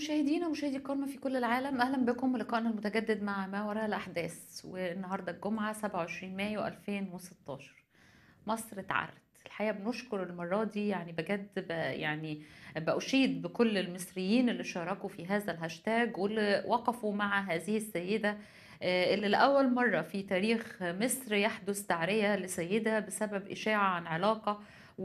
مشاهدينا ومشاهدي الكرامة في كل العالم أهلا بكم لقائنا المتجدد مع ما وراء الأحداث والنهاردة الجمعة 27 مايو 2016 مصر اتعرت الحقيقة بنشكر المرة دي يعني بجد ب يعني بأشيد بكل المصريين اللي شاركوا في هذا الهاشتاج واللي وقفوا مع هذه السيدة آه، اللي لأول مرة في تاريخ مصر يحدث تعرية لسيدة بسبب إشاعة عن علاقة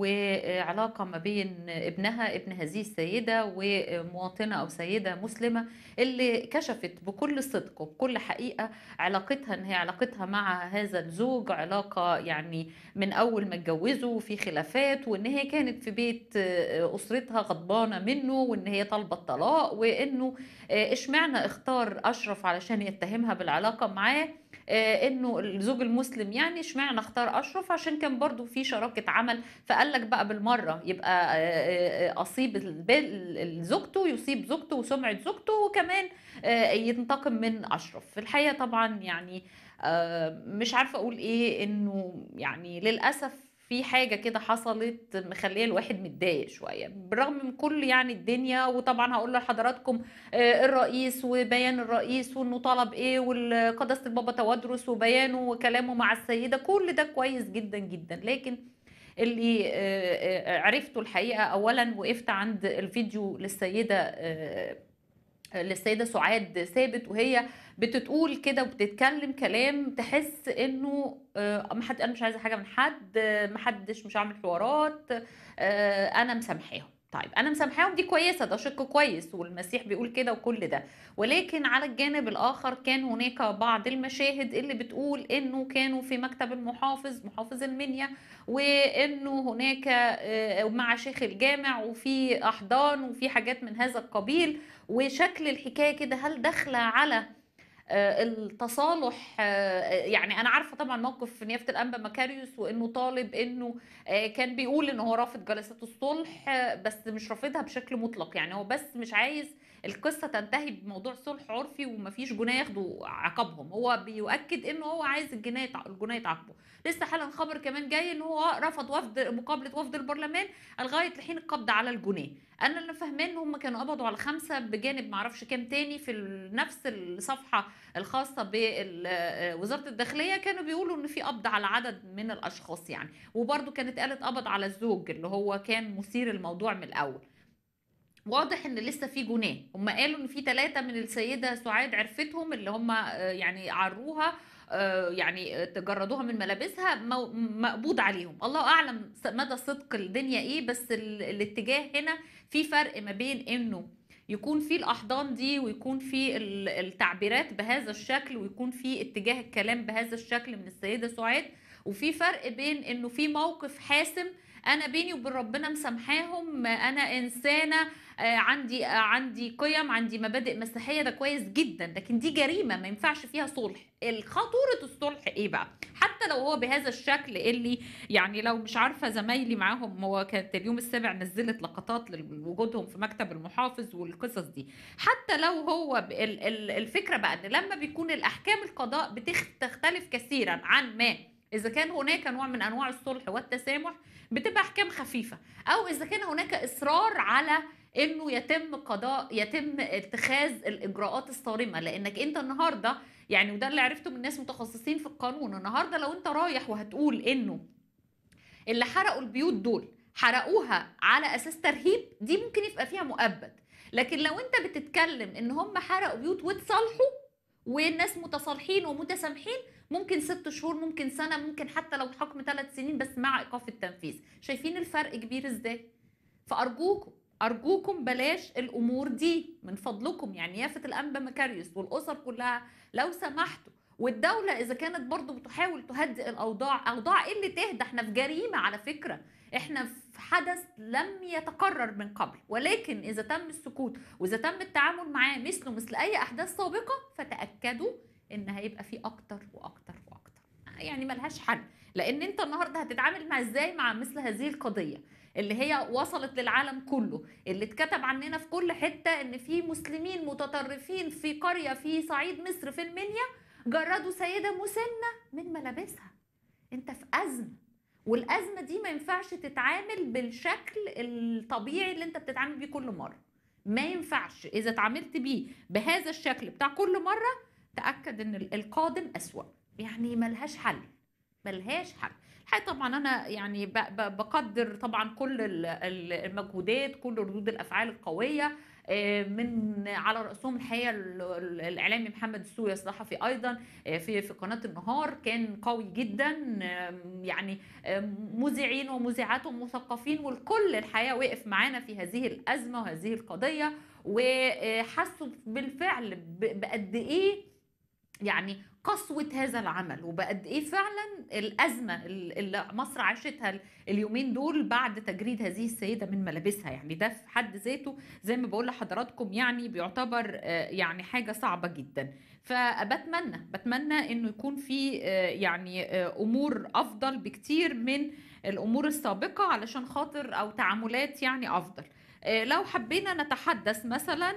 وعلاقة ما بين ابنها ابن هذه السيدة ومواطنة أو سيدة مسلمة اللي كشفت بكل صدق وبكل حقيقة علاقتها إن هي علاقتها مع هذا الزوج علاقة يعني من أول ما اتجوزوا في خلافات وإن هي كانت في بيت أسرتها غضبانة منه وإن هي طالبة الطلاق وإنه إشمعنى اختار أشرف علشان يتهمها بالعلاقة معاه آه، انه الزوج المسلم يعني اشمعنى اختار اشرف عشان كان برضو في شراكه عمل فقال لك بقى بالمره يبقى آه، آه، اصيب الب- زوجته يصيب زوجته وسمعه زوجته وكمان آه، ينتقم من اشرف في الحقيقه طبعا يعني آه، مش عارفه اقول ايه انه يعني للاسف في حاجه كده حصلت مخليه الواحد متضايق شويه بالرغم من كل يعني الدنيا وطبعا هقول لحضراتكم آه، الرئيس وبيان الرئيس وانه طلب ايه وقداسه البابا تودرس وبيانه وكلامه مع السيده كل ده كويس جدا جدا لكن اللي آه، آه، عرفته الحقيقه اولا وقفت عند الفيديو للسيده آه، للسيده سعاد ثابت وهي بتقول كده وبتتكلم كلام تحس انه آه، ما حد انا مش عايزه حاجه من حد آه، ما حدش مش هعمل حوارات آه، انا مسامحاهم طيب انا مسامحاهم دي كويسه ده شق كويس والمسيح بيقول كده وكل ده ولكن على الجانب الاخر كان هناك بعض المشاهد اللي بتقول انه كانوا في مكتب المحافظ محافظ المنيا وانه هناك آه، مع شيخ الجامع وفي احضان وفي حاجات من هذا القبيل وشكل الحكايه كده هل داخله على آه، التصالح آه، يعني انا عارفه طبعا موقف نيافه الانبا مكاريوس وانه طالب انه آه، كان بيقول ان هو رافض جلسات الصلح آه، بس مش رافضها بشكل مطلق يعني هو بس مش عايز القصه تنتهي بموضوع صلح عرفي ومفيش جناه ياخدوا عقابهم هو بيؤكد انه هو عايز الجناه يتع- الجناه يتعاقبوا لسه حالا خبر كمان جاي ان هو رفض وفد مقابله وفد البرلمان لغايه لحين القبض على الجناه انا اللي فاهماه ان هم كانوا قبضوا على خمسه بجانب معرفش كام تاني في ال- نفس الصفحه الخاصه بوزاره الداخليه كانوا بيقولوا ان في قبض على عدد من الاشخاص يعني وبرده كانت قالت قبض على الزوج اللي هو كان مثير الموضوع من الاول واضح ان لسه في جناه هم قالوا ان في ثلاثه من السيده سعاد عرفتهم اللي هم آه، يعني عروها آه، يعني آه، تجردوها من ملابسها مو- مقبوض عليهم الله اعلم س- مدى صدق الدنيا ايه بس ال- الاتجاه هنا في فرق ما بين انه يكون في الاحضان دي ويكون في ال- التعبيرات بهذا الشكل ويكون في اتجاه الكلام بهذا الشكل من السيده سعاد وفي فرق بين انه في موقف حاسم انا بيني وبين ربنا مسامحاهم انا انسانه آه، عندي آه، عندي قيم عندي مبادئ مسيحيه ده كويس جدا لكن دي جريمه ما ينفعش فيها صلح خطوره الصلح ايه بقى حتى لو هو بهذا الشكل اللي يعني لو مش عارفه زمايلي معاهم هو كانت اليوم السابع نزلت لقطات لوجودهم في مكتب المحافظ والقصص دي حتى لو هو ب- ال- ال- الفكره بقى ان لما بيكون الاحكام القضاء بتختلف كثيرا عن ما اذا كان هناك نوع من انواع الصلح والتسامح بتبقى احكام خفيفه او اذا كان هناك اصرار على انه يتم قضاء يتم اتخاذ الاجراءات الصارمه لانك انت النهارده يعني وده اللي عرفته من ناس متخصصين في القانون النهارده لو انت رايح وهتقول انه اللي حرقوا البيوت دول حرقوها على اساس ترهيب دي ممكن يبقى فيها مؤبد لكن لو انت بتتكلم ان هم حرقوا بيوت واتصالحوا والناس متصالحين ومتسامحين ممكن ست شهور ممكن سنه ممكن حتى لو حكم ثلاث سنين بس مع ايقاف التنفيذ شايفين الفرق كبير ازاي فارجوكم ارجوكم بلاش الامور دي من فضلكم يعني يافت الانبا مكاريوس والاسر كلها لو سمحتوا والدولة إذا كانت برضو بتحاول تهدئ الأوضاع أوضاع إيه اللي تهدى إحنا في جريمة على فكرة إحنا في حدث لم يتكرر من قبل ولكن إذا تم السكوت وإذا تم التعامل معاه مثله مثل أي أحداث سابقة فتأكدوا إن هيبقى فيه أكتر وأكتر وأكتر يعني ملهاش حل لأن أنت النهاردة هتتعامل مع إزاي مع مثل هذه القضية اللي هي وصلت للعالم كله اللي اتكتب عننا في كل حتة ان في مسلمين متطرفين في قرية في صعيد مصر في المنيا جردوا سيدة مسنة من ملابسها انت في أزمة والأزمة دي ما ينفعش تتعامل بالشكل الطبيعي اللي انت بتتعامل بيه كل مرة ما ينفعش اذا اتعاملت بيه بهذا الشكل بتاع كل مره تاكد ان القادم اسوا يعني ملهاش حل ملهاش حل الحقيقه طبعا انا يعني بقدر طبعا كل المجهودات كل ردود الافعال القويه من على راسهم الحقيقه الاعلامي محمد السوية الصحفي ايضا في في قناه النهار كان قوي جدا يعني مذيعين ومذيعات ومثقفين والكل الحقيقه وقف معانا في هذه الازمه وهذه القضيه وحسوا بالفعل بقد ايه يعني قسوة هذا العمل وبقد ايه فعلا الازمة اللي مصر عاشتها اليومين دول بعد تجريد هذه السيدة من ملابسها يعني ده في حد ذاته زي ما بقول لحضراتكم يعني بيعتبر يعني حاجة صعبة جدا فبتمنى بتمنى انه يكون في يعني امور افضل بكتير من الامور السابقة علشان خاطر او تعاملات يعني افضل لو حبينا نتحدث مثلا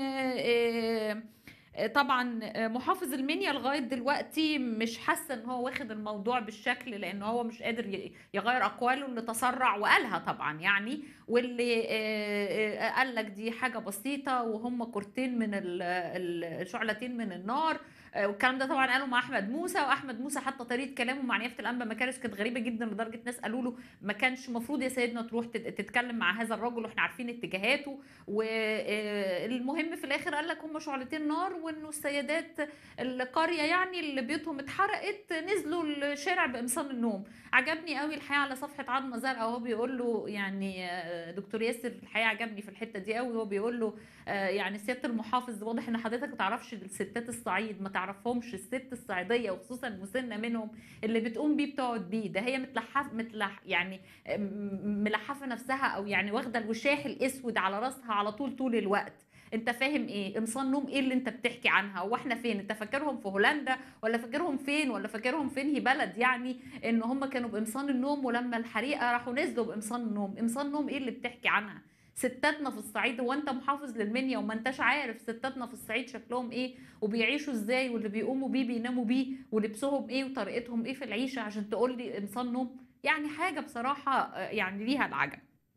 طبعا محافظ المنيا لغايه دلوقتي مش حاسه ان هو واخد الموضوع بالشكل لان هو مش قادر يغير اقواله اللي تسرع وقالها طبعا يعني واللي قال لك دي حاجه بسيطه وهم كورتين من الشعلتين من النار والكلام ده طبعا قالوا مع احمد موسى واحمد موسى حتى طريقه كلامه مع نيافه الانبا مكارس كانت غريبه جدا لدرجه ناس قالوا له ما كانش المفروض يا سيدنا تروح تتكلم مع هذا الرجل واحنا عارفين اتجاهاته والمهم في الاخر قال لك هم شعلتين نار وانه السيدات القريه يعني اللي بيوتهم اتحرقت نزلوا الشارع بامصان النوم عجبني قوي الحقيقه على صفحه عظمه زرقاء وهو بيقول له يعني دكتور ياسر الحقيقه عجبني في الحته دي قوي وهو بيقول له يعني سياده المحافظ واضح ان حضرتك ما تعرفش الستات الصعيد ما تعرفهمش الست الصعيديه وخصوصا المسنه منهم اللي بتقوم بيه بتقعد بيه ده هي متلحف متلح يعني ملحفه نفسها او يعني واخده الوشاح الاسود على راسها على طول طول الوقت انت فاهم ايه قمصان نوم ايه اللي انت بتحكي عنها واحنا فين انت فاكرهم في هولندا ولا فاكرهم فين ولا فاكرهم فين هي بلد يعني ان هم كانوا بقمصان النوم ولما الحريقه راحوا نزلوا بقمصان النوم قمصان النوم ايه اللي بتحكي عنها ستاتنا في الصعيد هو انت محافظ للمنيا وما انتش عارف ستاتنا في الصعيد شكلهم ايه وبيعيشوا ازاي واللي بيقوموا بيه بيناموا بيه ولبسهم ايه وطريقتهم ايه في العيشه عشان تقول لي قمصان نوم يعني حاجه بصراحه يعني ليها العجب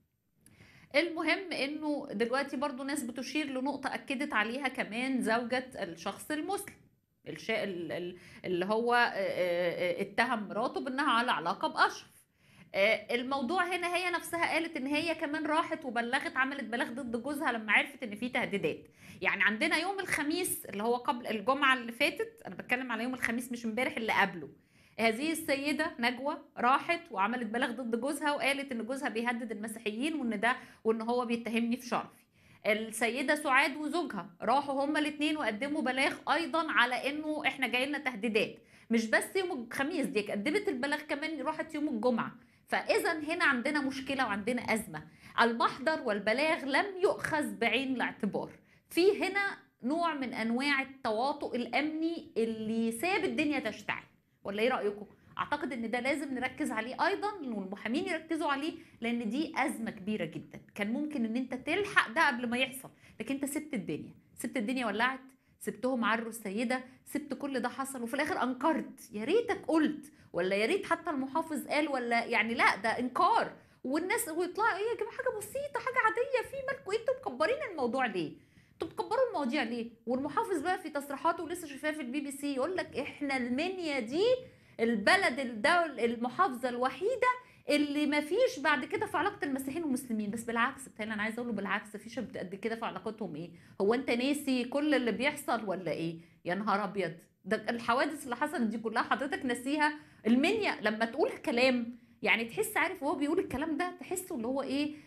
المهم انه دلوقتي برضو ناس بتشير لنقطة اكدت عليها كمان زوجة الشخص المسلم الشيء اللي هو اتهم مراته بانها على علاقة باشرف الموضوع هنا هي نفسها قالت ان هي كمان راحت وبلغت عملت بلاغ ضد جوزها لما عرفت ان في تهديدات يعني عندنا يوم الخميس اللي هو قبل الجمعة اللي فاتت انا بتكلم على يوم الخميس مش امبارح اللي قبله هذه السيدة نجوى راحت وعملت بلاغ ضد جوزها وقالت ان جوزها بيهدد المسيحيين وان ده وان هو بيتهمني في شرفي السيدة سعاد وزوجها راحوا هما الاثنين وقدموا بلاغ ايضا على انه احنا جاي لنا تهديدات مش بس يوم الخميس دي قدمت البلاغ كمان راحت يوم الجمعة فاذا هنا عندنا مشكلة وعندنا ازمة المحضر والبلاغ لم يؤخذ بعين الاعتبار في هنا نوع من انواع التواطؤ الامني اللي ساب الدنيا تشتعل ولا ايه رايكم اعتقد ان ده لازم نركز عليه ايضا والمحامين يركزوا عليه لان دي ازمه كبيره جدا كان ممكن ان انت تلحق ده قبل ما يحصل لكن انت سبت الدنيا سبت الدنيا ولعت سبتهم عروا السيده سبت كل ده حصل وفي الاخر انكرت يا ريتك قلت ولا يا ريت حتى المحافظ قال ولا يعني لا ده انكار والناس ويطلعوا ايه يا جماعه حاجه بسيطه حاجه عاديه في مالكم انتوا مكبرين الموضوع ليه انتوا بتكبروا المواضيع ليه والمحافظ بقى في تصريحاته ولسه شايفاها في البي بي سي يقول لك احنا المنيا دي البلد الدول المحافظه الوحيده اللي ما فيش بعد كده في علاقه المسيحيين والمسلمين بس بالعكس بتهيألي انا عايزه اقول له بالعكس فيش قد كده في علاقتهم ايه هو انت ناسي كل اللي بيحصل ولا ايه يا نهار ابيض ده الحوادث اللي حصلت دي كلها حضرتك ناسيها المنيا لما تقول كلام يعني تحس عارف وهو بيقول الكلام ده تحسه اللي هو ايه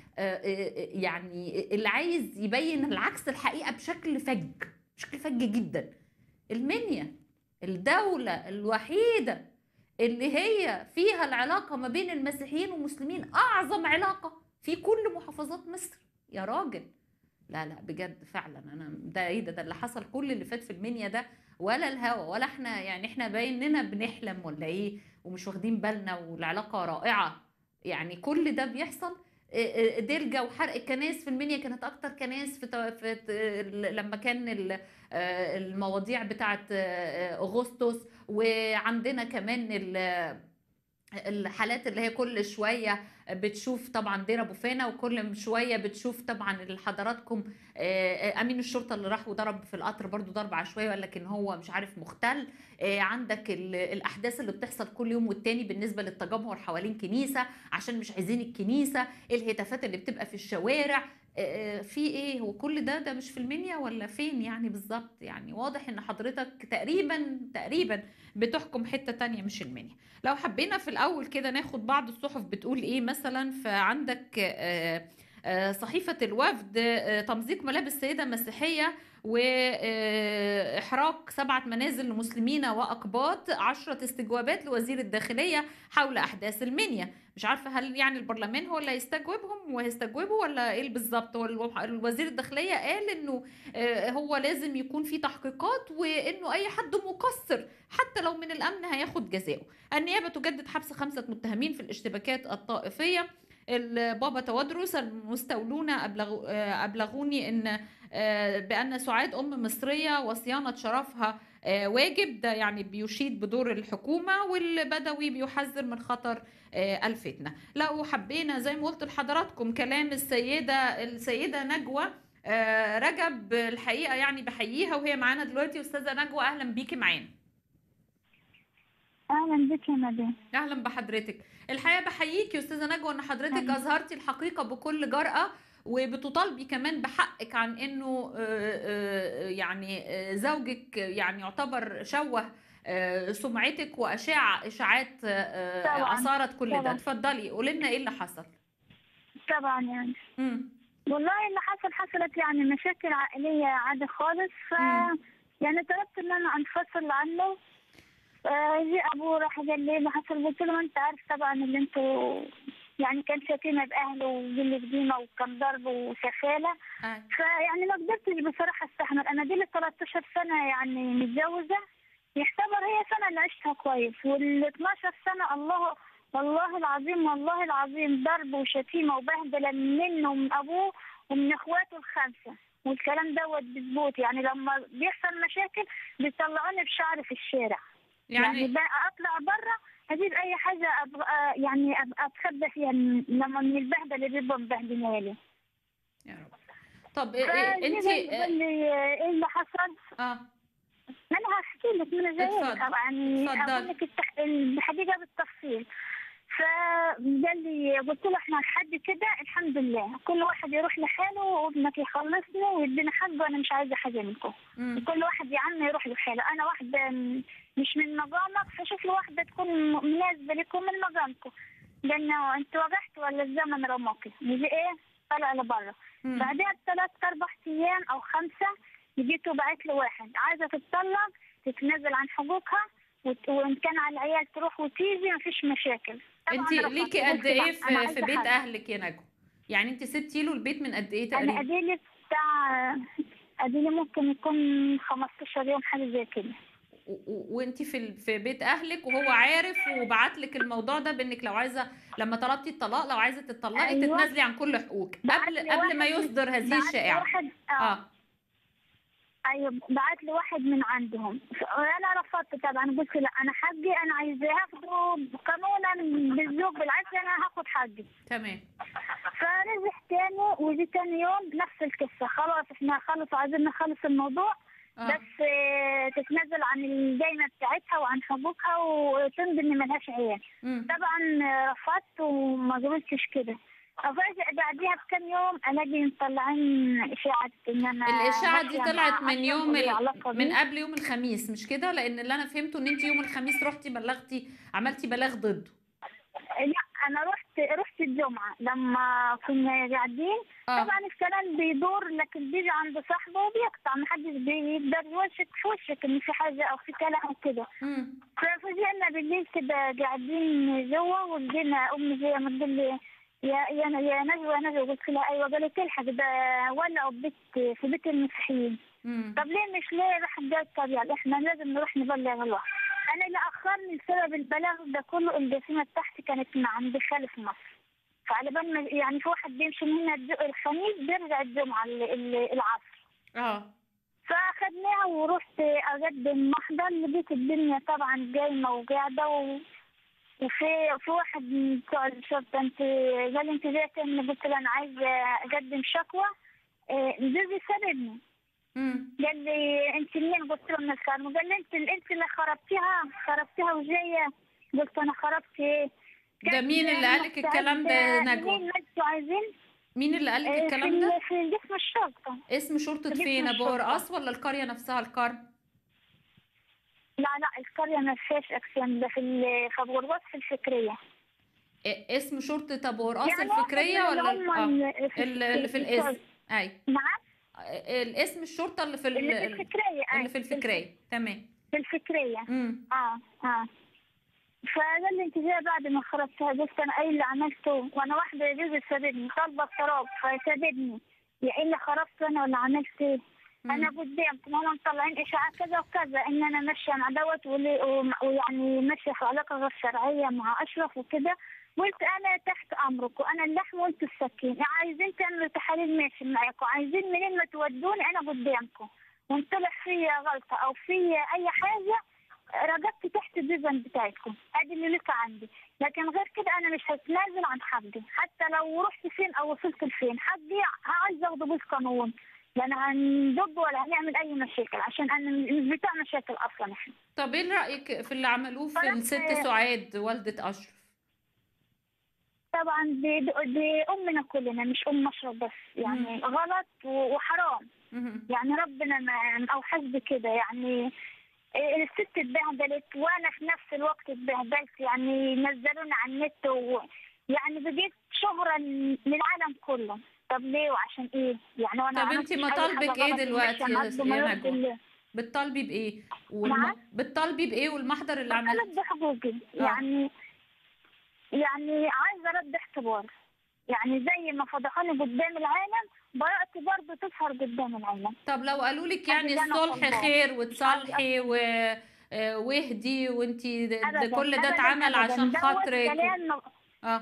يعني اللي عايز يبين العكس الحقيقه بشكل فج بشكل فج جدا المنيا الدوله الوحيده اللي هي فيها العلاقه ما بين المسيحيين والمسلمين اعظم علاقه في كل محافظات مصر يا راجل لا لا بجد فعلا انا ده ايه ده, ده اللي حصل كل اللي فات في المنيا ده ولا الهوا ولا احنا يعني احنا بايننا بنحلم ولا ايه ومش واخدين بالنا والعلاقه رائعه يعني كل ده بيحصل دلجة وحرق الكنائس في المنيا كانت اكتر كنائس في, في لما كان المواضيع بتاعه اغسطس وعندنا كمان الحالات اللي هي كل شويه بتشوف طبعا دير ابو فانا وكل شويه بتشوف طبعا اللي حضراتكم آه، آه، امين الشرطه اللي راح وضرب في القطر برضو ضرب عشوائي ولكن هو مش عارف مختل آه، عندك ال- الاحداث اللي بتحصل كل يوم والتاني بالنسبه للتجمهر حوالين كنيسه عشان مش عايزين الكنيسه الهتافات اللي بتبقى في الشوارع آه، في ايه هو كل ده ده مش في المنيا ولا فين يعني بالظبط يعني واضح ان حضرتك تقريبا تقريبا بتحكم حتة تانية مش المنيا لو حبينا في الأول كده ناخد بعض الصحف بتقول إيه مثلا فعندك آه، آه، صحيفة الوفد آه، تمزيق ملابس سيدة مسيحية وإحراق سبعة منازل لمسلمين وأقباط عشرة استجوابات لوزير الداخلية حول أحداث المنيا مش عارفة هل يعني البرلمان هو اللي هيستجوبهم وهيستجوبوا ولا إيه بالظبط هو الو- الوزير الداخلية قال إنه آه، هو لازم يكون في تحقيقات وإنه أي حد مقصر حتى لو من الأمن هياخد جزاؤه النيابة تجدد حبس خمسة متهمين في الاشتباكات الطائفية البابا توادرس المستولون أبلغ آه، أبلغوني إن آه، بأن سعاد أم مصرية وصيانة شرفها آه، واجب ده يعني بيشيد بدور الحكومة والبدوي بيحذر من خطر آه، الفتنة لو حبينا زي ما قلت لحضراتكم كلام السيدة السيدة نجوى آه، رجب الحقيقة يعني بحييها وهي معانا دلوقتي أستاذة نجوى أهلا بيكي معانا اهلا بك يا مدام اهلا بحضرتك الحقيقه بحييكي يا استاذه نجوى ان حضرتك أهلاً. اظهرتي الحقيقه بكل جرأه وبتطالبي كمان بحقك عن انه آه، آه، يعني آه، زوجك يعني يعتبر شوه آه، سمعتك واشاع اشاعات آه، آه، طبعاً، اثارت كل ده طبعاً. اتفضلي قولي لنا ايه اللي حصل طبعا يعني امم والله اللي حصل حصلت يعني مشاكل عائلية عادي خالص ف مم. يعني طلبت ان انا انفصل عنه آه، جه ابوه راح قال لي اللي حصل قلت له ما انت عارف طبعا اللي انتوا يعني كان شتيمة باهله وقلة قيمة وكان ضرب وسفالة آه. فيعني ما قدرتش بصراحة استحمل انا دي لي 13 سنة يعني متجوزة يعتبر هي سنة اللي عشتها كويس وال 12 سنة الله والله العظيم والله العظيم ضرب وشتيمة وبهدلة منه ومن أبوه ومن إخواته الخمسة والكلام دوت بثبوت يعني لما بيحصل مشاكل بيطلعوني بشعري في الشارع يعني, يعني بقى أطلع برا أجيب أي حاجة أبقى يعني أبقى أتخبى فيها من- لما من البهدلة اللي بيبقى مبهدلها يا رب طب إيه- إيه انت قال لي إيه اللي حصل اه ما انا هحكي لك من زيك اتفضل. يعني اتفضل. اقول لك التح... الحقيقه بالتفصيل فقال لي قلت له احنا لحد كده الحمد لله كل واحد يروح لحاله وابنك يخلصني ويدينا حقه انا مش عايزه حاجه منكم مم. كل واحد يا عم يروح لحاله انا واحده م- مش من مقامك فشوف لي واحده تكون م- مناسبه لكم من مقامكم لانه انت وجعت ولا الزمن رماكي نجي ايه طلع لبره مم. بعدها بثلاث اربع ايام او خمسه جيت وبعت لي واحد عايزه تتطلق تتنازل عن حقوقها وت- وان كان على العيال تروح وتيجي مفيش مشاكل طبعاً انت رفضت. ليكي قلت قد لا، ايه أنا في, عايزة في بيت حد. اهلك يا نجوى يعني انت سبتي له البيت من قد ايه انا تقريبا اديلي بتاع اديلي ممكن يكون 15 يوم حاجه زي كده وانت في ال- في بيت اهلك وهو عارف وبعت لك الموضوع ده بانك لو عايزه لما طلبتي الطلاق لو عايزه تطلقي أيوة. تتنازلي عن كل حقوقك بعت قبل لي قبل ما واحد- يصدر هذه بعت لي الشائعه واحد اه, اه ايوه بعت لي واحد من عندهم انا رفضت طبعا قلت لا انا حقي انا عايزاه اخده قانونا بالذوق بالعكس انا هاخد حقي تمام فرجع تاني وجي تاني يوم نفس القصة خلاص احنا خلص عايزين نخلص الموضوع اه بس آه، تتنازل عن الدايمة بتاعتها وعن حقوقها وتمضي ان ملهاش عيال مم. طبعا آه، رفضت وما قبلتش كده افاجئ بعديها بكم يوم الاقي مطلعين اشاعة ان انا الاشاعه دي ماشية طلعت مع من أشرف يوم ولي ال... علاقة من بيه. قبل يوم الخميس مش كده لان اللي انا فهمته ان انت يوم الخميس رحتي بلغتي عملتي بلاغ ضده لا انا رحت رحت الجمعة لما كنا قاعدين اه طبعا الكلام بيدور لكن بيجي عند صاحبه وبيقطع محدش بيقدر يوشك في وشك ان في حاجه او في كلام وكده مم. ففوجئنا بالليل كده قاعدين جوا ولقينا امي جايه بتقول لي يا يا يا نجوى يا نجوى قلت لها ايوه قالت الحق ده ولعوا بيت في بيت المسيحيين مم. طب ليه مش ليه راح قالت طب يعني احنا لازم نروح نبلغ الله انا اللي اخرني بسبب البلاغ ده كله الجسيمه بتاعتي كانت من عند خالي في مصر فعلى بال ما يعني في واحد بيمشي من هنا الج- الخميس بيرجع الجمعه ال- ال- العصر اه فاخدناها ورحت اقدم محضر لقيت الدنيا طبعا جايمه وقاعده و... وفي في واحد من بتوع الشرطة انت قال لي انت جاي تعمل قلت له انا عايز اقدم شكوى آه، جوزي سابني مم. قال لي انت منين قلت له من الكرم قال لي انت انت اللي خربتيها خربتيها وجايه قلت انا خربت ايه ده مين اللي قالك الكلام ده يا نجوى؟ مين ما انتوا عايزين مين اللي قالك آه، الكلام في ده ال- في جسم الشرطة اسم شرطة في فين جسم ابو الشرطة. قرقاص ولا القرية نفسها الكرم لا لا القرية ما فيهاش أقسام ده في ال- في أبو غرباط في الفكرية إيه، اسم شرطة ابو قرقاص يعني واحد الفكرية من ولا اللي ال- هم اه ال- في- ال- اللي في الاسم اي نعم الاسم الشرطة اللي في ال- اللي في الفكرية أي. اللي في الفكرية تمام في الفكرية امم اه اه فقال لي انت جايه بعد ما خرجتها قلت انا ايه اللي عملته وانا واحده جوزي سابدني طالبه الطلاق فسابدني يا ايه اللي خرجت انا ولا عملت ايه انا قدامكم هم مطلعين اشاعات كذا وكذا ان انا ماشيه مع دوت ولي- وم- ويعني ماشيه في علاقه غير شرعيه مع اشرف وكده قلت انا تحت امركم انا اللحم وانتوا السكين عايزين تعملوا تحاليل ماشي معاكم عايزين منين ما تودوني انا قدامكم وان طلع فيا غلطه او فيا اي حاجه رجعت تحت الديزاين بتاعتكم ادي اللي لسه عندي لكن غير كده انا مش هتنازل عن حقي حتى لو رحت فين او وصلت لفين حقي عايز اخده بالقانون لا انا هندب ولا هنعمل اي مشاكل عشان انا مش بتاع مشاكل اصلا احنا طب ايه رأيك في اللي عملوه في فرق- الست سعاد والدة اشرف طبعا دي, دي, دي امنا كلنا مش ام مشرف بس يعني غلط و- وحرام مهم. يعني ربنا ما ما اوحش بكده يعني إيه، الست اتبهدلت وانا في نفس الوقت اتبهدلت يعني نزلونا على النت و يعني بقيت شهرة للعالم كله طب ليه وعشان ايه يعني وانا طب عملتش انتي أي مطالبك حاجة ايه غلط دلوقتي وماشية يا- معاك بما يا يرضي نجوى؟ الله. بتطالبي بايه والم... نعم؟ بتطالبي بايه والمحضر اللي بطلب عملته بحقوقي آه. يعني يعني عايزة رد اعتبار يعني زي ما فضحوني قدام العالم براءتي برضه تظهر قدام العالم طب لو قالوا لك يعني أدي اللي أنا الصلح طالباه. خير وتصالحي و... آه، واهدي وانتي ده ده أبداً، كل ده أبداً، اتعمل أبداً. عشان دوت خاطرك كلام اه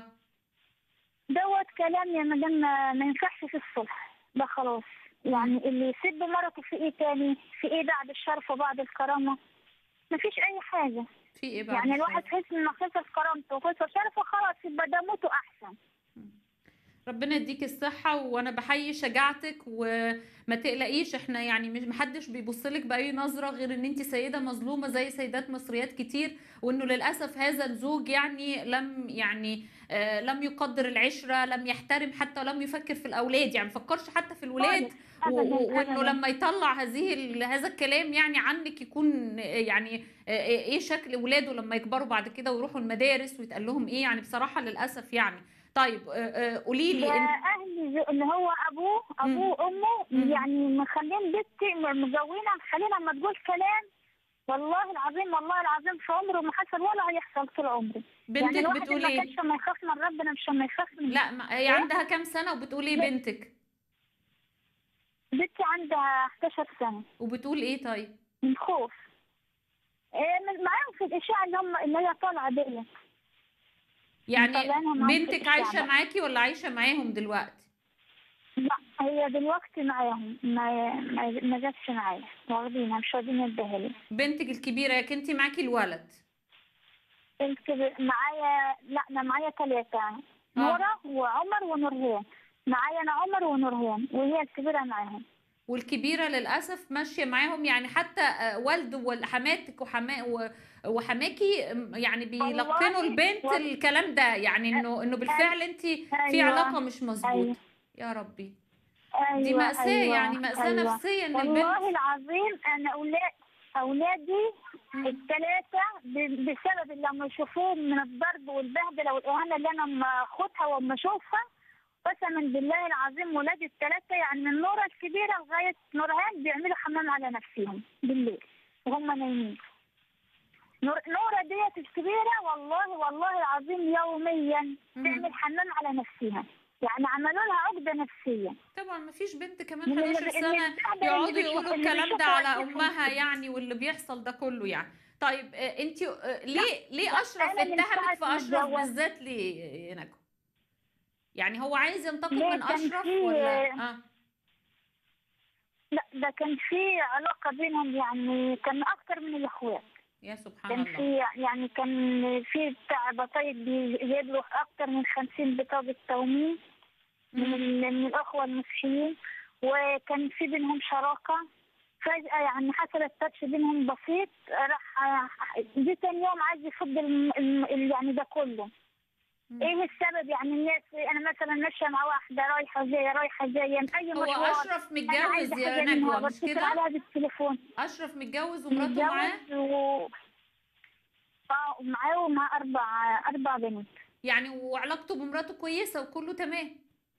دوت كلام يا مدام ما ما ينفعش في الصلح ده خلاص يعني اللي يسب مرته في ايه تاني في ايه بعد الشرف وبعد الكرامة مفيش اي حاجة في ايه بقى يعني الواحد الشر؟ حس انه خسر كرامته وخسر شرفه خلاص يبقى ده موته احسن ربنا يديك الصحة وانا بحيي شجاعتك وما تقلقيش احنا يعني مش محدش بيبصلك بأي نظرة غير ان انت سيدة مظلومة زي سيدات مصريات كتير وانه للأسف هذا الزوج يعني لم يعني آه لم يقدر العشرة لم يحترم حتى ولم يفكر في الأولاد يعني مفكرش حتى في الولاد خالص. و- أبداً، و- وانه أبداً. لما يطلع هذه ال- هذا الكلام يعني عنك يكون يعني آه، ايه شكل ولاده لما يكبروا بعد كده ويروحوا المدارس ويتقال لهم ايه يعني بصراحة للأسف يعني طيب قولي ده لي انت اهلي زي- اللي هو ابوه ابوه وامه مم. يعني مخلين بنتي مجوينه مخلينها لما تقول كلام والله العظيم والله العظيم في عمره ما حصل ولا هيحصل طول عمري يعني بنتك الواحد بتقول ما ايه كانش ما يخاف من ربنا مش ما يخاف من لا ما هي إيه؟ عندها كام سنة وبتقول ايه لا. بنتك بنتي عندها 11 سنة وبتقول ايه طيب من خوف إيه من- معاهم في الإشاعة اللي هم اللي هي طالعة دي يعني مطلعينها معاهم في بنتك الإشاعة عايشة بقى. معاكي ولا عايشة معاهم دلوقتي لا هي دلوقتي معاهم ما ما, ما جاتش معايا واخدينها مش راضيين يديها لي بنتك الكبيرة يا كنتي معاكي الولد الكبير معايا لا انا معايا ثلاثة نورة وعمر ونورهان معايا انا عمر ونورهان وهي الكبيرة معاهم والكبيرة للأسف ماشية معاهم يعني حتى آه، والد وحماتك وحما و- وحماكي م، يعني بيلقنوا والله البنت والله. الكلام ده يعني انه انه بالفعل انت في أيوة. علاقة مش مظبوطة أيوة. يا ربي أيوة دي مأساة أيوة يعني مأساة أيوة. نفسية ان والله البنت العظيم انا اولاد اولادي مم. الثلاثة ب- بسبب لما يشوفوهم من الضرب والبهدلة والإهانة اللي أنا أما أخدها وأما أشوفها قسما بالله العظيم ولادي الثلاثة يعني من نورة الكبيرة لغاية نورهان بيعملوا حمام على نفسهم بالليل وهم نايمين نور نورة ديت الكبيرة والله والله العظيم يوميا مم. تعمل حمام على نفسها يعني عملوا لها عقدة نفسية طبعا ما فيش بنت كمان من اللي- 11 اللي سنة بتعمل اللي يقعدوا بيشوف- يقولوا اللي الكلام ده بيشوفوا على عيشتهم. امها يعني واللي بيحصل ده كله يعني طيب انت ليه ليه لا، اشرف أنا من اتهمك ساعة في ما اشرف اتجوزت. بالذات ليه يا نجوى يعني هو عايز ينتقم ليه من كان اشرف في- ولا اه لا ده كان في علاقة بينهم يعني كان أكتر من الإخوات يا سبحان كان الله في يعني كان في بتاع بطايق بيجيب له أكتر من خمسين بطاقة تموين من, مم. ال- من الأخوة المسيحيين وكان في بينهم شراكة فجأة يعني حصل التاتش بينهم بسيط راح جه تاني يوم عايز يفض الم- الم- يعني ده كله مم. ايه السبب يعني الناس انا مثلا ماشيه مع واحده رايحه جايه رايحه جايه اي هو مشوار اشرف انا عايزه متجوز يا حاجه منها نجوى مش بتصل كده عليها بالتليفون اشرف متجوز ومراته معاه متجوز و اه ومعاه ومع اربع اربع بنات يعني وعلاقته بمراته كويسه وكله تمام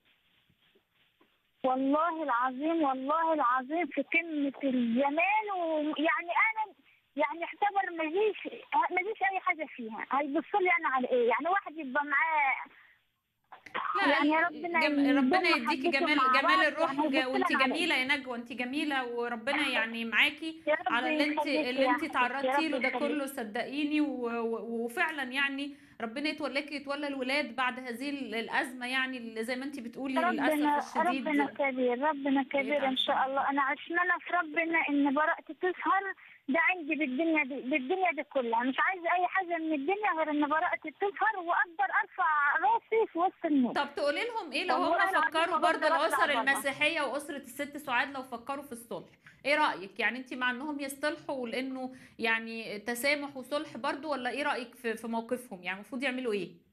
والله العظيم والله العظيم في قمه الجمال ويعني انا يعني اعتبر ما جيش ما جيش اي حاجه فيها هيبص لي انا على ايه يعني واحد يبقى معاه لا يعني ربنا جم... يدوم ربنا يديكي محبتهم جمال مع جمال بعض، الروح يعني وج... هيبص وانت لنا على جميله يا نجوى انت جميله وربنا يعني معاكي يا رب على اللي انت يخليك اللي يا انت أحمد، يا تعرضتي له رب ده يخليك. كله صدقيني و... و... وفعلا يعني ربنا يتولاكي يتولى الولاد بعد هذه ال- الازمه يعني اللي زي ما انت بتقولي ربنا للاسف الشديد ربنا كبير ربنا كبير ان شاء الله انا عشمانه في ربنا ان براءتي تظهر ده عندي بالدنيا دي بالدنيا دي كلها مش عايزه اي حاجه من الدنيا غير ان براءتي تظهر واقدر ارفع راسي في وسط الناس طب تقولي لهم ايه لو والله هم العظيم فكروا ما برضه بقدر الاسر أطلع بره. المسيحيه واسره الست سعاد لو فكروا في الصلح ايه رايك يعني انت مع انهم يصطلحوا لانه يعني تسامح وصلح برضه ولا ايه رايك في في موقفهم يعني المفروض يعملوا ايه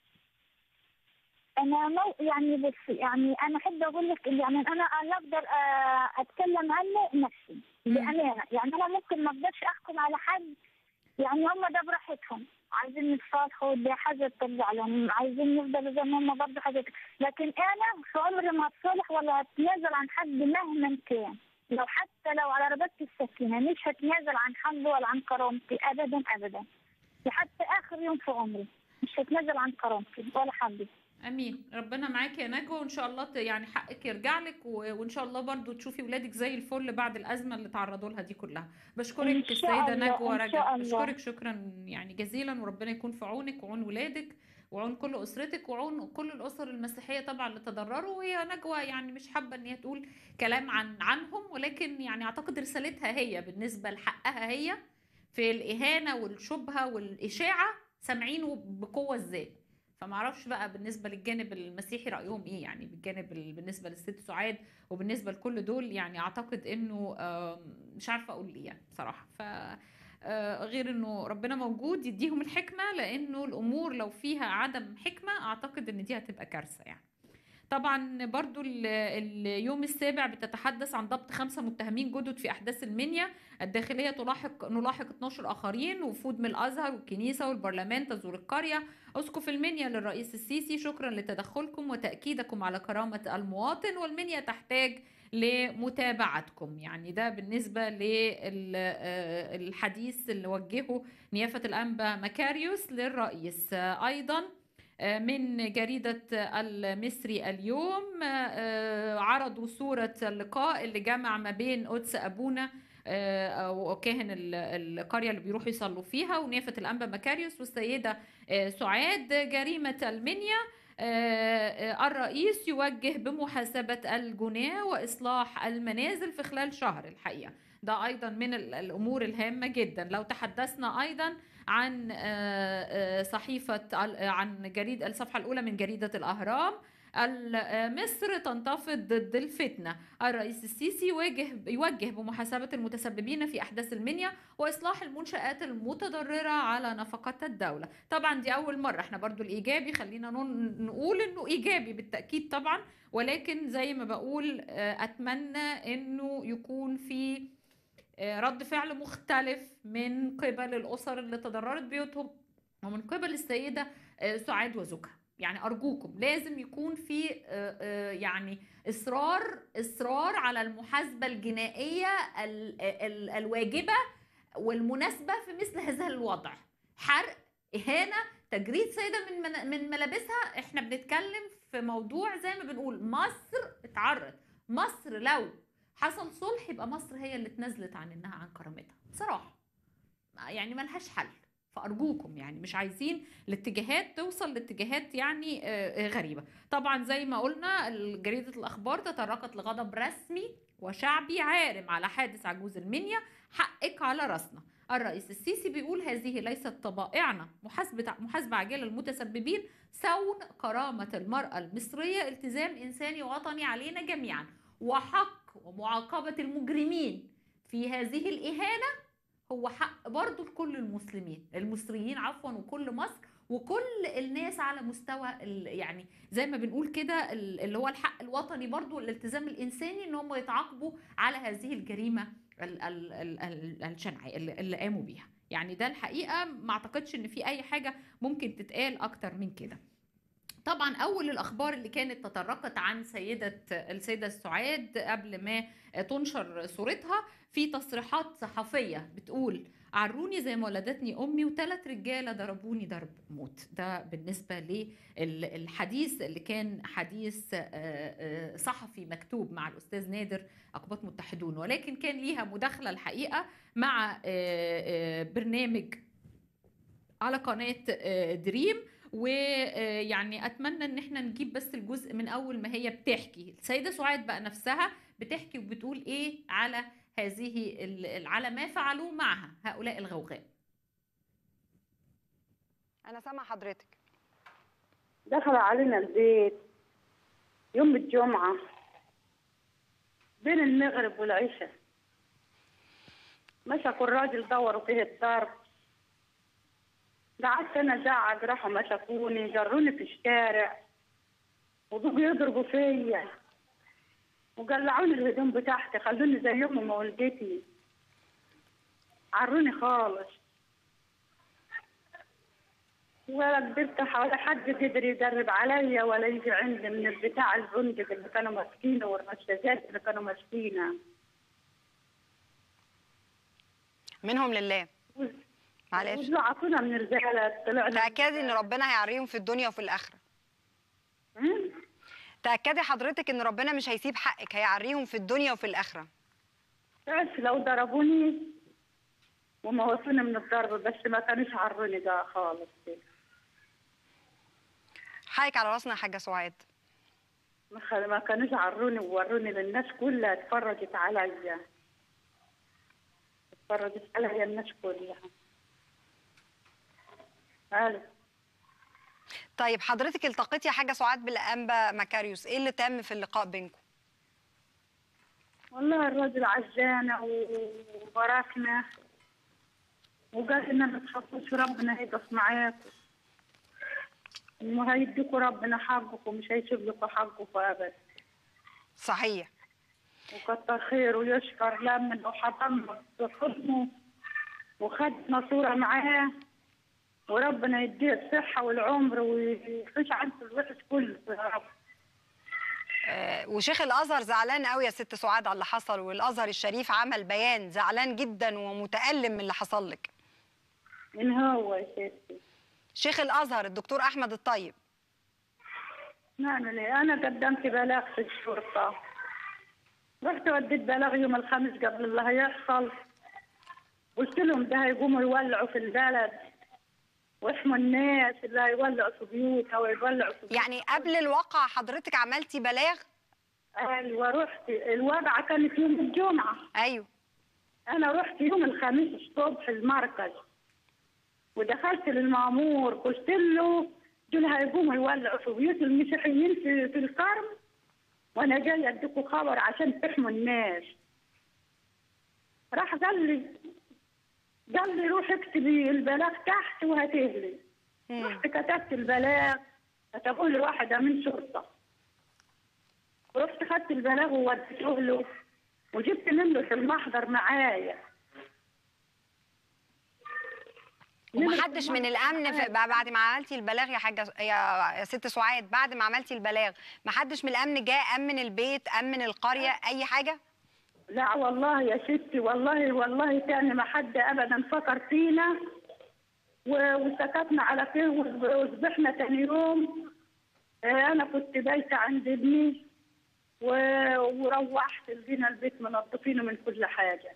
انا مو يعني بس يعني انا احب اقول لك إن يعني انا انا اقدر آه، اتكلم عنه نفسي بامانه يعني انا ممكن ما اقدرش احكم على حد يعني هم ده براحتهم عايزين نتصالحوا دي حاجه ترجع لهم عايزين نفضلوا زي ما هم برضه حاجه لكن انا في عمري ما اتصالح ولا هتنازل عن حد مهما كان لو حتى لو على ربطة السكينة مش هتنازل عن حظي ولا عن كرامتي أبدا أبدا لحتى آخر يوم في عمري مش هتنازل عن كرامتي ولا حظي امين ربنا معاكي يا نجوى وان شاء الله ت- يعني حقك يرجع لك و- وان شاء الله برضو تشوفي ولادك زي الفل بعد الازمه اللي تعرضوا لها دي كلها بشكرك إن شاء السيده الله، نجوى إن رجب شاء الله. بشكرك شكرا يعني جزيلا وربنا يكون في عونك وعون ولادك وعون كل اسرتك وعون كل الاسر المسيحيه طبعا اللي تضرروا وهي نجوى يعني مش حابه ان هي تقول كلام عن عنهم ولكن يعني اعتقد رسالتها هي بالنسبه لحقها هي في الاهانه والشبهه والاشاعه سامعينه بقوه ازاي فما اعرفش بقى بالنسبه للجانب المسيحي رايهم ايه يعني بالجانب ال- بالنسبه للست سعاد وبالنسبه لكل دول يعني اعتقد انه آم، مش عارفه اقول ايه يعني بصراحه ف آه، غير انه ربنا موجود يديهم الحكمه لانه الامور لو فيها عدم حكمه اعتقد ان دي هتبقى كارثه يعني طبعا برضو ال- اليوم السابع بتتحدث عن ضبط خمسة متهمين جدد في أحداث المنيا الداخلية تلاحق نلاحق 12 آخرين وفود من الأزهر والكنيسة والبرلمان تزور القرية أسقف المنيا للرئيس السيسي شكرا لتدخلكم وتأكيدكم على كرامة المواطن والمنيا تحتاج لمتابعتكم يعني ده بالنسبة للحديث اللي وجهه نيافة الأنبا مكاريوس للرئيس آه، أيضا آه، من جريدة المصري اليوم آه، عرضوا صورة اللقاء اللي جمع ما بين قدس أبونا آه، أو كاهن ال- القرية اللي بيروحوا يصلوا فيها ونيافة الأنبا مكاريوس والسيدة آه، سعاد جريمة المنيا آه، آه، الرئيس يوجه بمحاسبة الجناة وإصلاح المنازل في خلال شهر الحقيقة ده أيضا من ال- الأمور الهامة جدا لو تحدثنا أيضا عن آه، آه، صحيفة ال- عن جريد الصفحة الأولى من جريدة الأهرام ال- آه، مصر تنتفض ضد الفتنة الرئيس السيسي يواجه يوجه بمحاسبة المتسببين في أحداث المنيا وإصلاح المنشآت المتضررة على نفقات الدولة طبعا دي أول مرة احنا برضو الإيجابي خلينا نون- نقول إنه إيجابي بالتأكيد طبعا ولكن زي ما بقول آه، أتمنى إنه يكون في آه، رد فعل مختلف من قبل الأسر اللي تضررت بيوتهم ومن قبل السيدة آه، سعاد وزوجها يعني أرجوكم لازم يكون في آه، آه، يعني إصرار إصرار على المحاسبة الجنائية ال- ال- الواجبة والمناسبة في مثل هذا الوضع حرق إهانة تجريد سيدة من من- من ملابسها احنا بنتكلم في موضوع زي ما بنقول مصر اتعرض مصر لو حصل صلح يبقى مصر هي اللي اتنازلت عن انها عن كرامتها بصراحه يعني ملهاش حل فارجوكم يعني مش عايزين الاتجاهات توصل لاتجاهات يعني آه، آه، غريبه طبعا زي ما قلنا جريده الاخبار تطرقت لغضب رسمي وشعبي عارم على حادث عجوز المنيا حقك على راسنا الرئيس السيسي بيقول هذه ليست طبائعنا محاسبة محاسبة عاجلة المتسببين صون كرامة المرأة المصرية التزام إنساني وطني علينا جميعا وحق ومعاقبة المجرمين في هذه الإهانة هو حق برضو لكل المسلمين المصريين عفوا وكل مصر وكل الناس على مستوى ال- يعني زي ما بنقول كده ال- اللي هو الحق الوطني برضو الالتزام الإنساني إن هم يتعاقبوا على هذه الجريمة ال- ال- ال- ال- الشنعاء اللي اللي قاموا بيها يعني ده الحقيقة ما اعتقدش ان في اي حاجة ممكن تتقال اكتر من كده طبعا اول الاخبار اللي كانت تطرقت عن سيده السيده السعاد قبل ما تنشر صورتها في تصريحات صحفيه بتقول عروني زي ما ولدتني امي وثلاث رجاله ضربوني ضرب موت ده بالنسبه للحديث اللي كان حديث آه، آه، صحفي مكتوب مع الاستاذ نادر اقباط متحدون ولكن كان ليها مداخله الحقيقه مع آه، آه، برنامج على قناه آه، دريم ويعني اتمنى ان احنا نجيب بس الجزء من اول ما هي بتحكي السيده سعاد بقى نفسها بتحكي وبتقول ايه على هذه ال- على ما فعلوه معها هؤلاء الغوغاء انا سامعه حضرتك دخل علينا البيت يوم الجمعة بين المغرب والعشاء مسكوا الراجل دوروا فيه الضرب قعدت انا زعق راحوا مسكوني جروني في الشارع وبقوا يضربوا فيا وقلعوني الهدوم بتاعتي خلوني زي امي ما ولدتني عروني خالص ولا قدرت ولا حد قدر يقرب عليا ولا يجي عندي من البتاع البندق اللي كانوا ماسكينه والرشاشات اللي كانوا ماسكينها منهم لله معلش وزعطونا من الزعلة طلعنا تاكدي ان ربنا هيعريهم في الدنيا وفي الاخره مم. تاكدي حضرتك ان ربنا مش هيسيب حقك هيعريهم في الدنيا وفي الاخره تعرف لو ضربوني وموتوني من الضرب بس ما كانوش عروني ده خالص حقك على راسنا يا حاجه سعاد ما خ- ما كانوش عروني ووروني للناس كلها اتفرجت عليا اتفرجت عليا الناس كلها قالوا طيب حضرتك التقيتي يا حاجه سعاد بالانبا مكاريوس ايه اللي تم في اللقاء بينكم والله الراجل عزانا وباركنا وقال لنا ما تخافوش ربنا هيقف معاكم وهيديكوا ربنا حقكم مش هيسيب لكم حقكم ابدا صحيح وكتر خير ويشكر لمن وحضرنا بحضنه وخدنا صورة معاه وربنا يديه الصحة والعمر ويخش عنه الوحش كله يا رب آه، وشيخ الازهر زعلان قوي يا ست سعاد على اللي حصل والازهر الشريف عمل بيان زعلان جدا ومتالم من اللي حصل لك من هو يا ستي شيخ الازهر الدكتور احمد الطيب نعمل ايه انا قدمت بلاغ في الشرطة رحت وديت بلاغ يوم الخميس قبل اللي هيحصل قلت لهم ده هيقوموا يولعوا في البلد واحموا الناس اللي هيولعوا في بيوتها ويولعوا في يعني قبل الواقعة حضرتك عملتي بلاغ ايوه رحت الوضعه كانت يوم الجمعه ايوه انا رحت يوم الخميس الصبح المركز ودخلت للمامور قلت له دول هيقوموا يولعوا في بيوت المسيحيين في, في الكرم وانا جاي اديكوا خبر عشان تحموا الناس راح قال لي قال لي روح اكتبي البلاغ تحت وهتهلي مم. رحت كتبت البلاغ كتبوا لي واحد من شرطه ورحت خدت البلاغ ووديته له وجبت منه في المحضر معايا ومحدش من الامن في بعد ما عملتي البلاغ يا حاجه يا يا ست سعاد بعد ما عملتي البلاغ محدش من الامن جاء امن البيت امن القريه اي حاجه لا والله يا ستي والله والله تاني ما حد ابدا فكر فينا و- وسكتنا على خير وصب- وصبحنا تاني يوم آه، انا كنت بايته عند ابني و- وروحت لقينا البيت منظفينه من كل حاجه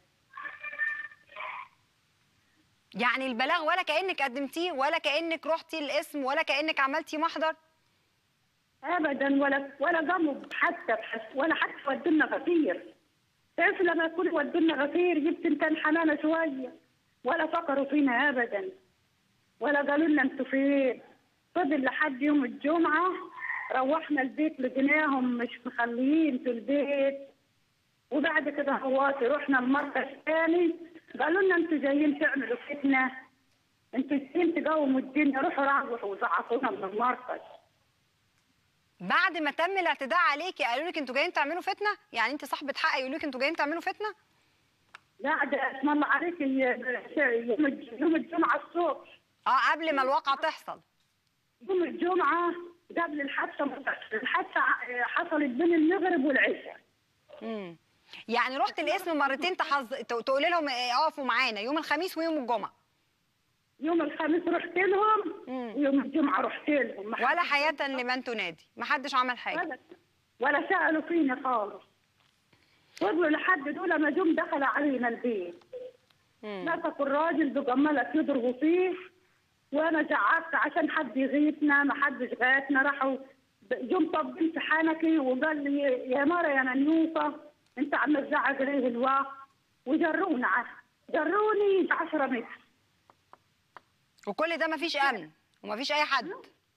يعني البلاغ ولا كانك قدمتيه ولا كانك رحتي القسم ولا كانك عملتي محضر ابدا ولا ولا قاموا حتى بحس ولا حتى ودونا غفير تعرف لما يكون ودونا غفير جبت انت الحنانه شويه ولا فكروا فينا ابدا ولا قالوا لنا انتوا فين فضل لحد يوم الجمعه روحنا البيت لقيناهم مش مخليين في البيت وبعد كده هواتي رحنا المركز تاني قالوا لنا انتوا جايين تعملوا فتنه انتوا جايين تقوموا الدنيا روحوا راجعوا وزعقونا من المركز بعد ما تم الاعتداء عليكي قالوا لك انتوا جايين تعملوا فتنه يعني انت صاحبه حق يقولوا لك انتوا جايين تعملوا فتنه لا ده اسم الله عليك يوم الج- يوم الجمعه الصبح اه قبل ما الواقعه تحصل يوم الجمعه قبل الحادثه الحادثه حصلت بين المغرب والعشاء امم يعني رحت القسم مرتين تحظ تقولي لهم إيه، اقفوا معانا يوم الخميس ويوم الجمعه يوم الخميس رحت لهم مم. ويوم الجمعه رحت لهم ما ولا حدش- حياه لمن تنادي محدش عمل حاجه ولا ولا سالوا فينا خالص فضلوا لحد دول ما جم دخلوا علينا البيت مم. مسكوا الراجل بجملة يضربوا فيه وانا زعقت عشان حد يغيثنا ما حدش غاثنا راحوا جم طبين في حنكي وقال لي يا مرة يا منيوفة انت عم تزعق ليه الوقت وجرونا ع- جروني 10 متر وكل ده مفيش امن ومفيش اي حد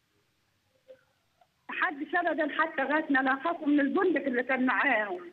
محدش ابدا حتى غاثنا لا خافوا من البندق اللي كان معاهم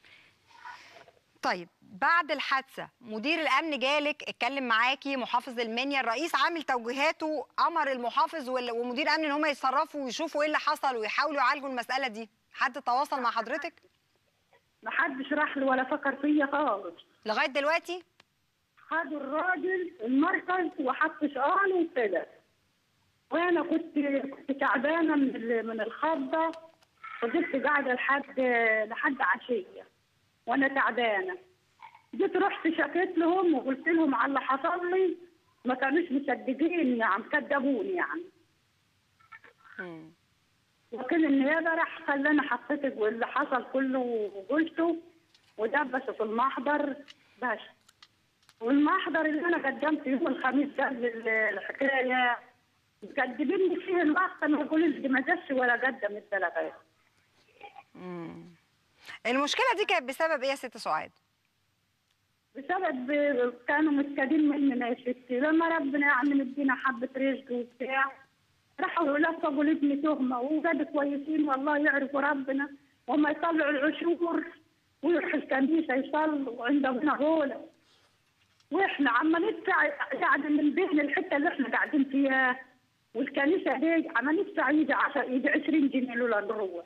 طيب بعد الحادثه مدير الامن جالك اتكلم معاكي محافظ المنيا الرئيس عامل توجيهاته امر المحافظ وال- ومدير امن ان هم يتصرفوا ويشوفوا ايه اللي حصل ويحاولوا يعالجوا المساله دي حد تواصل مع حضرتك محدش راح له ولا فكر فيا خالص لغايه دلوقتي خدوا الراجل المركز وحط شقاله وكده وانا كنت كنت تعبانه من ال- من الخضه فضلت قاعده لحد لحد عشيه وانا تعبانه جيت رحت شكيت لهم وقلت لهم على اللي حصل لي ما كانوش مصدقين يعني كذبوني يعني مم. وكيل النيابه راح خلاني حطيت اللي حصل كله وقلته ودبسه في المحضر بس والمحضر اللي انا قدمت يوم الخميس قبل ال- الحكايه مكذبيني فيه الوقت ما يقولوا لي ما جاش ولا قدم البلاغات مم. المشكله دي كانت بسبب ايه يا ست سعاد بسبب كانوا مستدين مننا يا ستي لما ربنا يعني مدينا حبه رزق وبتاع راحوا لفقوا لابني تهمه وقعدوا كويسين والله يعرفوا ربنا وما يطلعوا العشور ويروحوا الكنيسه يصلوا عند ابونا هولا واحنا عم ندفع يعني من بين الحته اللي احنا قاعدين فيها والكنيسه دي عم ندفع يجي 10 يجي 20 جنيه لولا نروح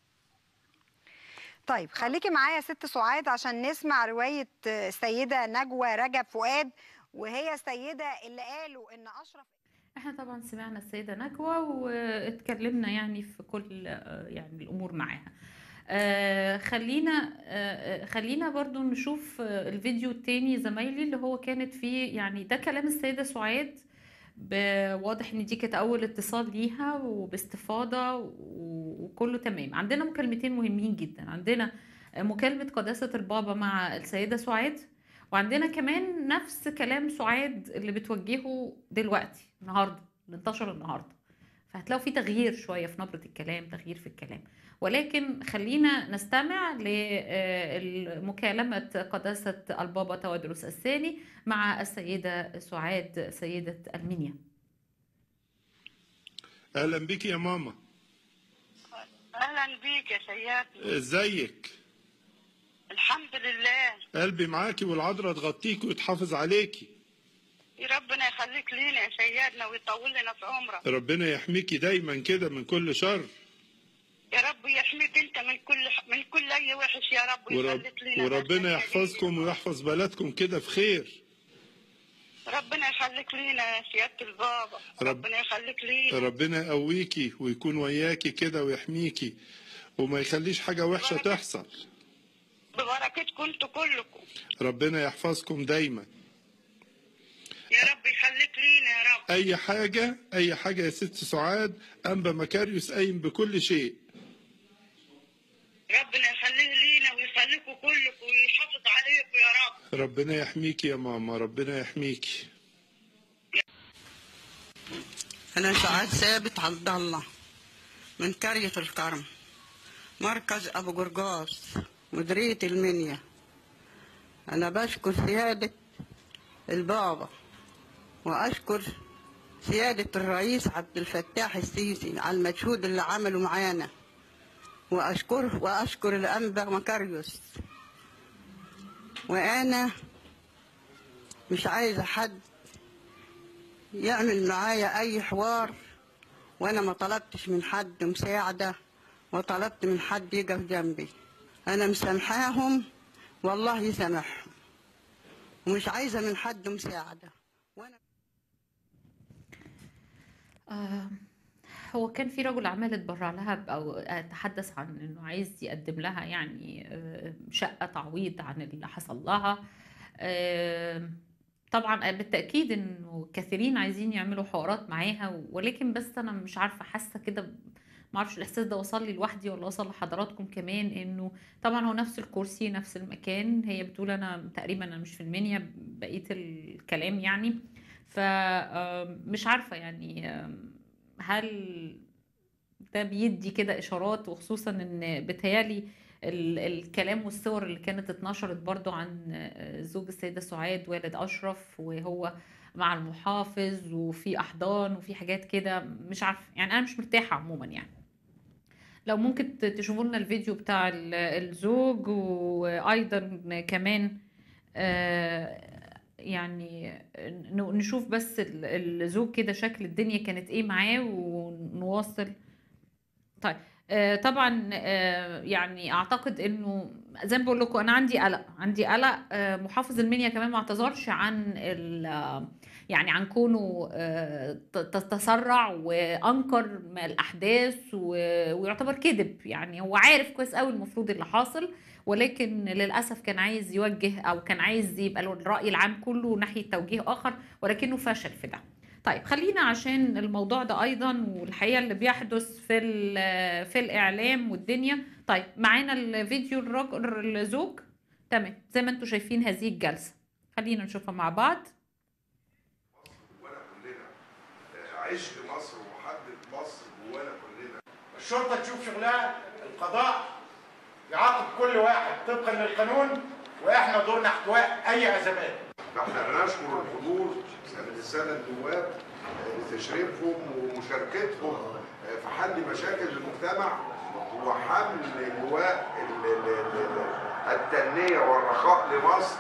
طيب خليكي معايا يا ست سعاد عشان نسمع روايه آه، السيده نجوى رجب فؤاد وهي السيده اللي قالوا ان اشرف احنا طبعا سمعنا السيدة نجوى واتكلمنا يعني في كل آه، يعني الامور معاها آه، خلينا آه، آه، خلينا برضو نشوف آه، الفيديو التاني زمايلي اللي هو كانت فيه يعني ده كلام السيدة سعاد ب- واضح ان دي كانت اول اتصال ليها وباستفاضة و- وكله تمام عندنا مكالمتين مهمين جدا عندنا مكالمة قداسة البابا مع السيدة سعاد وعندنا كمان نفس كلام سعاد اللي بتوجهه دلوقتي النهارده اللي انتشر النهارده فهتلاقوا في تغيير شويه في نبره الكلام تغيير في الكلام ولكن خلينا نستمع لمكالمه قداسه البابا تودرس الثاني مع السيده سعاد سيده المنيا اهلا بيك يا ماما اهلا بيك يا سيدي ازيك الحمد لله قلبي معاكي والعذراء تغطيك وتحافظ عليكي يا ربنا يخليك لينا يا سيدنا ويطول لنا في عمرك ربنا يحميكي دايما كده من كل شر يا رب يحميك انت من كل من كل اي وحش يا رب ورب ويخليك لينا وربنا بس يا يحفظكم سيدي. ويحفظ بلدكم كده في خير ربنا يخليك لينا يا سياده البابا رب- ربنا يخليك لينا ربنا يقويكي ويكون وياكي كده ويحميكي وما يخليش حاجة وحشة تحصل ببركتكم انتوا كلكم ربنا يحفظكم دايما يا رب يخليك لينا يا رب اي حاجة اي حاجة يا ست سعاد انبا مكاريوس قايم بكل شيء ربنا يخليه لينا ويخليكم كلكم ويحافظ عليكم يا رب ربنا يحميكي يا ماما ربنا يحميكي أنا سعاد ثابت عبد الله من قرية الكرم مركز أبو قرقاص مديرية المنيا أنا بشكر سيادة البابا وأشكر سيادة الرئيس عبد الفتاح السيسي على المجهود اللي عمله معانا وأشكره وأشكر الأنبا مكاريوس وأنا مش عايزة حد يعمل معايا أي حوار وأنا ما طلبتش من حد مساعدة وطلبت من حد يقف جنبي أنا مسامحاهم والله يسامحهم ومش عايزة من حد مساعدة وأنا آه، هو كان في رجل أعمال اتبرع لها ب- أو تحدث عن إنه عايز يقدم لها يعني آه، شقة تعويض عن اللي حصل لها آه، طبعا بالتأكيد إنه كثيرين عايزين يعملوا حوارات معاها ولكن بس أنا مش عارفة حاسة كده معرفش الإحساس ده وصل لي لوحدي ولا وصل لحضراتكم كمان إنه طبعا هو نفس الكرسي نفس المكان هي بتقول أنا تقريبا أنا مش في المنيا بقية الكلام يعني فمش عارفة يعني آم، هل ده بيدي كده إشارات وخصوصا إن بتهيالي ال- الكلام والصور اللي كانت اتنشرت برضو عن آه، زوج السيدة سعاد والد أشرف وهو مع المحافظ وفي أحضان وفي حاجات كده مش عارفة يعني أنا مش مرتاحة عموما يعني لو ممكن ت- تشوفوا لنا الفيديو بتاع ال- الزوج وأيضا كمان آه، يعني ن- نشوف بس ال- الزوج كده شكل الدنيا كانت ايه معاه ونواصل طيب آه، طبعا آه، يعني اعتقد انه زي ما بقول لكم انا عندي قلق عندي قلق آه، محافظ المنيا كمان ما اعتذرش عن ال- آه، يعني عن كونه آه، ت- ت- تسرع وانكر ما الاحداث و- ويعتبر كذب يعني هو عارف كويس قوي المفروض اللي حاصل ولكن للاسف كان عايز يوجه او كان عايز يبقى له الراي العام كله ناحيه توجيه اخر ولكنه فشل في ده طيب خلينا عشان الموضوع ده ايضا والحقيقه اللي بيحدث في ال- في الاعلام والدنيا طيب معانا الفيديو الرجل الزوج تمام زي ما انتم شايفين هذه الجلسه خلينا نشوفها مع بعض جوانا كلنا آه، عشق مصر ومحبة مصر جوانا كلنا الشرطة تشوف شغلها القضاء يعاقب كل واحد طبقا للقانون واحنا دورنا احتواء اي ازمات فاحنا بنشكر الحضور من السادة النواب آه، لتشريفهم ومشاركتهم آه، في حل مشاكل المجتمع وحمل لواء ال- ال- ال- التنمية والرخاء لمصر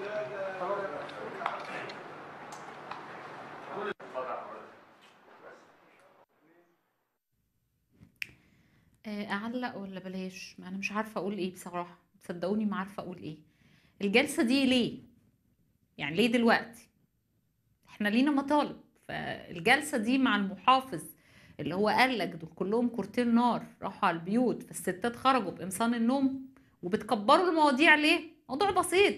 آه، اعلق ولا بلاش ما انا مش عارفه اقول ايه بصراحه صدقوني ما عارفه اقول ايه الجلسه دي ليه يعني ليه دلوقتي احنا لينا مطالب فالجلسه دي مع المحافظ اللي هو قال لك دول كلهم كورتين نار راحوا على البيوت فالستات خرجوا بقمصان النوم وبتكبروا المواضيع ليه موضوع بسيط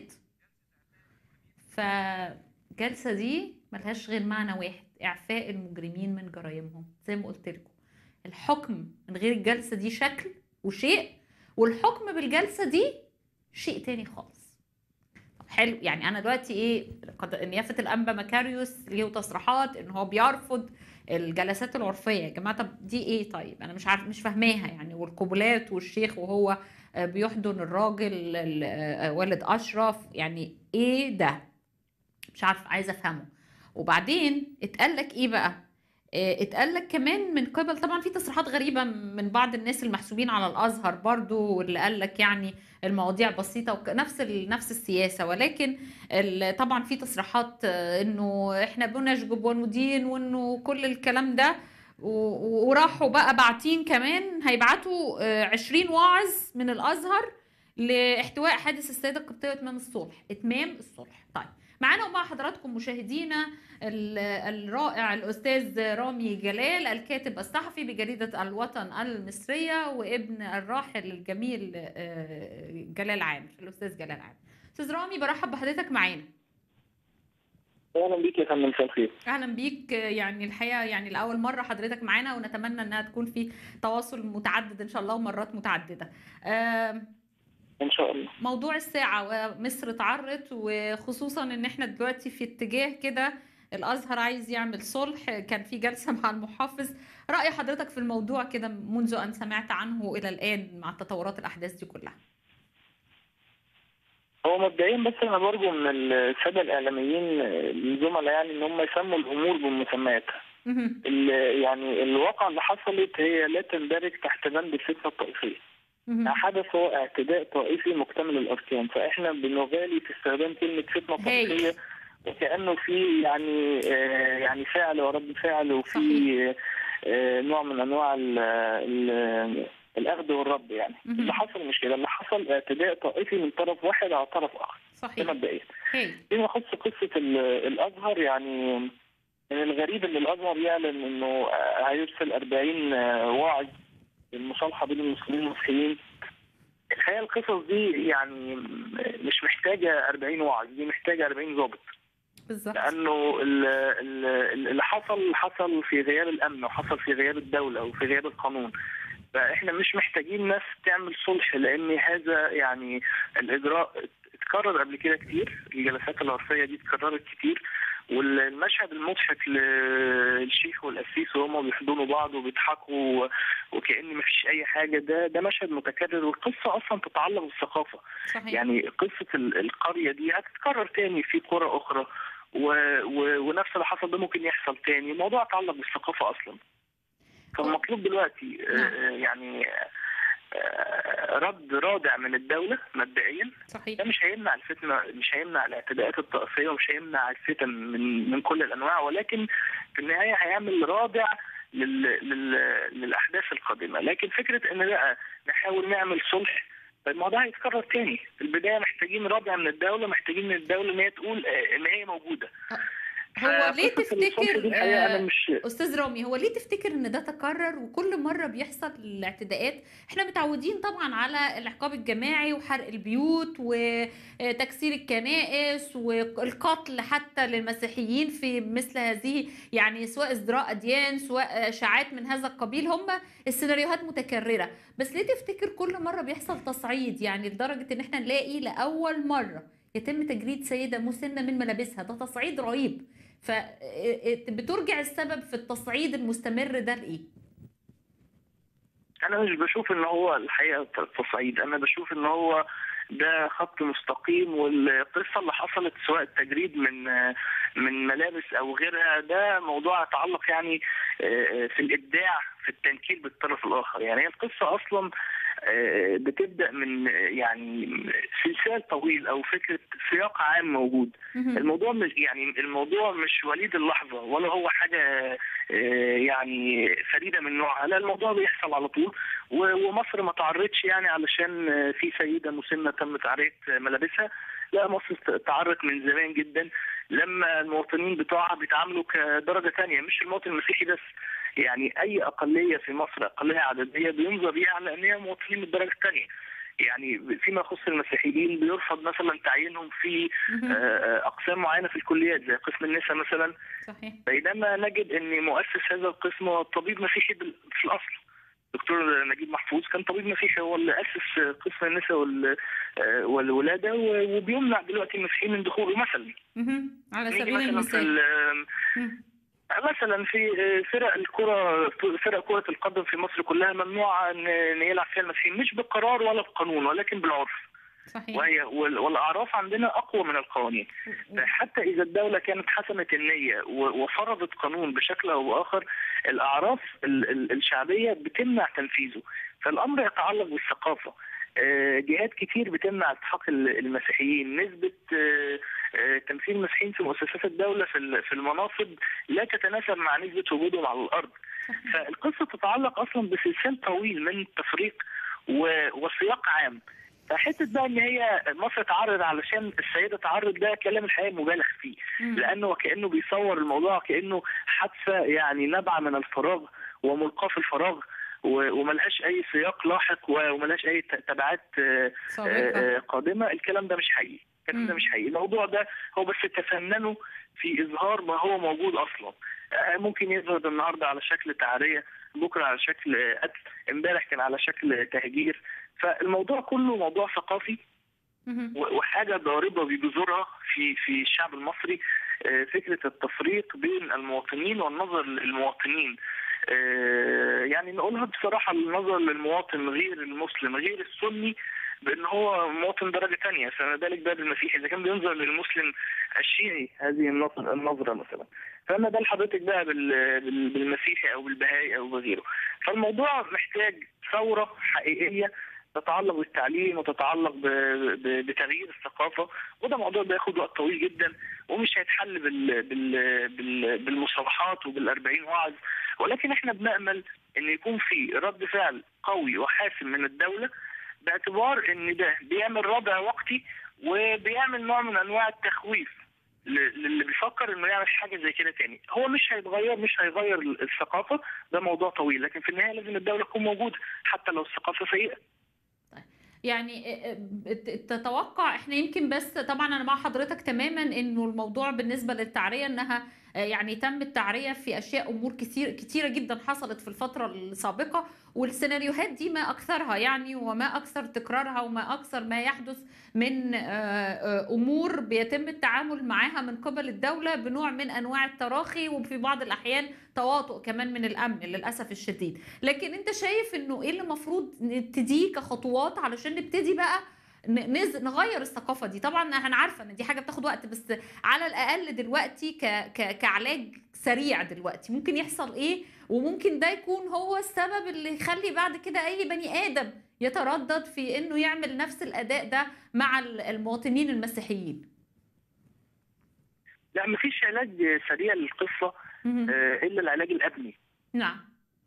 فالجلسه دي ملهاش غير معنى واحد اعفاء المجرمين من جرائمهم زي ما قلت لكم الحكم من غير الجلسة دي شكل وشيء والحكم بالجلسة دي شيء تاني خالص طب حلو يعني انا دلوقتي ايه قد نيافة الانبا مكاريوس ليه تصريحات ان هو بيرفض الجلسات العرفية يا جماعة طب دي ايه طيب انا مش عارف مش فاهماها يعني والقبلات والشيخ وهو آه، بيحضن الراجل ال- آه، والد اشرف يعني ايه ده مش عارف عايزة افهمه وبعدين اتقال لك ايه بقى آه، اتقال لك كمان من قبل طبعا في تصريحات غريبه من بعض الناس المحسوبين على الازهر برضو واللي قال لك يعني المواضيع بسيطه وك- نفس ال- نفس السياسه ولكن ال- طبعا في تصريحات آه، انه احنا بنشجب وندين وانه كل الكلام ده و- و- وراحوا بقى باعتين كمان هيبعتوا آه، 20 واعظ من الازهر لاحتواء حادث السيده القبطيه واتمام الصلح اتمام الصلح طيب معانا ومع حضراتكم مشاهدينا ال- الرائع الأستاذ رامي جلال الكاتب الصحفي بجريدة الوطن المصرية وابن الراحل الجميل آه، جلال عامر الأستاذ جلال عامر أستاذ رامي برحب بحضرتك معانا اهلا بيك يا فندم مساء الخير أهلا بيك آه، يعني الحقيقة يعني لأول مرة حضرتك معانا ونتمنى أنها تكون في تواصل متعدد إن شاء الله ومرات متعددة آم، ان شاء الله موضوع الساعة ومصر اتعرت وخصوصا ان احنا دلوقتي في اتجاه كده الازهر عايز يعمل صلح كان في جلسة مع المحافظ رأي حضرتك في الموضوع كده منذ ان سمعت عنه الى الان مع تطورات الاحداث دي كلها هو مبدئيا بس انا برجو من الساده الاعلاميين آه، الزملاء يعني ان هم يسموا الامور بمسمياتها مهم. ال- يعني الواقعة اللي حصلت هي لا تندرج تحت بند الفتنة الطائفية مهم. حدث هو اعتداء طائفي مكتمل الأركان فإحنا بنغالي في استخدام كلمة فتنة هايل. طائفية وكأنه في يعني آه، يعني فعل ورد فعل وفي آه، نوع من أنواع ال- ال- الأخذ والرد يعني مهم. اللي حصل مش كده اللي حصل اعتداء طائفي من طرف واحد على طرف آخر ده صحيح مبدئيا هايل فيما يخص قصة ال- الأزهر يعني من الغريب إن الأزهر يعلن إنه آه، هيرسل 40 آه، واعظ للمصالحة بين المسلمين والمسيحيين الحقيقة القصص دي يعني مش محتاجة 40 واعظ دي محتاجة 40 ضابط بالظبط لأنه ال- ال- اللي حصل حصل في غياب الأمن وحصل في غياب الدولة وفي غياب القانون فاحنا مش محتاجين ناس تعمل صلح لان هذا يعني الاجراء اتكرر قبل كده كتير الجلسات العرفيه دي اتكررت كتير والمشهد المضحك للشيخ والقسيس وهم بيحضنوا بعض وبيضحكوا وكأن مفيش أي حاجة ده ده مشهد متكرر والقصة أصلا تتعلق بالثقافة صحيح يعني قصة ال- القرية دي هتتكرر تاني في قرى أخرى و... و... ونفس اللي حصل ده ممكن يحصل تاني الموضوع يتعلق بالثقافة أصلا فالمطلوب دلوقتي آه، نعم. يعني آه، رد رادع من الدولة مبدئيا صحيح ده مش هيمنع الفتنة مش هيمنع الاعتداءات الطائفية ومش هيمنع الفتن من من كل الأنواع ولكن في النهاية هيعمل رادع لل... لل... للأحداث القادمة لكن فكرة إن بقى نحاول نعمل صلح الموضوع هيتكرر تاني في البداية محتاجين رادع من الدولة محتاجين من الدولة إن هي تقول آه، إن هي موجودة هو ليه فقصة الصلح تفتكر دي الحقيقة أنا آه، مش استاذ رامي هو ليه تفتكر ان ده تكرر وكل مره بيحصل الاعتداءات احنا متعودين طبعا على العقاب الجماعي وحرق البيوت وتكسير الكنائس والقتل حتى للمسيحيين في مثل هذه يعني سواء ازدراء اديان سواء اشاعات من هذا القبيل هم السيناريوهات متكرره بس ليه تفتكر كل مره بيحصل تصعيد يعني لدرجه ان احنا نلاقي لاول مره يتم تجريد سيده مسنه من ملابسها ده تصعيد رهيب فبترجع السبب في التصعيد المستمر ده لايه؟ انا مش بشوف ان هو الحقيقه تصعيد انا بشوف ان هو ده خط مستقيم والقصه اللي حصلت سواء التجريد من من ملابس او غيرها ده موضوع يتعلق يعني آه، في الابداع في التنكيل بالطرف الاخر يعني هي القصه اصلا آه، بتبدا من آه، يعني سلسال طويل او فكره سياق عام موجود الموضوع مش يعني الموضوع مش وليد اللحظه ولا هو حاجه آه، يعني فريده من نوعها لا الموضوع بيحصل على طول و- ومصر ما تعرضش يعني علشان آه، في سيده مسنه تم تعريه ملابسها لا مصر تعرض من زمان جدا لما المواطنين بتوعها بيتعاملوا كدرجه ثانيه مش المواطن المسيحي بس يعني اي اقليه في مصر اقليه عدديه بينظر ليها على ان هي مواطنين من الدرجه الثانيه يعني فيما يخص المسيحيين بيرفض مثلا تعيينهم في آه، آه، اقسام معينه في الكليات زي قسم النساء مثلا صحيح بينما نجد ان مؤسس هذا القسم هو طبيب مسيحي بال- في الاصل دكتور نجيب محفوظ كان طبيب مسيحي هو اللي اسس قسم النساء وال- آه، والولاده و- وبيمنع دلوقتي المسيحيين من دخوله مثلا مهم. على نيجي سبيل مثلا في المثال ال- مم. مثلا في فرق الكرة فرق كرة القدم في مصر كلها ممنوع ان إن يلعب فيها المسيحيين مش بقرار ولا بقانون ولكن بالعرف صحيح وهي وال- والاعراف عندنا اقوى من القوانين حتى اذا الدوله كانت حسمت النيه و- وفرضت قانون بشكل او باخر الاعراف ال- ال- الشعبيه بتمنع تنفيذه فالامر يتعلق بالثقافه آه، جهات كتير بتمنع التحاق ال- المسيحيين نسبه آه، آه، تمثيل المسيحيين في مؤسسات الدوله في ال- في المناصب لا تتناسب مع نسبه وجودهم على الارض فالقصه تتعلق اصلا بسلسال طويل من تفريق و- وسياق عام فحته بقى ان هي مصر تعرض علشان السيده تعرض ده كلام الحقيقه مبالغ فيه لانه وكانه بيصور الموضوع كانه حادثه يعني نابعه من الفراغ وملقاه في الفراغ و- وملهاش اي سياق لاحق و- وملهاش اي ت- تبعات آه، سابقة. آه، قادمه الكلام ده مش حقيقي الكلام ده مش حقيقي الموضوع ده هو بس تفننوا في اظهار ما هو موجود اصلا آه، ممكن يظهر النهارده على شكل تعريه بكره على شكل آه، قتل امبارح كان على شكل تهجير فالموضوع كله موضوع ثقافي مهم. و- وحاجه ضاربه بجذورها في في الشعب المصري آه، فكره التفريق بين المواطنين والنظر للمواطنين آه، يعني نقولها بصراحه النظر للمواطن غير المسلم غير السني بان هو مواطن درجه ثانيه فما بالك بقى بالمسيحي اذا كان بينظر للمسلم الشيعي هذه النظر- النظره مثلا فما بال حضرتك بقى بال- بال- بالمسيحي او بالبهائي او بغيره فالموضوع محتاج ثوره حقيقيه تتعلق بالتعليم وتتعلق ب- ب- بتغيير الثقافه وده موضوع بياخد وقت طويل جدا ومش هيتحل بال بال بال بالمصطلحات وبال40 وعظ ولكن احنا بنامل ان يكون في رد فعل قوي وحاسم من الدوله باعتبار ان ده بيعمل ردع وقتي وبيعمل نوع من انواع التخويف ل- للي بيفكر انه يعمل حاجه زي كده تاني هو مش هيتغير مش هيغير الثقافه ده موضوع طويل لكن في النهايه لازم الدوله تكون موجوده حتى لو الثقافه سيئه يعني ت- تتوقع احنا يمكن بس طبعا انا مع حضرتك تماما انه الموضوع بالنسبه للتعريه انها آه، يعني تم التعريه في اشياء امور كثير كثيره جدا حصلت في الفتره السابقه والسيناريوهات دي ما اكثرها يعني وما اكثر تكرارها وما اكثر ما يحدث من آه، آه، امور بيتم التعامل معاها من قبل الدوله بنوع من انواع التراخي وفي بعض الاحيان تواطؤ كمان من الامن للاسف الشديد لكن انت شايف انه ايه اللي المفروض نبتديه كخطوات علشان نبتدي بقى ن- نز... نغير الثقافه دي طبعا انا عارفه ان دي حاجه بتاخد وقت بس على الاقل دلوقتي ك... ك... كعلاج سريع دلوقتي ممكن يحصل ايه وممكن ده يكون هو السبب اللي يخلي بعد كده اي بني ادم يتردد في انه يعمل نفس الاداء ده مع ال- المواطنين المسيحيين لا مفيش علاج سريع للقصه آه، الا العلاج الامني نعم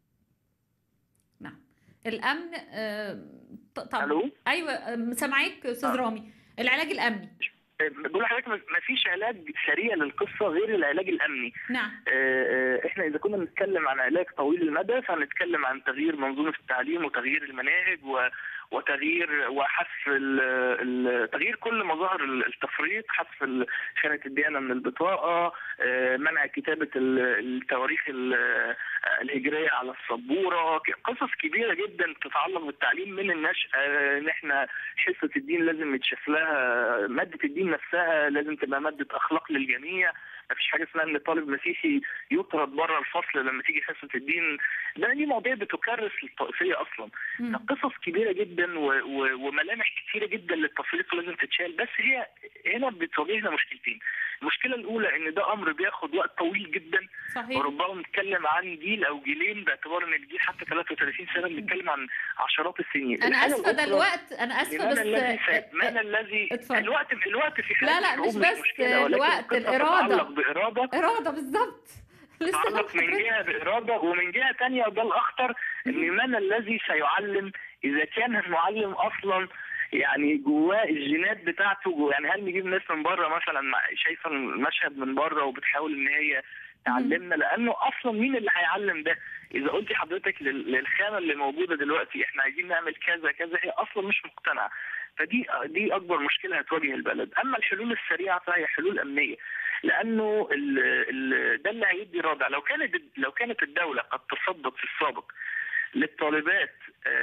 نعم الامن آه، ط- طب ألو؟ ايوه آه، سامعاك استاذ رامي العلاج الامني بقول لحضرتك ما فيش علاج سريع للقصه غير العلاج الامني نعم آه، آه، احنا اذا كنا بنتكلم عن علاج طويل المدى فهنتكلم عن تغيير منظومه التعليم وتغيير المناهج و- وتغيير وحذف ال- ال- تغيير كل مظاهر ال- التفريط حذف ال- خانه الديانه من البطاقه آه، منع كتابه ال- التواريخ ال- آه، الهجريه على السبوره ك- قصص كبيره جدا تتعلق بالتعليم من النشأة آه، ان احنا حصه الدين لازم يتشاف لها ماده الدين نفسها لازم تبقى ماده اخلاق للجميع ما فيش حاجه اسمها ان طالب مسيحي يطرد بره الفصل لما تيجي حصه الدين ده دي مواضيع بتكرس للطائفيه اصلا قصص كبيره جدا و... و... وملامح كثيره جدا للتفريط لازم تتشال بس هي هنا بتواجهنا مشكلتين المشكله الاولى ان ده امر بياخد وقت طويل جدا صحيح وربما بنتكلم عن جيل او جيلين باعتبار ان الجيل حتى 33 سنه بنتكلم عن عشرات السنين انا الحاجة اسفه ده الأخرى الوقت انا اسفه من بس الذي سي... من الذي اتفضل. الوقت الوقت في حياة لا لا الشعوب مش بس مشكلة ولكن الوقت القصة الاراده تتعلق بإرادة اراده بالظبط لسه تتعلق من جهة بإرادة ومن جهة تانية وده الأخطر إن من الذي سيعلم إذا كان المعلم أصلا يعني جواه الجينات بتاعته جواه يعني هل نجيب ناس من بره مثلا مع- شايفه المشهد من بره وبتحاول ان هي تعلمنا لانه اصلا مين اللي هيعلم ده؟ اذا قلتي حضرتك لل- للخامه اللي موجوده دلوقتي احنا عايزين نعمل كذا كذا هي اصلا مش مقتنعه فدي دي اكبر مشكله هتواجه البلد اما الحلول السريعه فهي حلول امنيه لانه ال ال ده اللي هيدي رادع لو كانت لو كانت الدوله قد تصدت في السابق للطالبات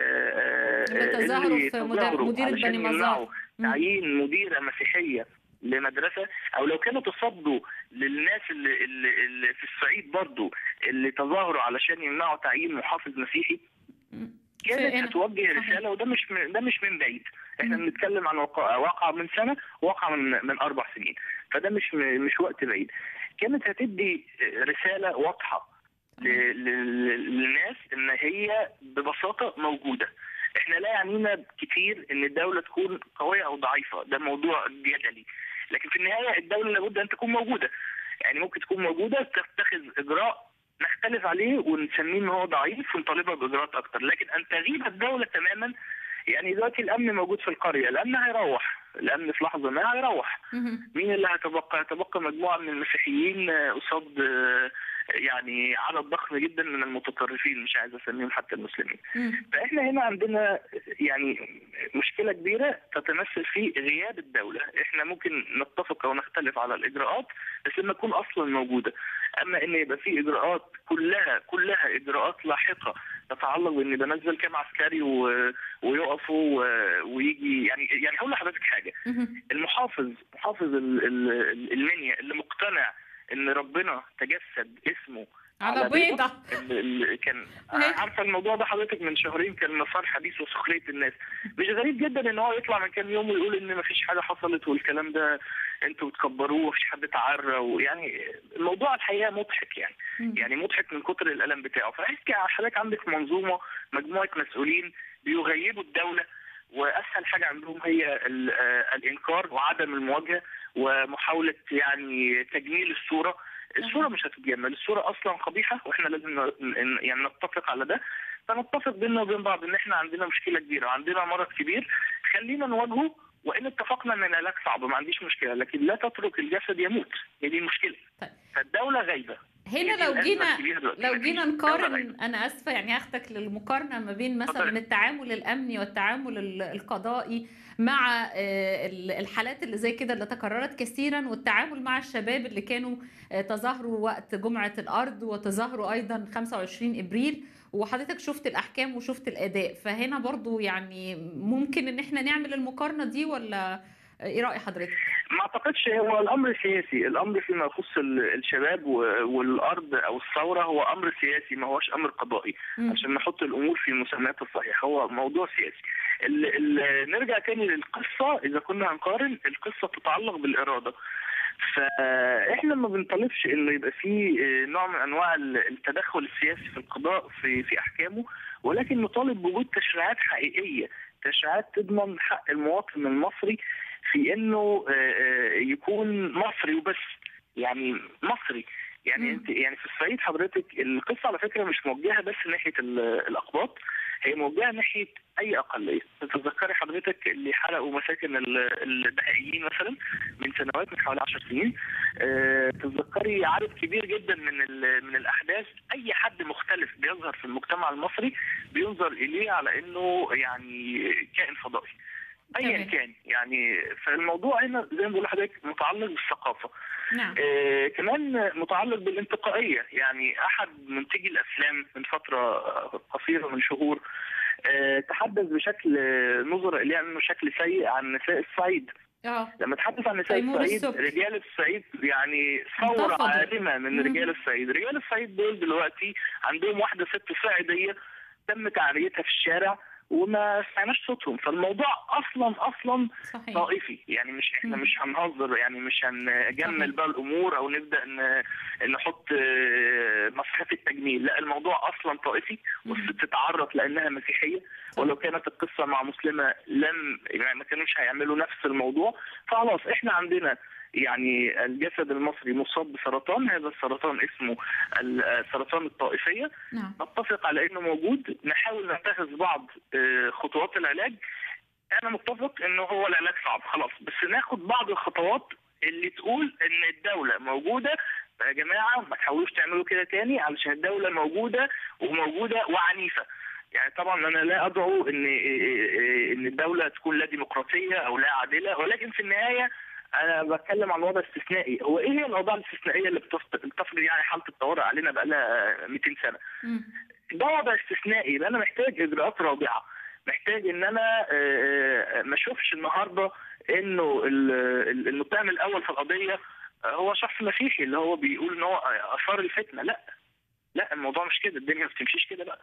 آه، آه، اللي تظاهروا اللي في مدير- تظاهروا مديرة علشان بني مزار. يمنعوا تعيين مديره مسيحيه لمدرسه او لو كانوا تصدوا للناس اللي, اللي, اللي في الصعيد برضو اللي تظاهروا علشان يمنعوا تعيين محافظ مسيحي كانت هنا. هتوجه رساله وده مش من ده مش من بعيد احنا بنتكلم عن واقع واقع من سنه وواقع من من اربع سنين فده مش م- مش وقت بعيد كانت هتدي رساله واضحه ل- ل- للناس ان هي ببساطه موجوده احنا لا يعنينا كتير ان الدوله تكون قويه او ضعيفه ده موضوع جدلي لكن في النهايه الدوله لابد ان تكون موجوده يعني ممكن تكون موجوده تتخذ اجراء نختلف عليه ونسميه ان هو ضعيف ونطالبها باجراءات اكتر لكن ان تغيب الدوله تماما يعني دلوقتي الامن موجود في القريه الامن هيروح الامن في لحظه ما هيروح مين اللي هيتبقى هيتبقى مجموعه من المسيحيين آه، قصاد آه، يعني عدد ضخم جدا من المتطرفين مش عايز اسميهم حتى المسلمين فاحنا هنا عندنا يعني مشكله كبيره تتمثل في غياب الدوله احنا ممكن نتفق او نختلف على الاجراءات بس لما تكون اصلا موجوده اما ان يبقى في اجراءات كلها كلها اجراءات لاحقه تتعلق بان بنزل كام عسكري و... ويقفوا و... ويجي يعني يعني هقول لحضرتك حاجه المحافظ محافظ ال- ال- المنيا اللي مقتنع ان ربنا تجسد اسمه على بيضة ال- ال- كان أهي. عارفه الموضوع ده حضرتك من شهرين كان مسار حديث وسخريه الناس مش غريب جدا ان هو يطلع من كام يوم ويقول ان مفيش حاجه حصلت والكلام ده انتوا بتكبروه ومفيش حد تعرى ويعني الموضوع الحقيقه مضحك يعني مم. يعني مضحك من كتر الالم بتاعه فحضرتك حضرتك عندك منظومه مجموعه مسؤولين بيغيبوا الدوله واسهل حاجه عندهم هي ال- آه، الانكار وعدم المواجهه ومحاوله يعني تجميل الصوره الصوره مش هتتجمل الصوره اصلا قبيحه واحنا لازم ن- ن- يعني نتفق على ده فنتفق بيننا وبين بعض ان احنا عندنا مشكله كبيره وعندنا مرض كبير خلينا نواجهه وان اتفقنا ان العلاج صعب ما عنديش مشكله لكن لا تترك الجسد يموت هي دي المشكله طيب. فالدوله غايبه هي هنا دي لو الأزمة جينا الكبيرة دلوقتي. لو مفيش جينا دولة نقارن غايبة. انا اسفه يعني هاخدك للمقارنه ما بين مثلا اتفضلي. التعامل الامني والتعامل ال- القضائي مع آه، ال- الحالات اللي زي كده اللي تكررت كثيرا والتعامل مع الشباب اللي كانوا آه، تظاهروا وقت جمعه الارض وتظاهروا ايضا 25 ابريل وحضرتك شفت الاحكام وشفت الاداء فهنا برضو يعني ممكن ان احنا نعمل المقارنه دي ولا ايه راي حضرتك؟ ما اعتقدش هو الامر سياسي الامر فيما يخص ال- الشباب و- والارض او الثوره هو امر سياسي ما هوش امر قضائي مم. عشان نحط الامور في مسمياتها الصحيحه هو موضوع سياسي ال ال نرجع تاني للقصه اذا كنا هنقارن القصه تتعلق بالاراده فاحنا ما بنطالبش انه يبقى في نوع من انواع التدخل السياسي في القضاء في في احكامه ولكن نطالب بوجود تشريعات حقيقيه تشريعات تضمن حق المواطن المصري في انه آه، آه، يكون مصري وبس يعني مصري يعني مم. انت يعني في الصعيد حضرتك القصه على فكره مش موجهه بس ناحيه ال- الاقباط هي موجهه ناحيه اي اقليه تتذكري حضرتك اللي حرقوا مساكن ال- البهائيين مثلا من سنوات من حوالي 10 سنين آه، تتذكري عدد كبير جدا من ال- من الاحداث اي حد مختلف بيظهر في المجتمع المصري بينظر اليه على انه يعني كائن فضائي ايا تمام. كان يعني فالموضوع هنا زي ما بقول لحضرتك متعلق بالثقافه نعم آه، كمان متعلق بالانتقائية يعني أحد منتجي الأفلام من فترة آه، قصيرة من شهور آه، تحدث بشكل آه، نظر إليه أنه شكل سيء عن نساء الصعيد اه لما تحدث عن نساء تيمور الصعيد السبكي. رجال الصعيد يعني ثورة انتفضوا. عارمة من مم. رجال الصعيد رجال الصعيد دول دلوقتي عندهم واحدة ست صعيدية تم تعريتها في الشارع وما سمعناش صوتهم فالموضوع اصلا اصلا صحيح طائفي يعني مش احنا مم. مش هنهزر يعني مش هنجمل صحيح. بقى الامور او نبدا ن- نحط آه، مصحف التجميل لا الموضوع اصلا طائفي والست تعرف لانها مسيحيه ولو كانت القصه مع مسلمه لم يعني ما كانوش هيعملوا نفس الموضوع فخلاص احنا عندنا يعني الجسد المصري مصاب بسرطان هذا السرطان اسمه السرطان الطائفيه نعم نتفق على انه موجود نحاول نتخذ بعض آه، خطوات العلاج انا متفق انه هو العلاج صعب خلاص بس ناخد بعض الخطوات اللي تقول ان الدوله موجوده يا جماعه ما تحاولوش تعملوا كده تاني علشان الدوله موجوده وموجوده وعنيفه يعني طبعا انا لا ادعو ان ان الدوله تكون لا ديمقراطيه او لا عادله ولكن في النهايه انا بتكلم عن وضع استثنائي هو ايه هي الاوضاع الاستثنائيه اللي بتفرض بتفرض يعني حاله الطوارئ علينا بقى لها 200 سنه مم. ده وضع استثنائي يبقى انا محتاج اجراءات رادعه محتاج ان انا آه، ما اشوفش النهارده انه ال- ال- المتهم الاول في القضيه آه، هو شخص مسيحي اللي هو بيقول ان هو اثار الفتنه لا لا الموضوع مش كده الدنيا ما بتمشيش كده بقى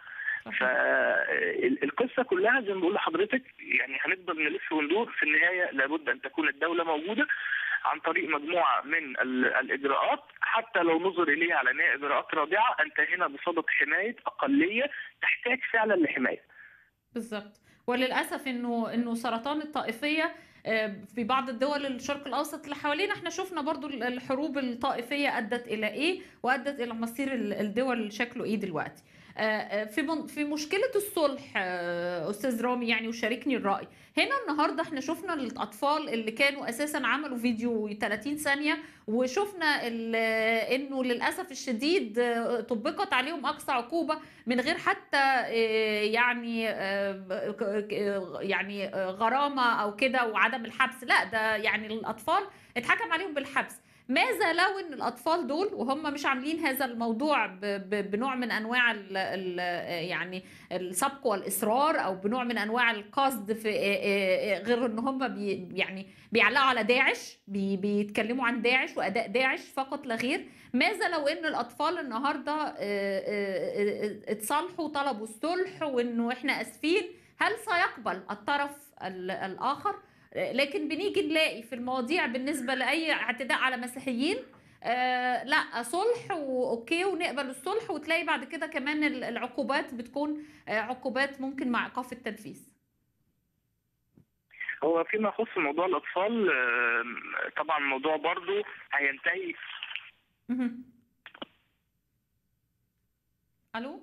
فالقصه كلها زي ما بقول لحضرتك يعني هنفضل نلف وندور في النهايه لابد ان تكون الدوله موجوده عن طريق مجموعه من ال- الاجراءات حتى لو نظر اليها على انها اجراءات رادعه انتهينا بصدد حمايه اقليه تحتاج فعلا لحمايه. بالظبط وللاسف انه انه سرطان الطائفيه آه، في بعض الدول الشرق الاوسط اللي حوالينا احنا شفنا برضو الحروب الطائفيه ادت الى ايه وادت الى مصير ال- الدول شكله ايه دلوقتي آه، آه، في من- في مشكله الصلح آه، استاذ رامي يعني وشاركني الراي هنا النهارده احنا شفنا الاطفال اللي كانوا اساسا عملوا فيديو 30 ثانيه وشفنا ال- انه للاسف الشديد آه، طبقت عليهم اقصى عقوبه من غير حتى آه، يعني آه، ك- ك- يعني آه، غرامه او كده وعدم الحبس لا ده يعني الاطفال اتحكم عليهم بالحبس ماذا لو ان الاطفال دول وهم مش عاملين هذا الموضوع ب- ب- بنوع من انواع ال ال يعني السبق والاصرار او بنوع من انواع القصد في غير ان هم بي يعني بيعلقوا على داعش بي بيتكلموا عن داعش واداء داعش فقط لا غير ماذا لو ان الاطفال النهارده آه، آه، آه، اتصالحوا وطلبوا الصلح وانه احنا اسفين هل سيقبل الطرف ال- الاخر آه، لكن بنيجي نلاقي في المواضيع بالنسبه لاي اعتداء على مسيحيين آه لا صلح واوكي ونقبل الصلح وتلاقي بعد كده كمان ال- العقوبات بتكون آه عقوبات ممكن مع ايقاف التنفيذ هو فيما يخص موضوع الاطفال آم، طبعا الموضوع برضو هينتهي مهم. الو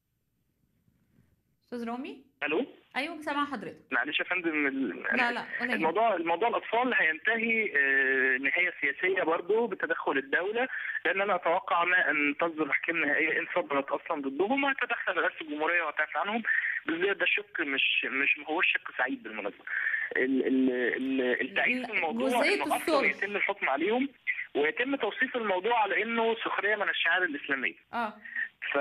استاذ رامي الو ايوه سامعه حضرتك معلش يا فندم ال- لا لا ولا يهمك. الموضوع الموضوع الاطفال هينتهي آه، نهايه سياسيه برضو بتدخل الدوله لان انا اتوقع ما ان تصدر احكام نهائيه ان صدرت اصلا ضدهم هتدخل رئاسه الجمهوريه وهتعفي عنهم بالذات ده شق مش مش ما هوش شق سعيد بالمناسبه ال- ال- ال- التعيين في الموضوع جزئية انه اصلا الصلح. يتم الحكم عليهم ويتم توصيف الموضوع على انه سخريه من الشعائر الاسلاميه اه ف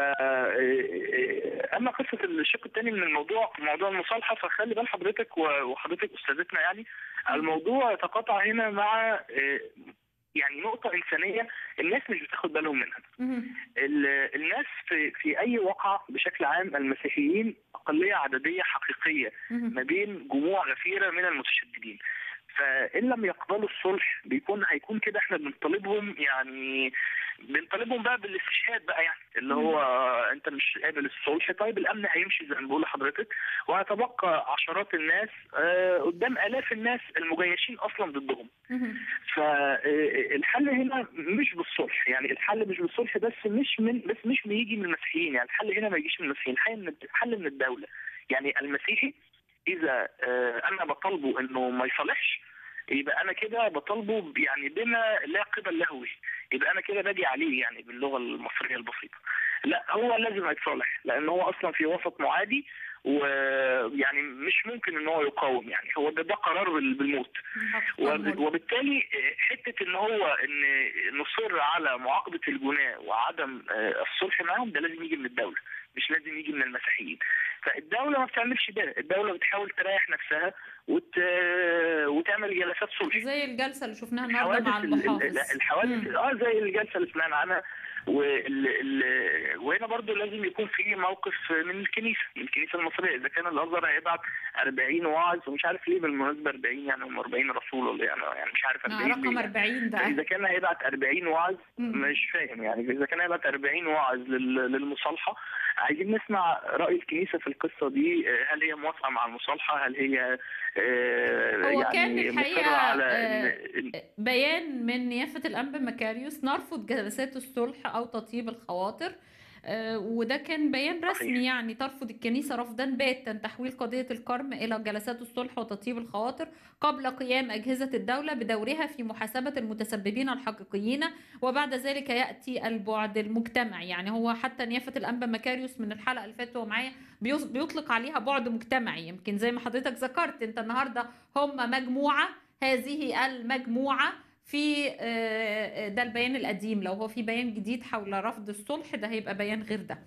اما قصه الشق الثاني من الموضوع موضوع المصالحه فخلي بال حضرتك و- وحضرتك استاذتنا يعني الموضوع يتقاطع هنا مع آه، يعني نقطه انسانيه الناس مش بتاخد بالهم منها مهم. ال- الناس في في اي وقعه بشكل عام المسيحيين اقليه عدديه حقيقيه مهم. ما بين جموع غفيره من المتشددين فان لم يقبلوا الصلح بيكون هيكون كده احنا بنطالبهم يعني بنطالبهم بقى بالاستشهاد بقى يعني اللي هو انت مش قابل الصلح طيب الامن هيمشي زي ما بقول لحضرتك وهتبقى عشرات الناس آه، قدام الاف الناس المجيشين اصلا ضدهم مهم. فالحل هنا مش بالصلح يعني الحل مش بالصلح بس مش من بس مش بيجي من المسيحيين يعني الحل هنا ما يجيش من المسيحيين الحل من الحل من الدوله يعني المسيحي اذا آه، انا بطالبه انه ما يصالحش يبقى انا كده بطالبه ب- يعني بما لا قبل له به يبقى انا كده باجي عليه يعني باللغه المصريه البسيطه لا هو لازم يتصالح لان هو اصلا في وسط معادي ويعني مش ممكن ان هو يقاوم يعني هو ده, ده قرار بال- بالموت وب- وبالتالي حته ان هو ان نصر على معاقبه الجناه وعدم آه، الصلح معاهم ده لازم يجي من الدوله مش لازم يجي من المسيحيين فالدوله ما بتعملش ده الدوله بتحاول تريح نفسها وت... وتعمل جلسات صلح زي الجلسه اللي شفناها النهارده الحوادث مع ال- ال- المحافظ لا، الحوادث اه زي الجلسه اللي سمعنا عنها وال... ال... وهنا برضو لازم يكون في موقف من الكنيسه من الكنيسه المصريه اذا كان الازهر هيبعت 40 واعظ ومش عارف ليه بالمناسبه 40 يعني هم 40 رسول ولا يعني يعني مش عارف 40 رقم ليه. 40 ده اذا كان هيبعت 40 واعظ مم. مش فاهم يعني اذا كان هيبعت 40 واعظ لل- للمصالحه عايزين نسمع راي الكنيسه في القصه دي آه، هل هي موافقه مع المصالحه هل هي آه، هو يعني كان مصرة الحقيقة على آه، إن- بيان من نيافة الأنبا مكاريوس نرفض جلسات الصلح أو تطيب الخواطر آه، وده كان بيان رسمي يعني ترفض الكنيسة رفضا باتا تحويل قضية الكرم إلى جلسات الصلح وتطيب الخواطر قبل قيام أجهزة الدولة بدورها في محاسبة المتسببين الحقيقيين وبعد ذلك يأتي البعد المجتمعي يعني هو حتى نيافة الأنبا مكاريوس من الحلقة اللي فاتت وهو معايا بيص- بيطلق عليها بعد مجتمعي يمكن زي ما حضرتك ذكرت انت النهارده هم مجموعه هذه المجموعه في آه، ده البيان القديم لو هو في بيان جديد حول رفض الصلح ده هيبقى بيان غير ده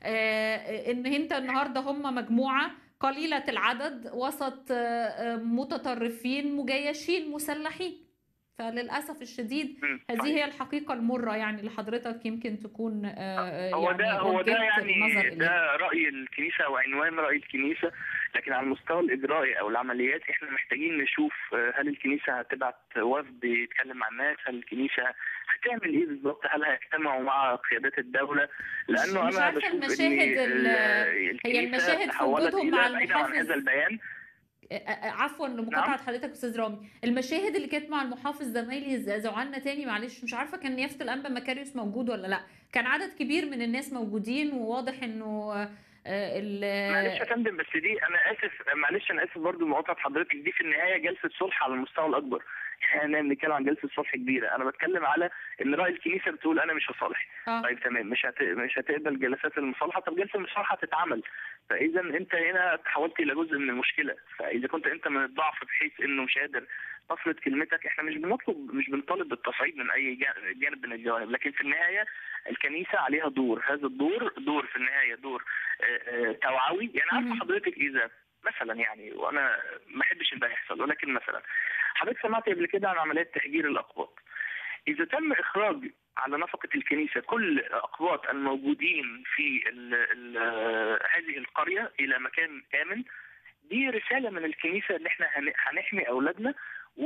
آه، ان انت النهارده هم مجموعه قليله العدد وسط آه، آه، متطرفين مجيشين مسلحين فللاسف الشديد هذه هي الحقيقه المره يعني اللي حضرتك يمكن تكون آه، هو يعني ده هو ده وجهت النظر يعني إليه. ده راي الكنيسه وعنوان راي الكنيسه لكن على المستوى الاجرائي او العمليات احنا محتاجين نشوف آه، هل الكنيسه هتبعت وفد يتكلم مع الناس هل الكنيسه هتعمل ايه بالظبط هل هيجتمعوا مع قيادات الدوله لانه مش انا عارفة بشوف المشاهد ان ال- ال- هي الكنيسة المشاهد في تحولت وجودهم إلى مع بعيداً عن المحافظ هذا البيان آه، آه، عفوا لمقاطعه حضرتك استاذ رامي المشاهد اللي كانت مع المحافظ زمايلي ز- زعلنا تاني معلش مش عارفه كان نيافه الانبا مكاريوس موجود ولا لا كان عدد كبير من الناس موجودين وواضح انه آه، ال- معلش يا فندم بس دي انا اسف معلش انا اسف برضو مقاطعه حضرتك دي في النهايه جلسه صلح على المستوى الاكبر احنا بنتكلم عن جلسه صلح كبيره انا بتكلم على ان راي الكنيسه بتقول انا مش هصالح آه. طيب تمام مش هت... مش هتقبل جلسات المصالحه طب جلسه المصالحه تتعمل فاذا انت هنا تحولت الى جزء من المشكله فاذا كنت انت من الضعف بحيث انه مش قادر تفرض كلمتك احنا مش بنطلب مش بنطالب بالتصعيد من اي جا- جانب من الجوانب لكن في النهايه الكنيسه عليها دور هذا الدور دور في النهايه دور آه، آه، توعوي يعني عارفه مهم. حضرتك اذا مثلا يعني وانا ما احبش ان ده يحصل ولكن مثلا حضرتك سمعت قبل كده عن عمليات تهجير الاقباط اذا تم اخراج على نفقه الكنيسه كل اقباط الموجودين في ال ال هذه القريه الى مكان امن دي رساله من الكنيسه ان احنا هن- هنحمي اولادنا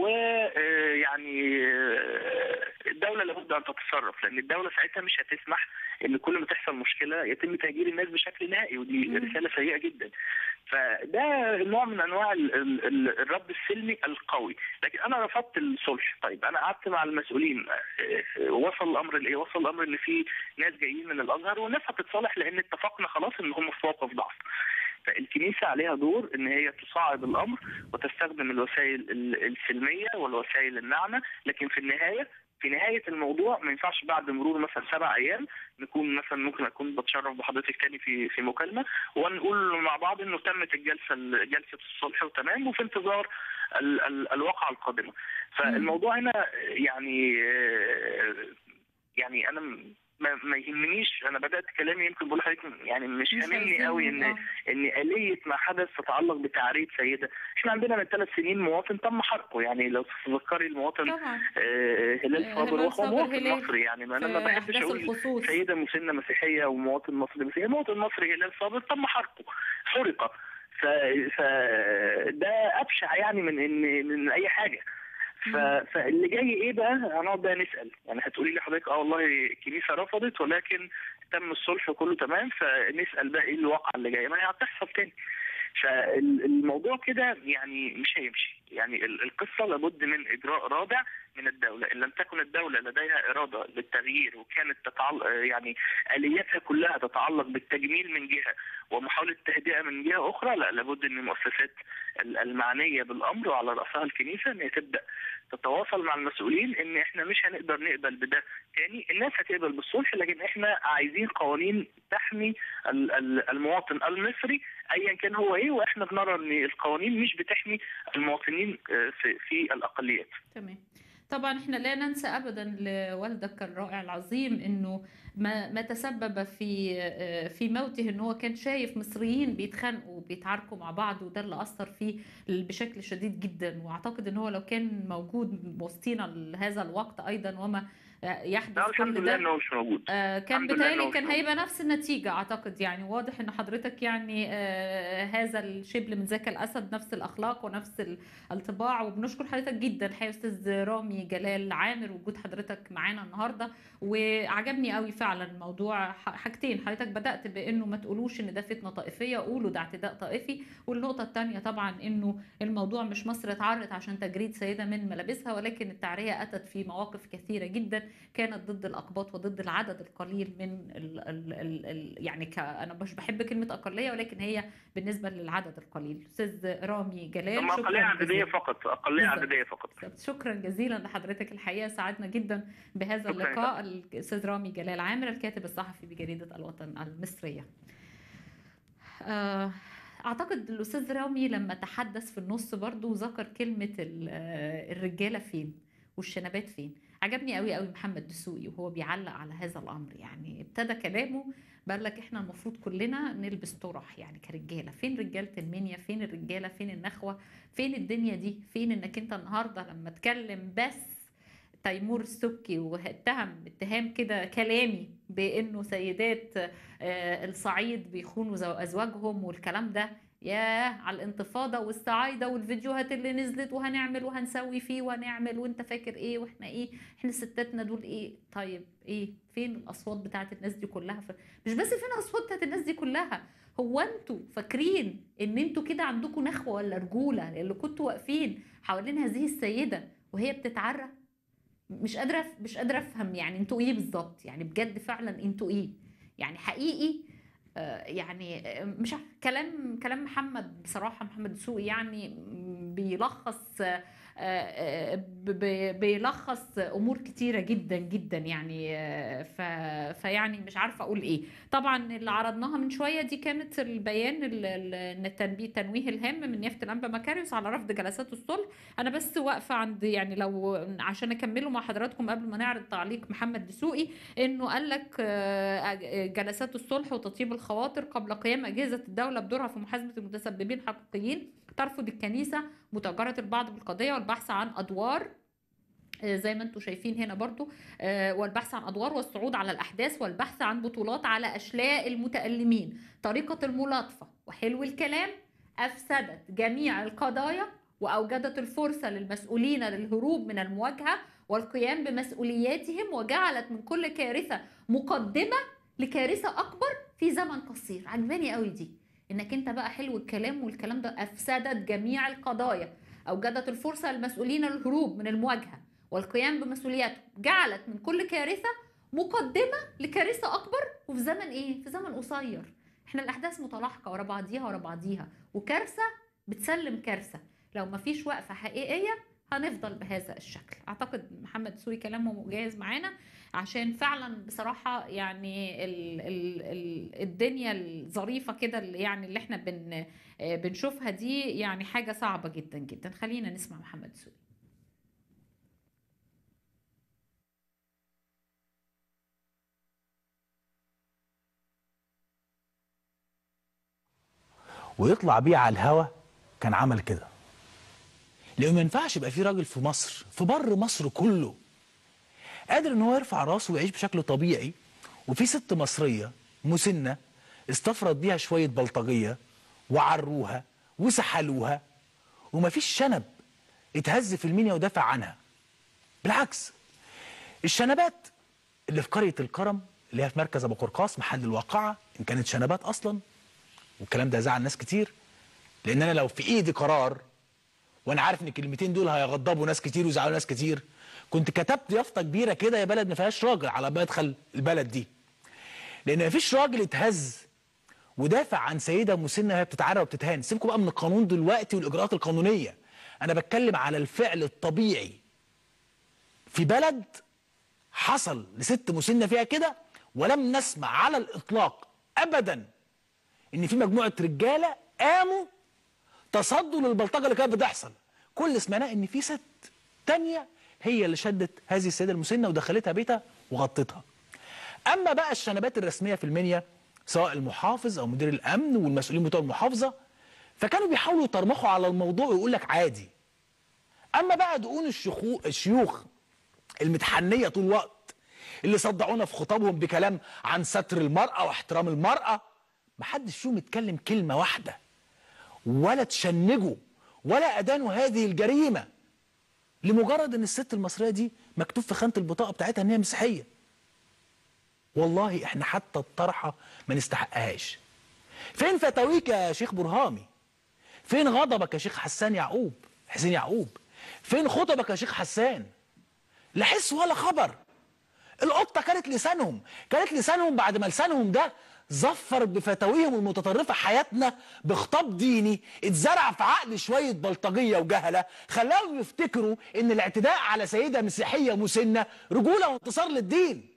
ويعني الدوله لابد ان تتصرف لان الدوله ساعتها مش هتسمح ان كل ما تحصل مشكله يتم تهجير الناس بشكل نهائي ودي مم. رساله سيئه جدا فده نوع من انواع ال- ال- ال- الرد السلمي القوي لكن انا رفضت الصلح طيب انا قعدت مع المسؤولين آه، آه، وصل الامر لايه وصل الامر ان في ناس جايين من الازهر والناس هتتصالح لان اتفقنا خلاص ان هم في موقف ضعف فالكنيسة عليها دور ان هي تصاعد الامر وتستخدم الوسائل ال- السلمية والوسائل الناعمة لكن في النهاية في نهاية الموضوع ما ينفعش بعد مرور مثلا سبع ايام نكون مثلا ممكن اكون بتشرف بحضرتك تاني في في مكالمة ونقول مع بعض انه تمت الجلسة جلسة الصلح وتمام وفي انتظار ال ال الواقعة القادمة فالموضوع هنا يعني آه، يعني انا م- ما, ما يهمنيش انا بدات كلامي يمكن بقول لحضرتك يعني مش مش هاممني عايزين- قوي ان آه. ان آلية ما حدث تتعلق بتعريض سيدة احنا عندنا من ثلاث سنين مواطن تم حرقه يعني لو تتذكري المواطن طبعا آه هلال آه، صابر هلال وهو صابر مواطن هلال مصري يعني ما انا ما في بحبش أحداث اقول الخصوص سيدة مسنة مسيحية ومواطن مصري مسيحي مواطن مصري هلال صابر تم حرقه حرق ف... فده ابشع يعني من ان من اي حاجه ف... فاللي جاي ايه بقى هنقعد بقى نسال يعني هتقولي لي حضرتك اه والله الكنيسه رفضت ولكن تم الصلح وكله تمام فنسال بقى ايه الواقعه اللي جايه ما هي هتحصل تاني فالموضوع كده يعني مش هيمشي يعني ال- القصه لابد من اجراء رادع من الدوله ان لم تكن الدوله لديها اراده للتغيير وكانت تتعلق يعني الياتها كلها تتعلق بالتجميل من جهه ومحاوله تهدئه من جهه اخرى لا لابد ان المؤسسات ال- المعنيه بالامر وعلى راسها الكنيسه ان هي تبدا تتواصل مع المسؤولين ان احنا مش هنقدر نقبل بده تاني الناس هتقبل بالصلح لكن احنا عايزين قوانين تحمي ال- ال- المواطن المصري ايا كان هو ايه واحنا بنرى ان القوانين مش بتحمي المواطنين آه، في, في الاقليات تمام طبعا احنا لا ننسى ابدا لوالدك الرائع العظيم انه ما ما تسبب في آه، في موته ان هو كان شايف مصريين بيتخانقوا وبيتعاركوا مع بعض وده اللي اثر فيه بشكل شديد جدا واعتقد ان هو لو كان موجود وسطينا لهذا الوقت ايضا وما لا يحدث الحمد كل لله ده انه مش موجود آه، كان الحمد لله إنه بتهيألي مش كان موجود. هيبقى نفس النتيجة أعتقد يعني واضح إن حضرتك يعني آه، هذا الشبل من ذاك الأسد نفس الأخلاق ونفس ال- الطباع وبنشكر حضرتك جدا الحقيقة أستاذ رامي جلال عامر وجود حضرتك معانا النهاردة وعجبني قوي فعلا موضوع ح- حاجتين حضرتك بدأت بإنه ما تقولوش إن ده فتنة طائفية قولوا ده اعتداء طائفي والنقطة الثانية طبعا إنه الموضوع مش مصر اتعرضت عشان تجريد سيدة من ملابسها ولكن التعرية أتت في مواقف كثيرة جدا كانت ضد الأقباط وضد العدد القليل من ال ال ال ال يعني ك أنا مش بحب كلمة أقلية ولكن هي بالنسبة للعدد القليل أستاذ رامي جلال هم اقليه عدديه جزيلا فقط اقليه بالظبط. عدديه فقط بالظبط. شكرا جزيلا لحضرتك الحقيقه سعدنا جدا بهذا شكراً اللقاء الاستاذ رامي جلال عامر الكاتب الصحفي بجريده الوطن المصريه آه، اعتقد الاستاذ رامي لما تحدث في النص برضو ذكر كلمه ال- آه، الرجاله فين والشنبات فين عجبني قوي قوي محمد دسوقي وهو بيعلق على هذا الامر يعني ابتدى كلامه بقول لك احنا المفروض كلنا نلبس طرح يعني كرجاله فين رجاله المنيا فين الرجاله فين النخوه فين الدنيا دي فين انك انت النهارده لما تكلم بس تيمور السبكي واتهم اتهام كده كلامي بانه سيدات آه، الصعيد بيخونوا زو- ازواجهم والكلام ده ياه على الانتفاضة والصعايدة والفيديوهات اللي نزلت وهنعمل وهنسوي فيه وهنعمل وانت فاكر ايه واحنا ايه احنا ستاتنا دول ايه طيب ايه فين الاصوات بتاعت الناس دي كلها ف... مش بس فين الاصوات بتاعت الناس دي كلها هو انتوا فاكرين ان انتوا كده عندكم نخوة ولا رجولة اللي كنتوا واقفين حوالين هذه السيدة وهي بتتعرى مش قادره أف- مش قادره افهم يعني انتوا ايه بالظبط يعني بجد فعلا انتوا ايه يعني حقيقي آه، يعني آه، مش عارف كلام كلام محمد بصراحه محمد دسوقي يعني م، بيلخص آه، آه، ب- ب- بيلخص امور كتيره جدا جدا يعني آه، ف فيعني مش عارفه اقول ايه طبعا اللي عرضناها من شويه دي كانت البيان ال- ال- ان التنبيه تنويه الهام من نيافه الانبا مكاريوس على رفض جلسات الصلح انا بس واقفه عند يعني لو عشان اكمله مع حضراتكم قبل ما نعرض تعليق محمد دسوقي انه قال لك آه، جلسات الصلح وتطيب الخواطر قبل قيام اجهزه الدوله بدورها في محاسبه المتسببين الحقيقيين ترفض الكنيسه متاجره البعض بالقضيه والبحث عن ادوار آه، زي ما انتم شايفين هنا برضو آه، والبحث عن ادوار والصعود على الاحداث والبحث عن بطولات على اشلاء المتالمين طريقه الملاطفه وحلو الكلام افسدت جميع القضايا واوجدت الفرصه للمسؤولين للهروب من المواجهه والقيام بمسؤولياتهم وجعلت من كل كارثه مقدمه لكارثه اكبر في زمن قصير عجباني قوي دي انك انت بقى حلو الكلام والكلام ده افسدت جميع القضايا اوجدت الفرصه للمسؤولين للهروب من المواجهه والقيام بمسؤولياتهم جعلت من كل كارثه مقدمه لكارثه اكبر وفي زمن ايه في زمن قصير احنا الاحداث متلاحقه ورا بعضيها ورا بعضيها وكارثه بتسلم كارثه لو ما فيش وقفه حقيقيه هنفضل بهذا الشكل اعتقد محمد سوري كلامه جاهز معانا عشان فعلا بصراحه يعني ال ال ال الدنيا الظريفه كده اللي يعني اللي احنا بن آه، بنشوفها دي يعني حاجه صعبه جدا جدا خلينا نسمع محمد سوري ويطلع بيه على الهوا كان عمل كده لانه ما ينفعش يبقى في راجل في مصر في بر مصر كله قادر ان هو يرفع راسه ويعيش بشكل طبيعي وفي ست مصريه مسنه استفرد بيها شويه بلطجيه وعروها وسحلوها ومفيش شنب اتهز في المنيا ودافع عنها بالعكس الشنبات اللي في قريه الكرم اللي هي في مركز ابو قرقاص محل الواقعه ان كانت شنبات اصلا والكلام ده زعل ناس كتير لان انا لو في ايدي قرار وانا عارف ان الكلمتين دول هيغضبوا ناس كتير ويزعلوا ناس كتير كنت كتبت يافطه كبيره كده يا بلد ما فيهاش راجل على مدخل البلد دي لان مفيش راجل اتهز ودافع عن سيده مسنه وهي بتتعرى وبتتهان سيبكم بقى من القانون دلوقتي والاجراءات القانونيه انا بتكلم على الفعل الطبيعي في بلد حصل لست مسنه فيها كده ولم نسمع على الاطلاق ابدا ان في مجموعه رجاله قاموا تصدوا للبلطجه اللي كانت بتحصل كل اللي سمعناه ان في ست تانية هي اللي شدت هذه السيده المسنه ودخلتها بيتها وغطتها اما بقى الشنبات الرسميه في المنيا سواء المحافظ او مدير الامن والمسؤولين بتوع المحافظه فكانوا بيحاولوا يطرمخوا على الموضوع ويقول لك عادي اما بقى دقون الشيخو الشيوخ المتحنيه طول الوقت اللي صدعونا في خطابهم بكلام عن ستر المراه واحترام المراه محدش فيهم اتكلم كلمه واحده ولا تشنجوا ولا ادانوا هذه الجريمه لمجرد ان الست المصريه دي مكتوب في خانه البطاقه بتاعتها ان هي مسيحيه والله احنا حتى الطرحه ما نستحقهاش فين فتاويك يا شيخ برهامي فين غضبك يا شيخ حسان يعقوب حسين يعقوب فين خطبك يا شيخ حسان لا حس ولا خبر القطه كانت لسانهم كانت لسانهم بعد ما لسانهم ده ظفر بفتاويهم المتطرفه حياتنا بخطاب ديني اتزرع في عقل شويه بلطجيه وجهله خلاهم يفتكروا ان الاعتداء على سيده مسيحيه مسنه رجوله وانتصار للدين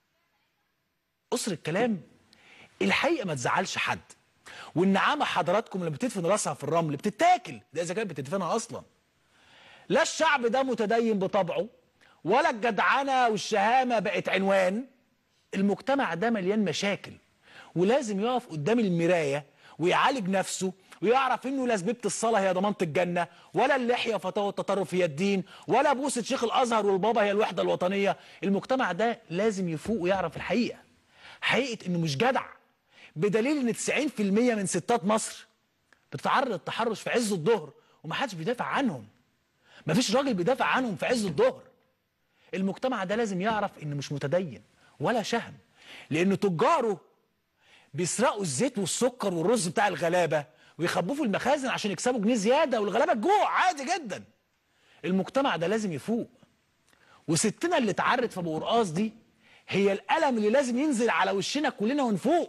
قصر الكلام الحقيقه ما تزعلش حد والنعامه حضراتكم لما بتدفن راسها في الرمل بتتاكل ده اذا كانت بتدفنها اصلا لا الشعب ده متدين بطبعه ولا الجدعنه والشهامه بقت عنوان المجتمع ده مليان مشاكل ولازم يقف قدام المرايه ويعالج نفسه ويعرف انه لا سبيبه الصلاه هي ضمانه الجنه ولا اللحيه فتاوى التطرف هي الدين ولا بوسه شيخ الازهر والبابا هي الوحده الوطنيه المجتمع ده لازم يفوق ويعرف الحقيقه حقيقه انه مش جدع بدليل ان 90% من ستات مصر بتتعرض للتحرش في عز الظهر ومحدش بيدافع عنهم مفيش راجل بيدافع عنهم في عز الظهر المجتمع ده لازم يعرف انه مش متدين ولا شهم لان تجاره بيسرقوا الزيت والسكر والرز بتاع الغلابه ويخبوه في المخازن عشان يكسبوا جنيه زياده والغلابه تجوع عادي جدا المجتمع ده لازم يفوق وستنا اللي اتعرت في ابو قرقاص دي هي القلم اللي لازم ينزل على وشنا كلنا ونفوق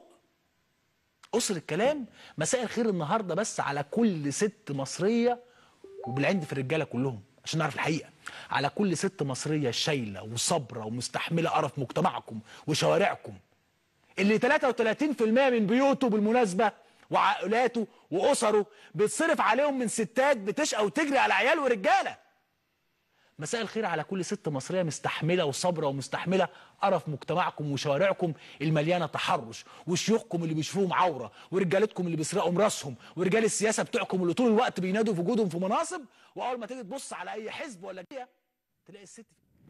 قصر الكلام مساء الخير النهارده بس على كل ست مصريه وبالعند في الرجاله كلهم عشان نعرف الحقيقه على كل ست مصريه شايله وصابره ومستحمله قرف مجتمعكم وشوارعكم اللي 33% من بيوته بالمناسبه وعائلاته واسره بيتصرف عليهم من ستات بتشقى وتجري على عيال ورجاله مساء الخير على كل ست مصريه مستحمله وصابره ومستحمله قرف مجتمعكم وشوارعكم المليانه تحرش وشيوخكم اللي بيشوفوهم عوره ورجالتكم اللي بيسرقوا راسهم ورجال السياسه بتوعكم اللي طول الوقت بينادوا في وجودهم في مناصب واول ما تيجي تبص على اي حزب ولا جهه تلاقي الست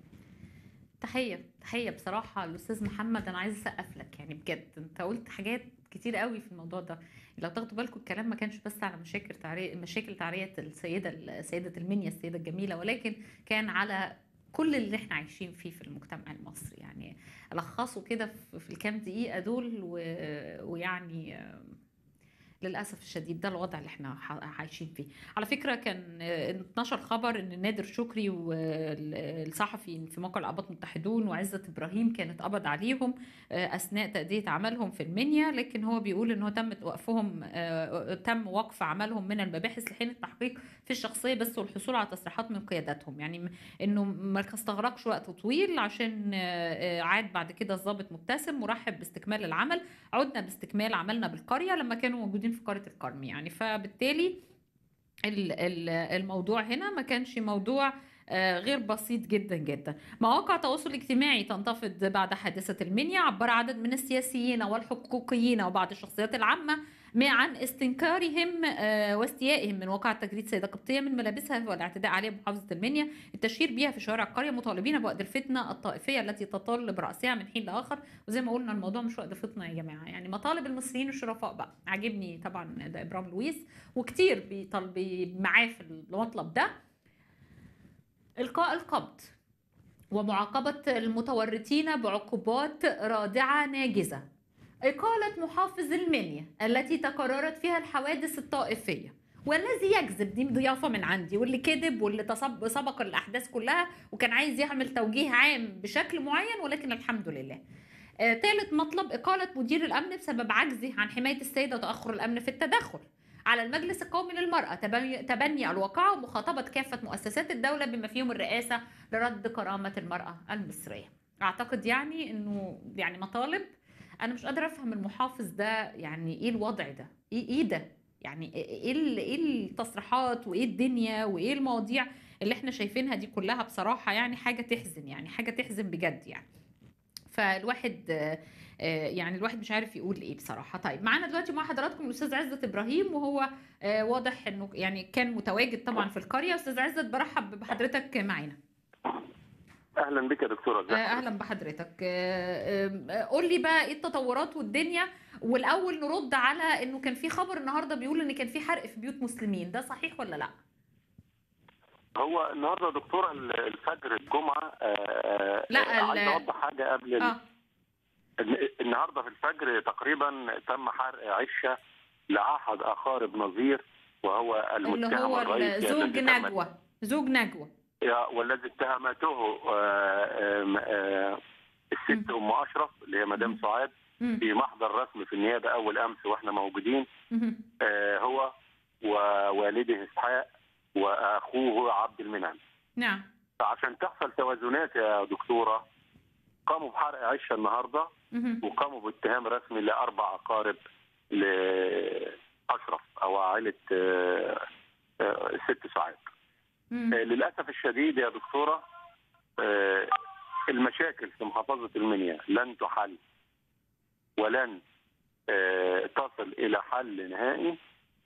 تحية تحية بصراحة الأستاذ محمد أنا عايزة أسقف لك يعني بجد أنت قلت حاجات كتير قوي في الموضوع ده لو تاخدوا بالكم الكلام ما كانش بس على مشاكل تعرية مشاكل تعرية السيدة سيدة المنيا السيدة الجميلة ولكن كان على كل اللي احنا عايشين فيه في المجتمع المصري يعني ألخصوا كده في في الكام دقيقة دول و... ويعني للاسف الشديد ده الوضع اللي احنا ح- عايشين فيه على فكره كان آه، اتنشر خبر ان نادر شكري والصحفي في موقع الاباط المتحدون وعزه ابراهيم كان اتقبض عليهم آه، اثناء تاديه عملهم في المنيا لكن هو بيقول ان هو تم وقفهم آه، تم وقف عملهم من المباحث لحين التحقيق في الشخصيه بس والحصول على تصريحات من قياداتهم يعني م- انه ما استغرقش وقت طويل عشان آه، آه، عاد بعد كده الضابط مبتسم مرحب باستكمال العمل عدنا باستكمال عملنا بالقريه لما كانوا موجودين في قريه الكرم يعني فبالتالي ال- ال- الموضوع هنا ما كانش موضوع آه، غير بسيط جدا جدا مواقع التواصل الاجتماعي تنتفض بعد حادثة المنيا عبر عدد من السياسيين والحقوقيين وبعض الشخصيات العامة ما عن استنكارهم آه، واستيائهم من واقع تجريد سيدة قبطية من ملابسها والاعتداء عليها بمحافظة المنيا التشهير بها في شوارع القرية مطالبين بوقت الفتنة الطائفية التي تطال برأسها من حين لآخر وزي ما قلنا الموضوع مش وقت فتنة يا جماعة يعني مطالب المصريين الشرفاء بقى عاجبني طبعا ده إبرام لويس وكتير بيطالب معاه في المطلب ده إلقاء القبض ومعاقبة المتورطين بعقوبات رادعة ناجزة إقالة محافظ المنيا التي تكررت فيها الحوادث الطائفية والذي يكذب دي ضيافة من عندي واللي كذب واللي تصب سبق الأحداث كلها وكان عايز يعمل توجيه عام بشكل معين ولكن الحمد لله آه، ثالث مطلب إقالة مدير الأمن بسبب عجزه عن حماية السيدة وتأخر الأمن في التدخل على المجلس القومي للمرأة تبني, تبني الواقعة ومخاطبة كافة مؤسسات الدولة بما فيهم الرئاسة لرد كرامة المرأة المصرية أعتقد يعني أنه يعني مطالب أنا مش قادرة أفهم المحافظ ده يعني إيه الوضع ده إيه, إيه ده يعني إيه, ال- إيه التصريحات وإيه الدنيا وإيه المواضيع اللي إحنا شايفينها دي كلها بصراحة يعني حاجة تحزن يعني حاجة تحزن بجد يعني فالواحد آه، آه، يعني الواحد مش عارف يقول ايه بصراحه طيب معانا دلوقتي مع حضراتكم الاستاذ عزت ابراهيم وهو آه، واضح انه يعني كان متواجد طبعا في القريه استاذ عزت برحب بحضرتك معانا اهلا بك يا دكتوره آه، ازيك اهلا بحضرتك آه، آه، قول لي بقى ايه التطورات والدنيا والاول نرد على انه كان في خبر النهارده بيقول ان كان في حرق في بيوت مسلمين ده صحيح ولا لا هو النهارده يا دكتوره الفجر الجمعه آه، لا، آه، ال- عايز اوضح حاجه قبل ال- اه الن- النهارده في الفجر تقريبا تم حرق عشه لاحد اقارب نظير وهو اللي المتهم هو الرئيسي زوج الذي تم- نجوى زوج نجوى يا- والذي اتهمته آه، آم، آه، الست ام اشرف اللي هي مدام سعاد مم. في محضر رسمي في النيابه اول امس واحنا موجودين مهم. آه، هو ووالده اسحاق واخوه عبد المنعم نعم فعشان تحصل توازنات يا دكتوره قاموا بحرق عشه النهارده مهم. وقاموا باتهام رسمي لاربع اقارب لاشرف او عائله آه، آه، الست سعاد. مم. آه، للاسف الشديد يا دكتوره آه، المشاكل في محافظه المنيا لن تحل ولن آه، تصل الى حل نهائي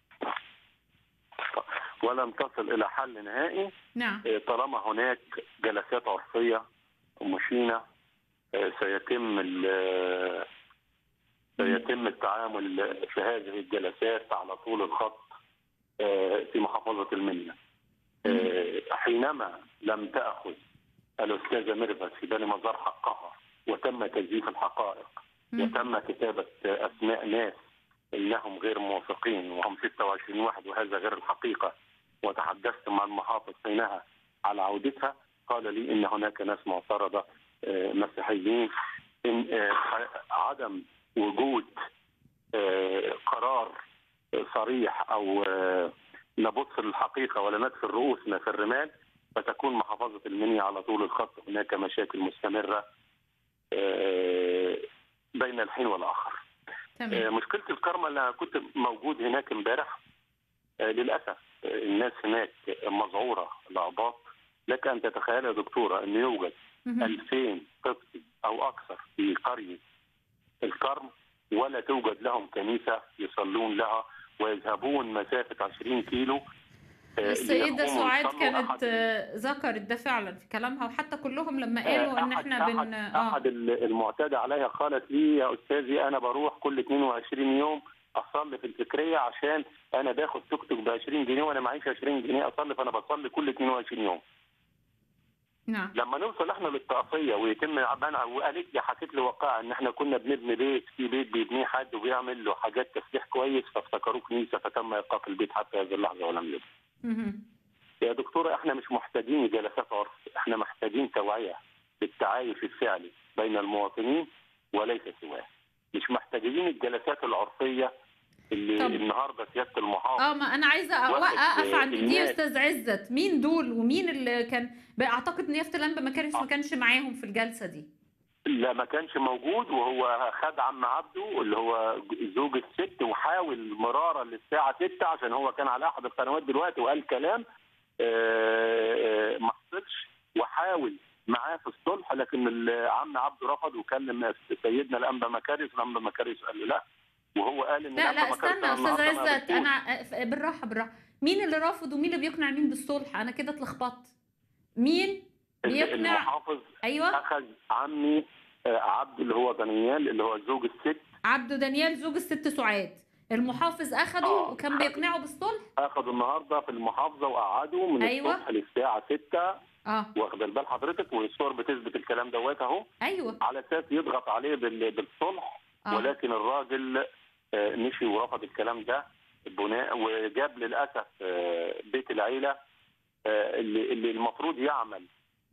ولن تصل الى حل نهائي نعم آه، طالما هناك جلسات عرفيه مشينه آه، سيتم ال- سيتم التعامل في هذه الجلسات على طول الخط آه، في محافظه المنيا. آه، حينما لم تاخذ الاستاذه ميرفت في بني مزار حقها وتم تزييف الحقائق وتم كتابه اسماء ناس انهم غير موافقين وهم 26 واحد وهذا غير الحقيقه وتحدثت مع المحافظ حينها على عودتها قال لي ان هناك ناس معترضه آه، مسيحيين ان آه، عدم وجود آه، قرار صريح او آه، نبص للحقيقه ولا ندخل رؤوسنا في الرمال فتكون محافظه المنيا على طول الخط هناك مشاكل مستمره آه، بين الحين والاخر. تمام آه، مشكله الكرمه اللي انا كنت موجود هناك امبارح آه، للاسف آه، الناس هناك مذعوره الاعباط لك ان تتخيل يا دكتوره ان يوجد مهم. 2000 طفل او اكثر في قريه الكرم ولا توجد لهم كنيسه يصلون لها ويذهبون مسافه 20 كيلو آه، السيدة ليقوموا سعاد يصلوا كانت أحد آه، ذكرت ده فعلا في كلامها وحتى كلهم لما قالوا ان أحد- احنا بن أحد, اه أحد المعتدى عليها قالت لي يا أستاذي أنا بروح كل 22 يوم أصلي في الفكرية عشان أنا باخد توك توك ب 20 جنيه وأنا معيش 20 جنيه أصلي فأنا بصلي كل 22 يوم نعم لما نوصل احنا للطائفيه ويتم منع وقالت لي حكيت لي واقعه ان احنا كنا بنبني بيت في بيت بيبنيه حد وبيعمل له حاجات تسليح كويس فافتكروه كنيسه فتم ايقاف البيت حتى هذه اللحظه ولم يبنى. مهم. يا دكتوره احنا مش محتاجين جلسات عرف احنا محتاجين توعيه بالتعايش الفعلي بين المواطنين وليس سواه مش محتاجين الجلسات العرفيه اللي طب. النهارده سياده المحافظ اه ما انا عايزه واحد، اوقف آه، عند دي يا الناس. استاذ عزت مين دول ومين اللي كان اعتقد نيافه الانبا ما كانش ما كانش معاهم في الجلسه دي لا ما كانش موجود وهو خد عم عبده اللي هو زوج الست وحاول مرارا للساعه 6 عشان هو كان على احد القنوات دلوقتي وقال كلام آه، آه، ما حصلش وحاول معاه في الصلح لكن ال- عم عبده رفض وكلم سيدنا الانبا مكاريس الانبا مكاريس قال له لا وهو قال ان لا الأنبا لا مكاريس استنى أنا استاذ النهاردة ما عزت قابلتوش. انا بالراحه بالراحه مين اللي رافض ومين اللي بيقنع مين بالصلح انا كده اتلخبطت مين بيقنع المحافظ ايوه اخذ عمي آه، عبد اللي هو دانيال اللي هو زوج الست عبده دانيال زوج الست سعاد المحافظ اخده آه. وكان بيقنعه بالصلح اخذوا النهارده في المحافظه وقعدوا من أيوة. الصبح للساعه 6 اه واخد بال حضرتك والصور بتثبت الكلام دوت اهو ايوه على اساس يضغط عليه بال- بالصلح آه. ولكن الراجل آه، مشي ورفض الكلام ده بناء وجاب للاسف آه، بيت العيله آه، اللي اللي المفروض يعمل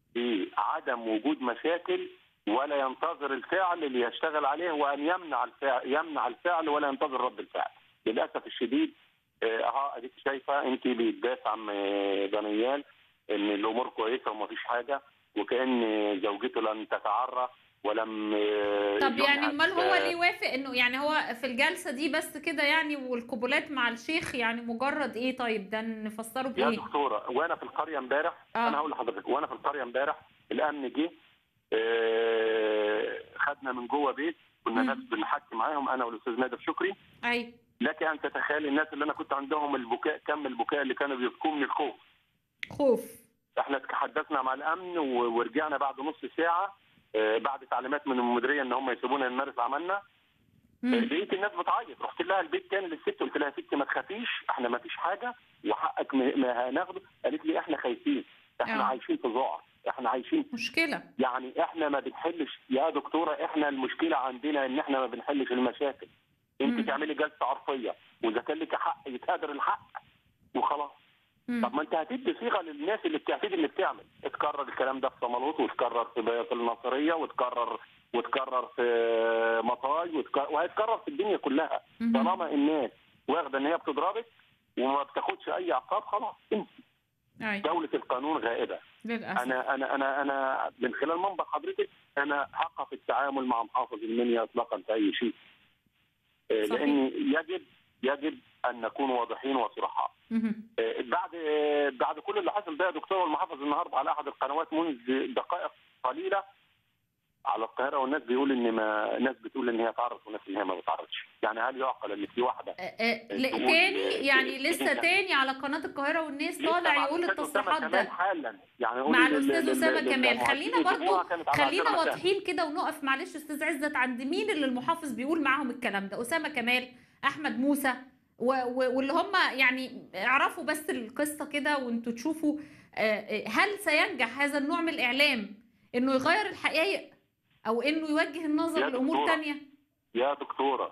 بعدم وجود مشاكل ولا ينتظر الفعل اللي يشتغل عليه وان يمنع الفعل يمنع الفعل ولا ينتظر رد الفعل للاسف الشديد اه آه، اديك شايفه انت بيتدافع عن آه، دانيال ان الامور كويسه ومفيش حاجه وكان زوجته لم تتعرى ولم آه، طب يعني ينهك، امال هو آه، ليه وافق انه يعني هو في الجلسه دي بس كده يعني والقبولات مع الشيخ يعني مجرد ايه طيب ده نفسره يا بايه دكتوره وانا في القريه امبارح آه. انا هقول لحضرتك وانا في القريه امبارح الامن جه آه، خدنا من جوه بيت كنا مم. ناس بنحكي معاهم انا والاستاذ نادر شكري ايوه لك ان تتخيل الناس اللي انا كنت عندهم البكاء كم البكاء اللي كانوا بيبكوا من الخوف خوف احنا تحدثنا مع الامن و- ورجعنا بعد نص ساعه آه، بعد تعليمات من المديريه ان هم يسيبونا نمارس عملنا مم. لقيت الناس بتعيط رحت لها البيت تاني للست قلت لها يا ستي ما تخافيش احنا ما فيش حاجه وحقك ما ما هناخده قالت لي احنا خايفين احنا آه. عايشين في ذعر احنا عايشين مشكله يعني احنا ما بنحلش يا دكتوره احنا المشكله عندنا ان احنا ما بنحلش المشاكل مم. انت تعملي جلسه عرفيه واذا كان لك حق يتهدر الحق وخلاص مم. طب ما انت هتدي صيغه للناس اللي بتعتدي اللي بتعمل اتكرر الكلام ده في صمالوط واتكرر في في الناصريه واتكرر واتكرر في مطاي واتكرر وهيتكرر في الدنيا كلها مهم. طالما الناس واخده ان هي بتضربك وما بتاخدش اي عقاب خلاص انت ايوه دوله القانون غائبه للاسف انا انا انا انا من خلال منبر حضرتك انا هقف التعامل مع محافظ المنيا اطلاقا في اي شيء آه، صحيح. لان يجب يجب ان نكون واضحين وصرحاء مهم. آه، بعد آه، بعد كل اللي حصل ده يا دكتور المحافظ النهارده على احد القنوات منذ دقائق قليله على القاهره والناس بيقول ان ما ناس بتقول ان هي تعرض وناس ان هي ما بتعرضش يعني هل يعقل ان في واحده آه، آه، لا، تقول- تاني يعني تقول- لسه تاني على قناه القاهره والناس لسه طالع مع يقول الأستاذ أسامة التصريحات كمال ده حالا يعني قولي مع لل- الاستاذ لل- اسامه لل- كمال للمعاقين خلينا يجيبوها برضو كانت على خلينا عشرة مساء. واضحين كده ونقف معلش استاذ عزت عند مين اللي المحافظ بيقول معاهم الكلام ده اسامه كمال احمد موسى و... و... واللي هم يعني اعرفوا بس القصه كده وانتوا تشوفوا آه، آه، هل سينجح هذا النوع من الاعلام انه يغير الحقائق او انه يوجه النظر يا لامور دكتورة. تانية يا دكتوره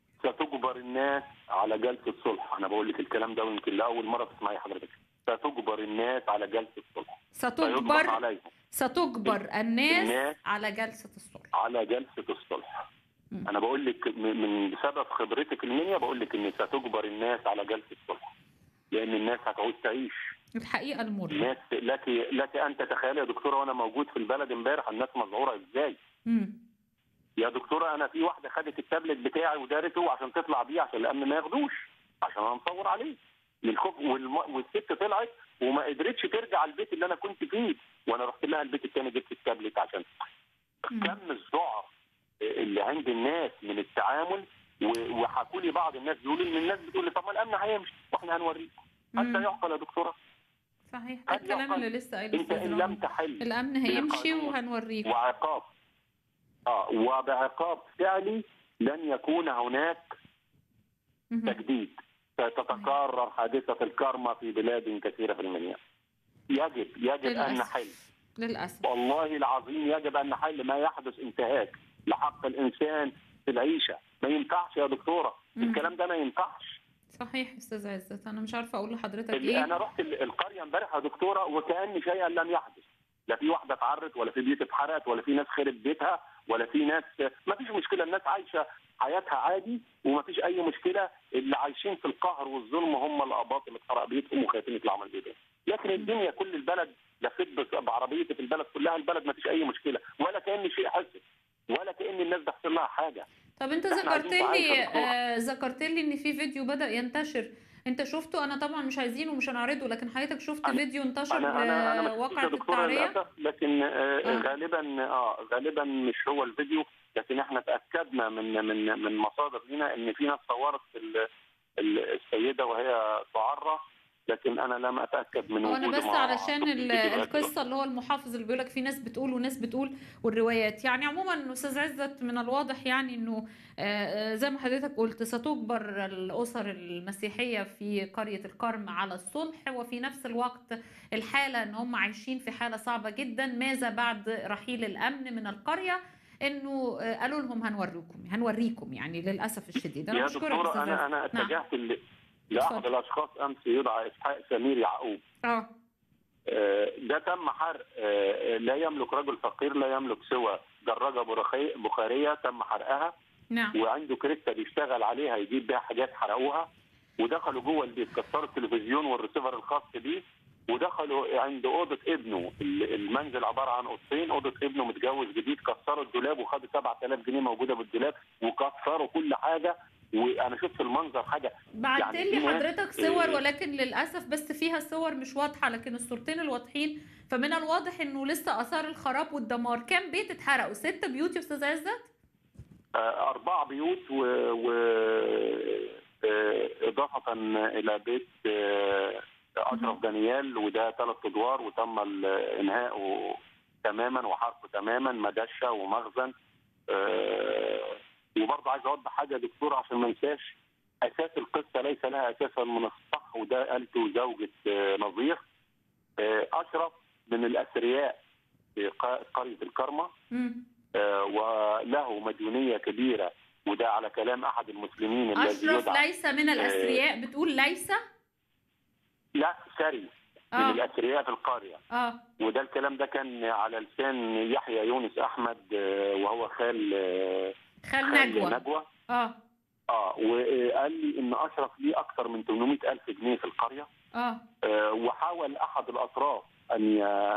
ستجبر الناس على جلسه صلح انا بقول لك الكلام ده ويمكن لاول مره تسمعي حضرتك ستجبر الناس على جلسه صلح فيضغط ستجبر عليهم ستجبر الناس الناس على جلسه الصلح على جلسه الصلح مم. انا بقول لك م- من بسبب خبرتك المنيا بقول لك ان ستجبر الناس على جلسه صلح لان الناس هتعوز تعيش الحقيقه المره الناس لك لك ان تتخيلي يا دكتوره وانا موجود في البلد امبارح الناس مذعوره ازاي مم. يا دكتوره انا في واحده خدت التابلت بتاعي ودارته عشان تطلع بيه عشان الامن ما ياخدوش عشان انا مصور عليه من الخوف والم... والست طلعت وما قدرتش ترجع البيت اللي انا كنت فيه وانا رحت لها البيت الثاني جبت التابلت عشان كم الذعر اللي عند الناس من التعامل و- وحكوا لي بعض الناس بيقولوا ان الناس بتقول لي طب ما الامن هيمشي واحنا هنوريكم حتى يعقل يا دكتوره صحيح ده الكلام اللي لسه قايله انت أستاذ ان رامي. لم تحل الامن هيمشي بالقانون وهنوريكم وعقاب اه وبعقاب فعلي لن يكون هناك تجديد ستتكرر حادثه الكارما في بلاد كثيره في المنيا يجب يجب ان للأسف. نحل للاسف والله العظيم يجب ان نحل ما يحدث انتهاك لحق الانسان في العيشه ما ينفعش يا دكتوره مم. الكلام ده ما ينفعش صحيح يا استاذ عزت انا مش عارفه اقول لحضرتك اللي ايه انا رحت ال- القريه امبارح يا دكتوره وكان شيئا لم يحدث لا في واحده اتعرت ولا في بيت اتحرقت ولا في ناس خرب بيتها ولا في ناس ما فيش مشكله الناس عايشه حياتها عادي وما فيش اي مشكله اللي عايشين في القهر والظلم هم الاباط اللي اتحرق بيتهم وخايفين يطلعوا من بيتهم لكن الدنيا كل البلد لفيت بس- بعربيتي في البلد كلها البلد ما فيش اي مشكله ولا كان شيء حصل ولا كان الناس ده حصل لها حاجه طب انت إحنا ذكرت عايزين لي نعيش يا دكتورة. آه ذكرت لي ان في فيديو بدأ ينتشر انت شفته انا طبعا مش عايزينه ومش هنعرضه لكن حضرتك شفت فيديو انتشر انا انا انا ما شفتوش لواقعة يا دكتوره التعرية للاسف لكن آه غالبا اه غالبا مش هو الفيديو لكن احنا تاكدنا من من من مصادر لنا ان في ناس صورت ال- ال- السيده وهي تعرى لكن انا لم اتاكد من هو انا وجوده بس مع- علشان ال- فيديوهات. القصه اللي هو المحافظ اللي بيقولك في ناس بتقول وناس بتقول والروايات يعني عموما استاذ عزت من الواضح يعني انه آه، آه، زي ما حضرتك قلت ستجبر الاسر المسيحيه في قريه الكرم على الصلح وفي نفس الوقت الحاله ان هم عايشين في حاله صعبه جدا ماذا بعد رحيل الامن من القريه انه آه، قالوا لهم هنوريكم هنوريكم يعني للاسف الشديد انا يا بشكرك دكتوره استاذ انا عزت. انا نعم. اتجهت ل- لاحد اتفضل. الاشخاص امس يدعى اسحاق سمير يعقوب اه آه، ده تم حرق آه، لا يملك رجل فقير لا يملك سوى دراجه برخي- بخاريه تم حرقها نعم وعنده كريستا بيشتغل عليها يجيب بيها حاجات حرقوها ودخلوا جوه البيت كسروا التلفزيون والريسيفر الخاص بيه ودخلوا عند اوضه ابنه ال- المنزل عباره عن اوضتين اوضه ابنه متجوز جديد كسروا الدولاب وخدوا 7000 جنيه موجوده بالدولاب وكسروا كل حاجه وانا شفت المنظر حاجه بعت يعني لي في ناس- حضرتك صور آه، ولكن للاسف بس فيها صور مش واضحه لكن الصورتين الواضحين فمن الواضح انه لسه اثار الخراب والدمار كام بيت اتحرقوا ست بيوت يا استاذ عزت آه، أربع بيوت و, و... آه، إضافة إلى بيت آه، أشرف دانيال وده ثلاث أدوار وتم ال- إنهاؤه تماما وحرقه تماما مدشة ومخزن آه، وبرضه عايز أوضح حاجة يا دكتور عشان ما انساش أساس القصة ليس لها أساسا من الصح وده قالته زوجة آه، نظير آه، أشرف من الأثرياء في ق- قرية الكرمة مم. آه، وله مديونيه كبيره وده على كلام احد المسلمين الذي اشرف يدعى ليس من الاثرياء بتقول ليس لا ثري من آه. الاثرياء في القريه اه وده الكلام ده كان على لسان يحيى يونس احمد آه، وهو خال آه، خال نجوى نجوى اه اه وقال لي ان اشرف ليه اكثر من 800 الف جنيه في القريه اه آه، وحاول احد الاطراف ان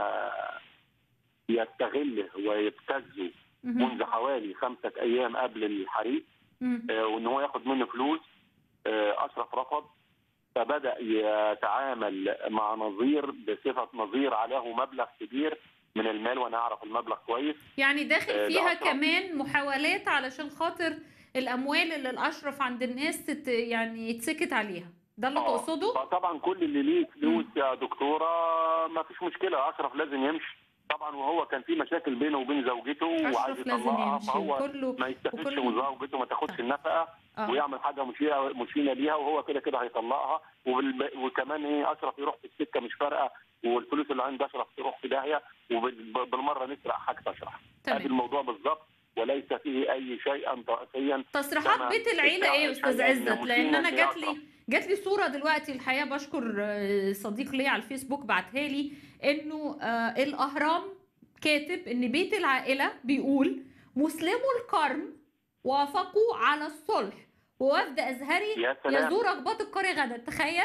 ي- يستغله ويبتزه مهم. منذ حوالي خمسه ايام قبل الحريق مم. آه، وان هو ياخد منه فلوس آه، اشرف رفض فبدا يتعامل مع نظير بصفه نظير عليه مبلغ كبير من المال وانا اعرف المبلغ كويس يعني داخل آه، فيها لأشرف. كمان محاولات علشان خاطر الاموال اللي الاشرف عند الناس تت يعني يتسكت عليها ده اللي آه، تقصده فطبعا كل اللي ليه فلوس يا دكتوره ما فيش مشكله اشرف لازم يمشي طبعا وهو كان في مشاكل بينه وبين زوجته وعايز أشرف لازم يطلقها يمشي فهو وكله- ما يستفدش وكله- وزوجته ما تاخدش النفقه آه. ويعمل حاجه مشينه مشينه ليها وهو كده كده هيطلقها وبالب... وكمان ايه اشرف يروح في السكه مش فارقه والفلوس اللي عند اشرف تروح في داهيه وبالمره نسرق حاجه اشرف تمام. هذا الموضوع بالظبط وليس فيه اي شيئا رئيسيا تصريحات كما بيت العيله ايه يا استاذ شيئاً عزت لان مشينا انا في جات لي أشرف. جات لي صوره دلوقتي الحقيقه بشكر آه، صديق ليا على الفيسبوك بعتها لي انه آه، الاهرام كاتب ان بيت العائله بيقول مسلمو القرن وافقوا على الصلح ووفد ازهري يا سلام. يزور اقباط القريه غدا تخيل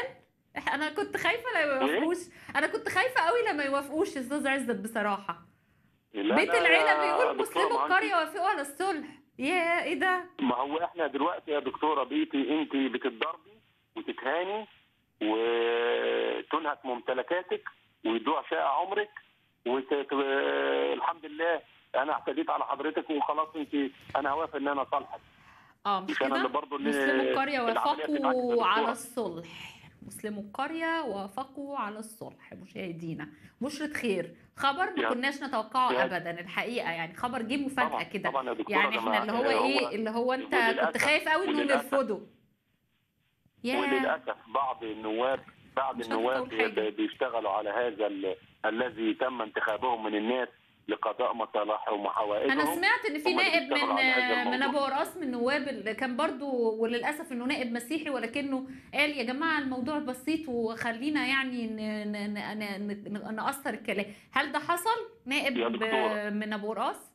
إح- انا كنت خايفه لما يوافقوش انا كنت خايفه قوي لما يوافقوش يا استاذ عزت بصراحه لا بيت لا العيله يا بيقول دكتورة، مسلموا ما أنت- القريه وافقوا على الصلح يا ايه ده ما هو احنا دلوقتي يا دكتوره بيتي انت بتتضربي وتتهاني وتنهك ممتلكاتك ويضيع شقه عمرك والحمد لله انا اعتديت على حضرتك وخلاص انت انا هوافق ان انا اصالحك اه مش مش انا اللي كده برضه اللي مسلموا القريه العملية بتاعتك يا وافقوا دكتورة. على الصلح مسلموا القريه وافقوا على الصلح مشاهدينا بشرة خير خبر ما يا- كناش نتوقعه يا- ابدا الحقيقه يعني خبر جه مفاجاه طبعا كده طبعا يا دكتوره يعني ده احنا ما- اللي هو هو- ايه اللي هو انت كنت وللأسف- خايف قوي انهم وللأسف- يرفضوا يا وللاسف بعض النواب بعض مش عارفة النواب أقول حاجة. بي- بيشتغلوا على هذا ال- الذي تم انتخابهم من الناس لقضاء مصالحهم وحوائجهم انا سمعت ان في هم اللي نائب من بيشتغلوا على هذا من الموضوع. ابو قراص من النواب اللي كان برضو وللاسف انه نائب مسيحي ولكنه قال يا جماعه الموضوع بسيط وخلينا يعني ن- ن- ن- ن- ن- نقصر الكلام هل ده حصل نائب يا دكتورة. من ابو قراص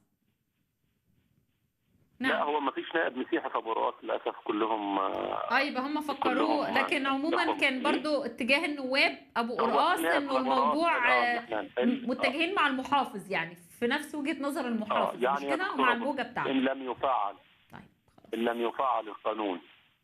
لا نعم هو ما فيش نائب مسيحي في ابو رؤاس للاسف كلهم آه، اه يبقى هم فكروه كلهم لكن عموما لهم كان إيه؟ برضو اتجاه النواب ابو هو قراص نائب انه أبو رؤاس، الموضوع آه، آه، إحنا م- نحل- متجهين مع المحافظ يعني في نفس وجهة نظر آه، المحافظ يعني مش يا كده دكتورة ومع بص، البوجة بتاعته ان لم يفعل طيب ان لم يفعل القانون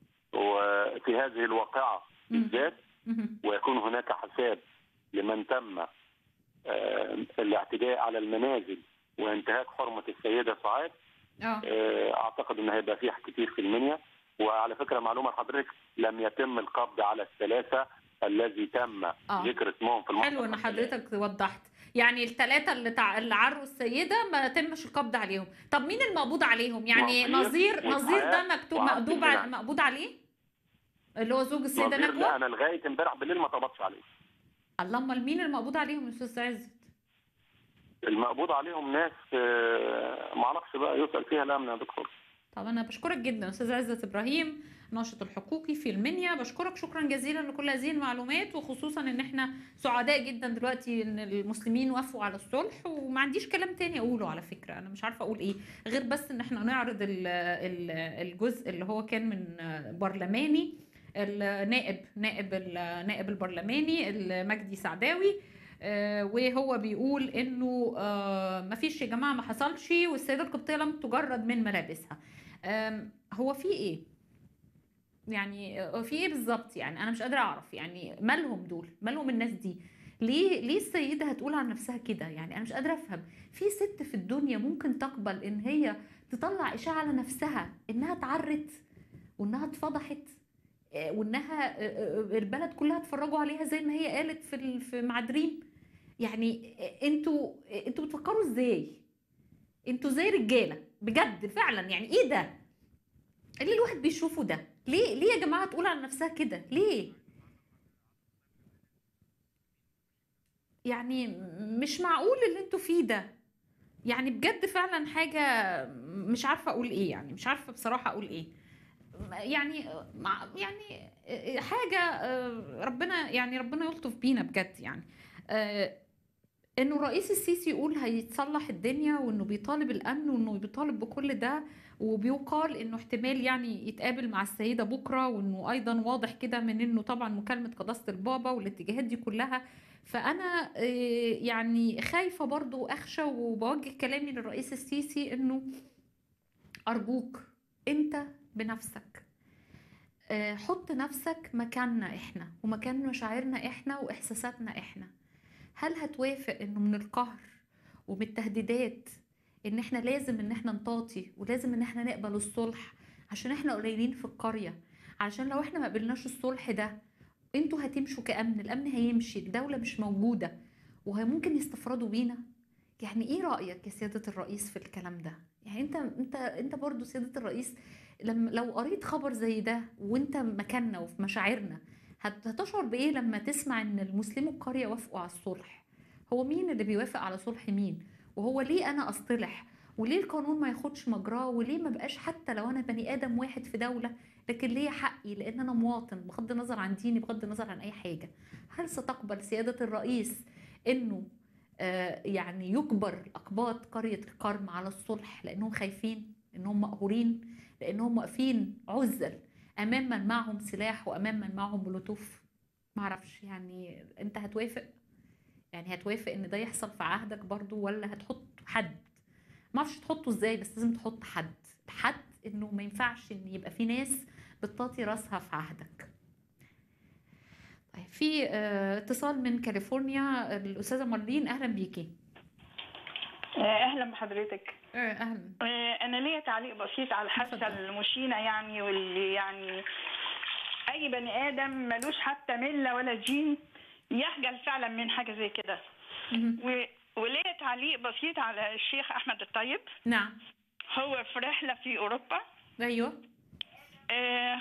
وفي هذه الواقعه مم. بالذات مهم. ويكون هناك حساب لمن تم آه، الاعتداء على المنازل وانتهاك حرمه السيده سعاد اه آه، اعتقد ان هيبقى فيه كتير في المنيا وعلى فكره معلومه لحضرتك لم يتم القبض على الثلاثه الذي تم آه. ذكر اسمهم في المحضر حلو ان حضرتك وضحت يعني الثلاثة اللي, تع... اللي عروا السيدة ما تمش القبض عليهم طب مين المقبوض عليهم يعني نظير نظير نظير ده وإسعاف مكتوب وعبد مقبوض المنعم. ع- مقبوض عليه اللي هو زوج السيدة نظير لا نجوى انا لغايه امبارح بالليل ما اتقبضش عليه الله امال مين المقبوض عليهم يا استاذ عزت المقبوض عليهم ناس آه، ما اعرفش بقى يسال فيها الامن يا دكتور طب انا بشكرك جدا استاذ عزت ابراهيم ناشط الحقوقي في المنيا بشكرك شكرا جزيلا لكل هذه المعلومات وخصوصا ان احنا سعداء جدا دلوقتي ان المسلمين وافقوا على الصلح وما عنديش كلام تاني اقوله على فكره انا مش عارفه اقول ايه غير بس ان احنا نعرض ال- ال- الجزء اللي هو كان من برلماني النائب نائب النائب البرلماني المجدي سعداوي آه، وهو بيقول انه آه، مفيش يا جماعه ما حصلش والسيده القبطيه لم تجرد من ملابسها آم، هو في ايه يعني آه، في ايه بالظبط يعني انا مش قادره اعرف يعني مالهم دول مالهم الناس دي ليه ليه السيده هتقول عن نفسها كده يعني انا مش قادره افهم في ست في الدنيا ممكن تقبل ان هي تطلع اشاعه على نفسها انها اتعرت وانها اتفضحت آه، وانها آه، آه، البلد كلها اتفرجوا عليها زي ما هي قالت في ال- في مع دريم يعني آه، انتوا آه، انتوا بتفكروا ازاي انتوا زي رجاله بجد فعلا يعني ايه ده اللي الواحد بيشوفه ده ليه ليه يا جماعه تقول على نفسها كده ليه يعني مش معقول اللي انتوا فيه ده يعني بجد فعلا حاجه مش عارفه اقول ايه يعني مش عارفه بصراحه اقول ايه يعني مع يعني حاجه آه، ربنا يعني ربنا يلطف بينا بجد يعني آه، انه الرئيس السيسي يقول هيتصلح الدنيا وانه بيطالب الامن وانه بيطالب بكل ده وبيقال انه احتمال يعني يتقابل مع السيده بكره وانه ايضا واضح كده من انه طبعا مكالمه قداسه البابا والاتجاهات دي كلها فانا آه، يعني خايفه برضو اخشى وبوجه كلامي للرئيس السيسي انه ارجوك انت بنفسك آه، حط نفسك مكاننا احنا ومكان مشاعرنا احنا واحساساتنا احنا هل هتوافق انه من القهر ومن التهديدات ان احنا لازم ان احنا نطاطي ولازم ان احنا نقبل الصلح عشان احنا قليلين في القرية علشان لو احنا ما قبلناش الصلح ده انتوا هتمشوا كأمن الأمن هيمشي الدولة مش موجودة وممكن يستفردوا بينا يعني ايه رأيك يا سيادة الرئيس في الكلام ده يعني انت انت انت برضو سيادة الرئيس لما لو قريت خبر زي ده وانت مكاننا وفي مشاعرنا هت- هتشعر بايه لما تسمع ان المسلموا القرية وافقوا على الصلح هو مين اللي بيوافق على صلح مين وهو ليه انا اصطلح وليه القانون ما ياخدش مجراه وليه ما بقاش حتى لو انا بني ادم واحد في دوله لكن ليا حقي لان انا مواطن بغض النظر عن ديني بغض النظر عن اي حاجه هل ستقبل سياده الرئيس انه آه، يعني يجبر اقباط قريه الكرم على الصلح لانهم خايفين انهم مقهورين لانهم واقفين عزل امام من معهم سلاح وامام من معهم بلوتوف معرفش يعني انت هتوافق يعني هتوافق ان ده يحصل في عهدك برضو ولا هتحط حد ما اعرفش تحطه ازاي بس لازم تحط حد حد انه ما ينفعش ان يبقى في ناس بتطاطي راسها في عهدك طيب في آه، اتصال من كاليفورنيا الاستاذه مارلين اهلا بيكي اهلا بحضرتك اهلا آه، انا ليا تعليق بسيط على الحادثه المشينه يعني واللي يعني اي بني ادم ملوش حتى مله ولا دين يخجل فعلا من حاجه زي كده و- وليا تعليق بسيط على الشيخ احمد الطيب نعم هو في رحله في اوروبا ايوه آه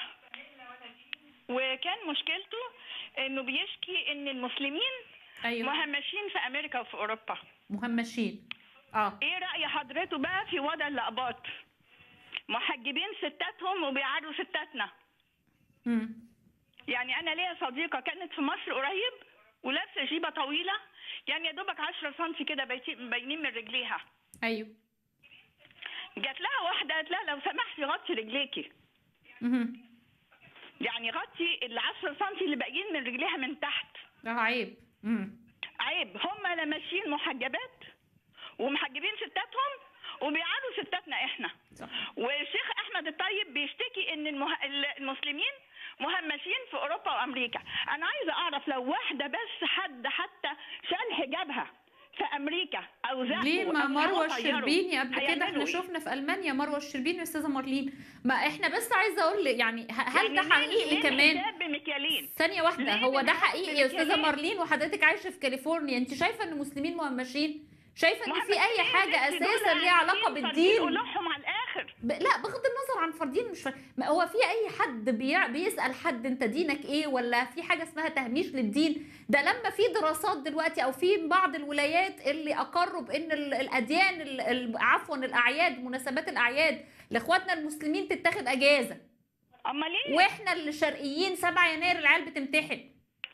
وكان مشكلته انه بيشكي ان المسلمين أيوة. مهمشين في امريكا وفي اوروبا مهمشين اه ايه راي حضرته بقى في وضع الاقباط محجبين ستاتهم وبيعادوا ستاتنا مم. يعني انا ليا صديقه كانت في مصر قريب ولابسه جيبه طويله يعني يا دوبك 10 سم كده بايتين- باينين من رجليها ايوه جات لها واحده قالت لها لو سمحتي غطي رجليكي مهم. يعني غطي ال 10 سم اللي باقيين من رجليها من تحت اه عيب مم. عيب هم لا ماشيين محجبات ومحجبين ستاتهم وبيعادوا ستاتنا احنا صح. والشيخ احمد الطيب بيشتكي ان المه... المسلمين مهمشين في اوروبا وامريكا انا عايزه اعرف لو واحده بس حد حتى شال حجابها في امريكا او زقه ليه ما أو مروه طيره، الشربيني قبل كده هيعملوا احنا إيه؟ شفنا في المانيا مروه الشربيني واستاذه مارلين ما احنا بس عايزه اقول لك يعني ه- هل يعني ده ليه- حقيقي ليه كمان الحجاب بمكيالين ثانيه واحده ليه هو ده بنحط حقيقي يا استاذه بمكيالين؟ مارلين وحضرتك عايشه في كاليفورنيا انت شايفه ان المسلمين مهمشين شايفه ان في اي حاجه بنتي دول اساسا ليها علاقه عايشين فارضين بالدين قلوبهم على الاخر ب... لا بغض النظر عن فردين مش فر... ما هو في اي حد بي... بيسال حد انت دينك ايه ولا في حاجه اسمها تهميش للدين ده لما في دراسات دلوقتي او في بعض الولايات اللي اقروا بان ال- الاديان ال... ال... عفوا الاعياد مناسبات الاعياد لاخواتنا المسلمين تتاخد اجازه اما ليه واحنا اللي شرقيين 7 يناير العيال بتمتحن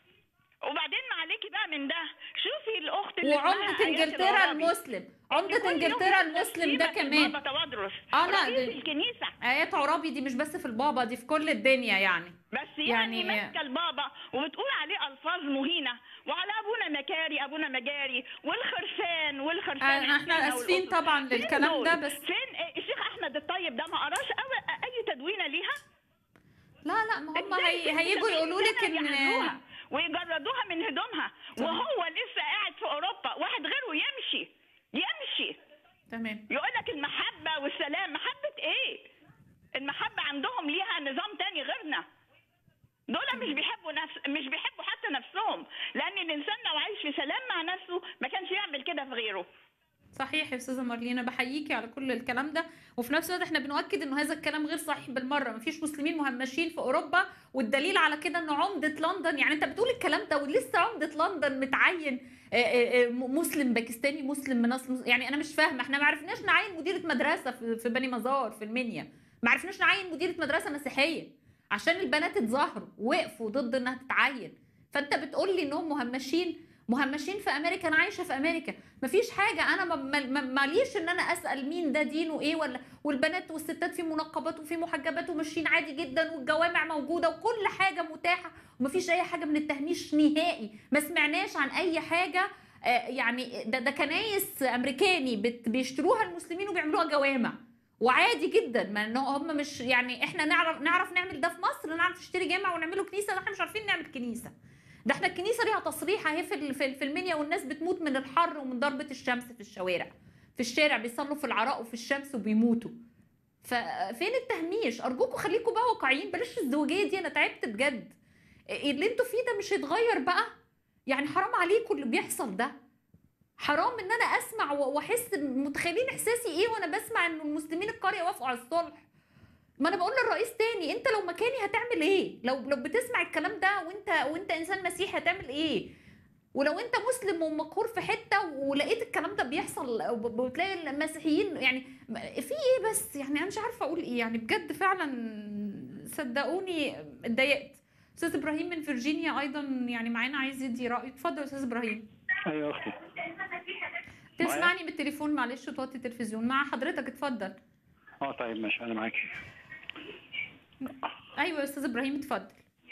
وبعدين ما عليكي بقى من ده شوفي الاخت اللي اسمها وعمدة آيات انجلترا العرابي. المسلم كل عمدة يوم انجلترا يوم المسلم ده تسليمة كمان البابا توادرس اه لا رئيس ده- الكنيسه ايات عرابي دي مش بس في البابا دي في كل الدنيا يعني بس يعني, ماسكه البابا وبتقول عليه الفاظ مهينه وعلى ابونا مكاري ابونا مجاري والخرفان والخرفان آه، احنا حسنة اسفين والقطط. طبعا فين للكلام دول؟ ده بس فين إيه، الشيخ احمد الطيب ده ما قراش أو- اي تدوينه ليها لا لا ما هم إزاي هي... ست هيجوا سبعين يقولوا لك سنة ان يعزوها ويجردوها من هدومها وهو لسه قاعد في اوروبا واحد غيره يمشي يمشي تمام يقول لك المحبه والسلام محبه ايه المحبه عندهم ليها نظام تاني غيرنا دول مش بيحبوا نفس مش بيحبوا حتى نفسهم لان الانسان لو عايش في سلام مع نفسه ما كانش يعمل كده في غيره صحيح يا استاذه مارلينا بحييكي على كل الكلام ده وفي نفس الوقت احنا بنؤكد انه هذا الكلام غير صحيح بالمره مفيش مسلمين مهمشين في اوروبا والدليل على كده انه عمده لندن يعني انت بتقول الكلام ده ولسه عمده لندن متعين آه، آه، آه، مسلم باكستاني مسلم من اصل يعني انا مش فاهمه احنا ما عرفناش نعين مديره مدرسه في في بني مزار في المنيا ما عرفناش نعين مديره مدرسه مسيحيه عشان البنات اتظاهروا وقفوا ضد انها تتعين فانت بتقول لي انهم مهمشين مهمشين في امريكا انا عايشه في امريكا مفيش حاجه انا ما- ما- ما- ماليش ان انا اسال مين ده دينه ايه ولا والبنات والستات في منقبات وفي محجبات وماشيين عادي جدا والجوامع موجوده وكل حاجه متاحه ومفيش اي حاجه من التهميش نهائي ما سمعناش عن اي حاجه آه، يعني ده ده كنايس امريكاني بت- بيشتروها المسلمين وبيعملوها جوامع وعادي جدا ما ان هم مش يعني احنا نعرف نعرف نعمل ده في مصر نعرف نشتري جامع ونعمله كنيسه ده احنا مش عارفين نعمل كنيسه ده احنا الكنيسه ليها تصريح اهي في ال- في ال- في المنيا والناس بتموت من الحر ومن ضربه الشمس في الشوارع في الشارع بيصلوا في العراء وفي الشمس وبيموتوا ففين التهميش ارجوكم خليكم بقى واقعيين بلاش الزوجيه دي انا تعبت بجد اللي انتوا فيه ده مش هيتغير بقى يعني حرام عليكم اللي بيحصل ده حرام ان انا اسمع و- واحس متخيلين احساسي ايه وانا بسمع ان المسلمين القريه وافقوا على الصلح ما انا بقول للرئيس تاني انت لو مكاني هتعمل ايه لو لو بتسمع الكلام ده وانت وانت انسان مسيحي هتعمل ايه ولو انت مسلم ومقهور في حته ولقيت الكلام ده بيحصل أو ب- بتلاقي المسيحيين يعني في ايه بس يعني انا مش عارفه اقول ايه يعني بجد فعلا صدقوني اتضايقت استاذ ابراهيم من فيرجينيا ايضا يعني معانا عايز يدي رايه اتفضل يا استاذ ابراهيم ايوه اختي تسمعني بالتليفون معلش وتوطي التلفزيون مع حضرتك اتفضل اه طيب ماشي انا معاكي ايوه يا استاذ ابراهيم اتفضل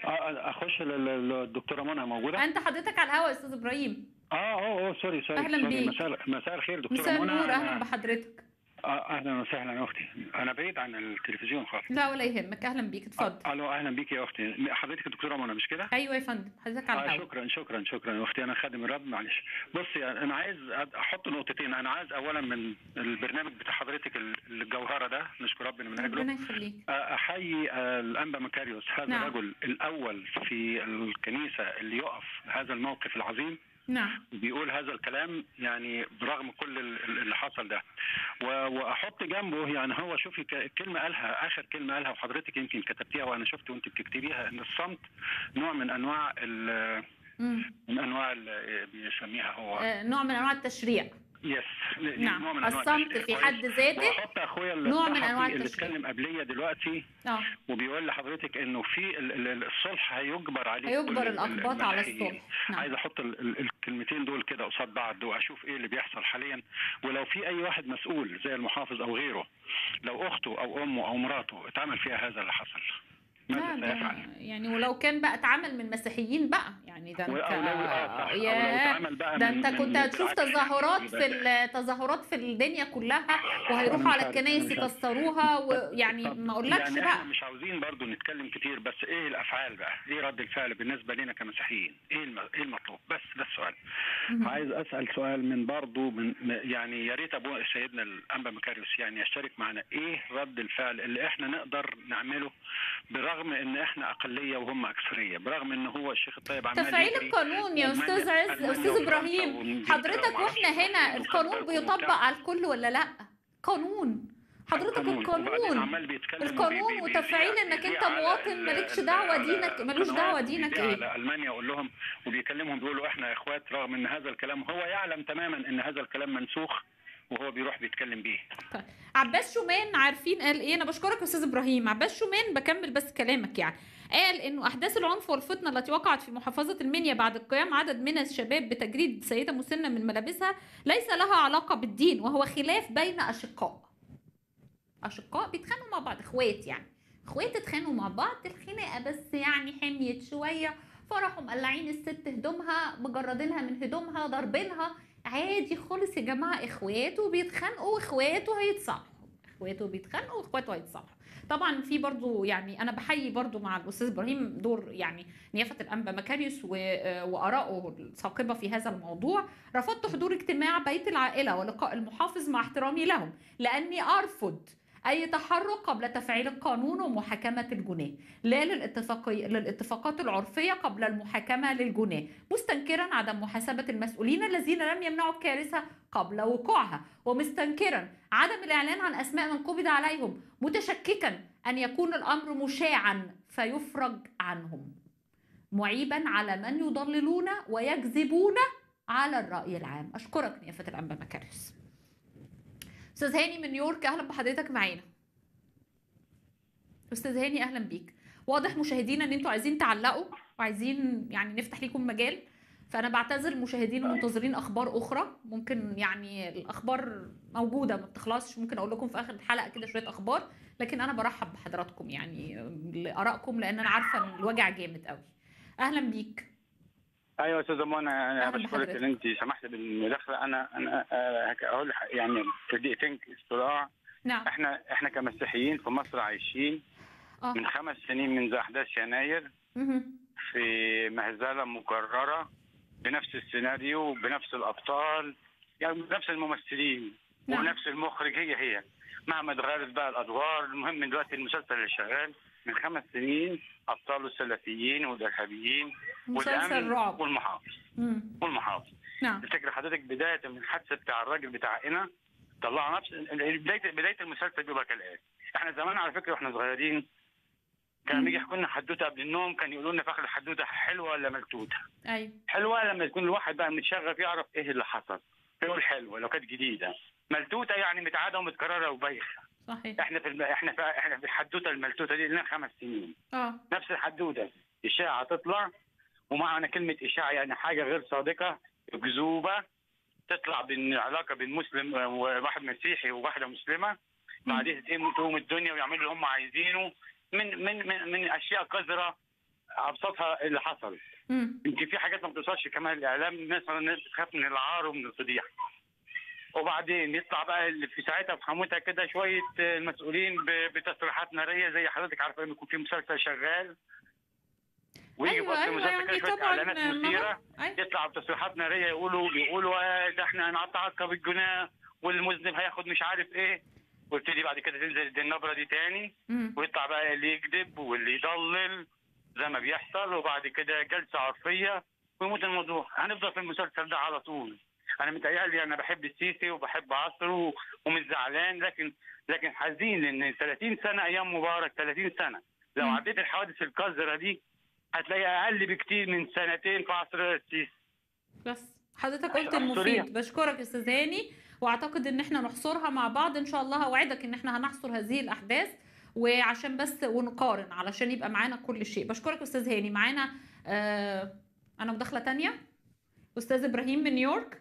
آه، اخش لل- لل- للدكتوره منى موجوده انت حضرتك على الهواء يا استاذ ابراهيم اه اه اه سوري سوري أهلاً سوري. بيك. مساء مساء الخير دكتوره مساء منى النور أنا- اهلا بحضرتك آه، اهلا وسهلا يا اختي انا بعيد عن التلفزيون خالص لا ولا يهمك اهلا بيك اتفضل الو اهلا بيك يا اختي حضرتك الدكتوره منى مش كده ايوه يا فندم حضرتك على آه الهواء شكرا شكرا شكرا يا اختي انا خادم الرب معلش بصي انا عايز احط نقطتين انا عايز اولا من البرنامج بتاع حضرتك ال- الجوهره ده نشكر ربنا من ربنا اجله يخليك آه، احيي آه، الانبا مكاريوس هذا نعم. الرجل الاول في الكنيسه اللي يقف هذا الموقف العظيم نعم بيقول هذا الكلام يعني برغم كل ال- ال- اللي حصل ده و- واحط جنبه يعني هو شوفي ك- كلمه قالها اخر كلمه قالها وحضرتك يمكن كتبتيها وانا شفت وانت بتكتبيها ان الصمت نوع من انواع ال- مم. من انواع ال- بيسميها هو آه، نوع من انواع التشريع يس نعم. نوع من أنواع الصمت التشريع. في حد كويس. ذاته واحط اخويا نوع من أنواع الصحفي اللي التشريع. اتكلم قبليه دلوقتي اه وبيقول لحضرتك انه في ال- ال- الصلح هيجبر عليه هيجبر كل ال- الأقباط على المسيحيين. الصلح. نعم. عايز احط ال- ال- الكلمتين دول كده قصاد بعض واشوف ايه اللي بيحصل حاليا ولو في اي واحد مسؤول زي المحافظ او غيره لو اخته او امه او مراته اتعمل فيها هذا اللي حصل لا ماذا ده سيفعل؟ يعني ولو كان بقى اتعامل من مسيحيين بقى يعني ده انت و- أو لو- آه، صح. أو لو يا اتعمل بقى ده من- انت من- كنت من هتشوف بالعكس تظاهرات يعني في التظاهرات في الدنيا كلها أنا وهيروحوا مش على عارف، الكنائس أنا مش عارف. يكسروها ويعني ما اقولكش يعني بقى احنا مش عاوزين برضو نتكلم كتير بس ايه الافعال بقى؟ ايه رد الفعل بالنسبه لنا كمسيحيين؟ ايه الم... ايه المطلوب؟ بس ده السؤال. مهم. عايز اسال سؤال من برضو من م- يعني يا ريت ابو سيدنا الانبا مكاريوس يعني يشترك معنا ايه رد الفعل اللي احنا نقدر نعمله برغم ان احنا اقليه وهم اكثريه، برغم ان هو الشيخ الطيب عمال تفعيل يجري القانون يا ألمانيا- استاذ عز ألمانيا استاذ وفرنسا ابراهيم وإنجلترا حضرتك ومعرفش واحنا هنا إيه القانون وخد بالكم بيطبق وبتاع. على الكل ولا لا قانون حضرتك قانون. وبعدين القانون عمال بيتكلم القانون وبي- بي- وتفعيل بيذيع- انك بيذيع انت على مواطن ال- مالكش ال- دعوه على دينك ملوش القنوات دعوه دينك بيذيع ايه على المانيا يقول لهم وبيكلمهم بيقولوا احنا اخوات رغم ان هذا الكلام هو يعلم تماما ان هذا الكلام منسوخ وهو بيروح بيتكلم بيه طيب عباس شومان عارفين قال ايه انا بشكرك يا استاذ ابراهيم عباس شومان بكمل بس كلامك يعني قال انه احداث العنف والفتنه التي وقعت في محافظه المنيا بعد قيام عدد من الشباب بتجريد سيده مسنه من ملابسها ليس لها علاقه بالدين وهو خلاف بين اشقاء اشقاء بيتخانقوا مع بعض اخوات يعني اخوات اتخانقوا مع بعض الخناقه بس يعني حميت شويه فراحوا مقلعين الست هدومها مجردينها من هدومها ضاربينها عادي خالص يا جماعه اخوات وبيتخانقوا واخوات وهيتصالحوا اخوات وبيتخانقوا واخوات وهيتصالحوا طبعا في برضو يعني انا بحيي برضو مع الاستاذ ابراهيم دور يعني نيافه الانبا مكاريوس و- وارائه الثاقبه في هذا الموضوع رفضت حضور اجتماع بيت العائله ولقاء المحافظ مع احترامي لهم لاني ارفض اي تحرك قبل تفعيل القانون ومحاكمه الجناه لا للاتفاقي للاتفاقات العرفيه قبل المحاكمه للجناه مستنكرا عدم محاسبه المسؤولين الذين لم يمنعوا الكارثه قبل وقوعها ومستنكرا عدم الاعلان عن اسماء من قبض عليهم متشككا ان يكون الامر مشاعا فيفرج عنهم معيبا على من يضللون ويكذبون على الراي العام اشكرك نيافه الانبا مكاريوس استاذ هاني من نيويورك اهلا بحضرتك معانا استاذ هاني اهلا بيك واضح مشاهدينا ان انتوا عايزين تعلقوا وعايزين يعني نفتح لكم مجال فانا بعتذر المشاهدين المنتظرين اخبار اخرى ممكن يعني الاخبار موجوده ما بتخلصش ممكن اقول لكم في اخر الحلقه كده شويه اخبار لكن انا برحب بحضراتكم يعني لارائكم لان انا عارفه ان الوجع جامد قوي اهلا بيك ايوه يا استاذه منى انا أهلا بشكرك بحضرتك. ان انت سمحت بالمداخله انا انا آه، اقول ح- يعني في دقيقتين استطلاع نعم احنا احنا كمسيحيين في مصر عايشين اه من خمس سنين منذ احداث يناير مهم. في مهزله مكرره بنفس السيناريو بنفس الابطال يعني بنفس الممثلين نعم. ونفس المخرج هي هي مهما اتغيرت بقى الادوار المهم من دلوقتي المسلسل اللي شغال من خمس سنين ابطاله السلفيين والارهابيين مسلسل والامن رعب. والمحافظ مم. والمحافظ نعم تفتكر حضرتك بدايه من الحادثه بتاع الراجل بتاع هنا طلعوا نفس بدايه بدايه المسلسل بيبقى كالاتي احنا زمان على فكره واحنا صغيرين كانوا بيجي يحكوا لنا حدوته قبل النوم كان يقولوا لنا في اخر الحدوته حلوه ولا ملتوته ايوه حلوه لما يكون الواحد بقى متشغف يعرف ايه اللي حصل يقول حلوه لو كانت جديده ملتوته يعني متعاده ومتكرره وبايخه صحيح احنا في الم... احنا في احنا في الحدوته الملتوته دي لنا خمس سنين اه نفس الحدوته اشاعه تطلع ومعنى كلمه اشاعه يعني حاجه غير صادقه كذوبه تطلع بين علاقه بين مسلم وواحد مسيحي وواحده مسلمه بعدين تقوم تقوم الدنيا ويعملوا اللي هم عايزينه من من من, من اشياء قذره ابسطها اللي حصل مم. يمكن في حاجات ما بتوصلش كمان الاعلام الناس الناس بتخاف من العار ومن الفضيحه وبعدين يطلع بقى اللي في ساعتها في حموتها كده شويه آه، المسؤولين ب- بتصريحات ناريه زي حضرتك عارفه لما يكون في مسلسل شغال ويجي أيوة، في وسط أيوة، المسلسل يعني كده شويه طبعاً اعلانات ما هو- مثيره أيوة. يطلع بتصريحات ناريه يقولوا يقولوا آه، ده احنا هنتعاقب الجناه والمذنب هياخد مش عارف ايه ويبتدي بعد كده تنزل دي النبره دي تاني مم. ويطلع بقى اللي يكذب واللي يضلل زي ما بيحصل وبعد كده جلسه عرفيه ويموت الموضوع هنفضل في المسلسل ده على طول انا متهيألي انا بحب السيسي وبحب عصره ومش زعلان لكن لكن حزين لان 30 سنه ايام مبارك 30 سنه لو مم. عديت الحوادث القذره دي هتلاقيها اقل بكتير من سنتين في عصر السيسي بس حضرتك قلت عشان عنصرية. المفيد بشكرك استاذ هاني واعتقد ان احنا نحصرها مع بعض ان شاء الله اوعدك ان احنا هنحصر هذه الاحداث وعشان بس ونقارن علشان يبقى معانا كل شيء بشكرك استاذ هاني معانا آه انا مداخله تانية استاذ ابراهيم من نيويورك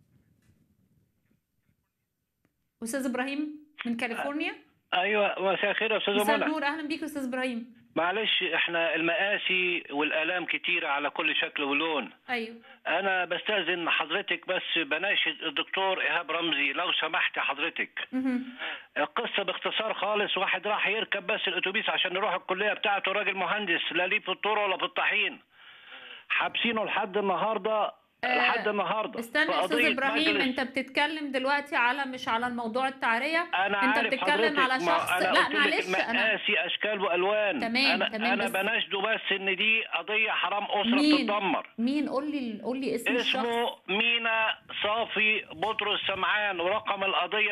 استاذ ابراهيم من كاليفورنيا ايوه مساء الخير يا استاذ مساء منى النور اهلا بيك استاذ ابراهيم معلش احنا المآسي والآلام كتيرة على كل شكل ولون ايوه انا بستأذن حضرتك بس بناشد الدكتور ايهاب رمزي لو سمحت حضرتك مهم. القصة باختصار خالص واحد راح يركب بس الاتوبيس عشان يروح الكلية بتاعته راجل مهندس لا ليه في الطور ولا في الطحين حابسينه لحد النهارده لحد النهارده استنى في يا استاذ قضية ابراهيم مجلس. انت بتتكلم دلوقتي على مش على الموضوع التعريه انا انت عارف بتتكلم حضرتك، على ما شخص أنا لا قلت لك معلش انا مقاسي اشكال والوان تمام، انا تمام، انا بس- بناشده بس ان دي قضيه حرام اسره مين بتتدمر مين قول لي قول لي اسم الشخص اسمه مينا صافي بطرس سمعان ورقم القضية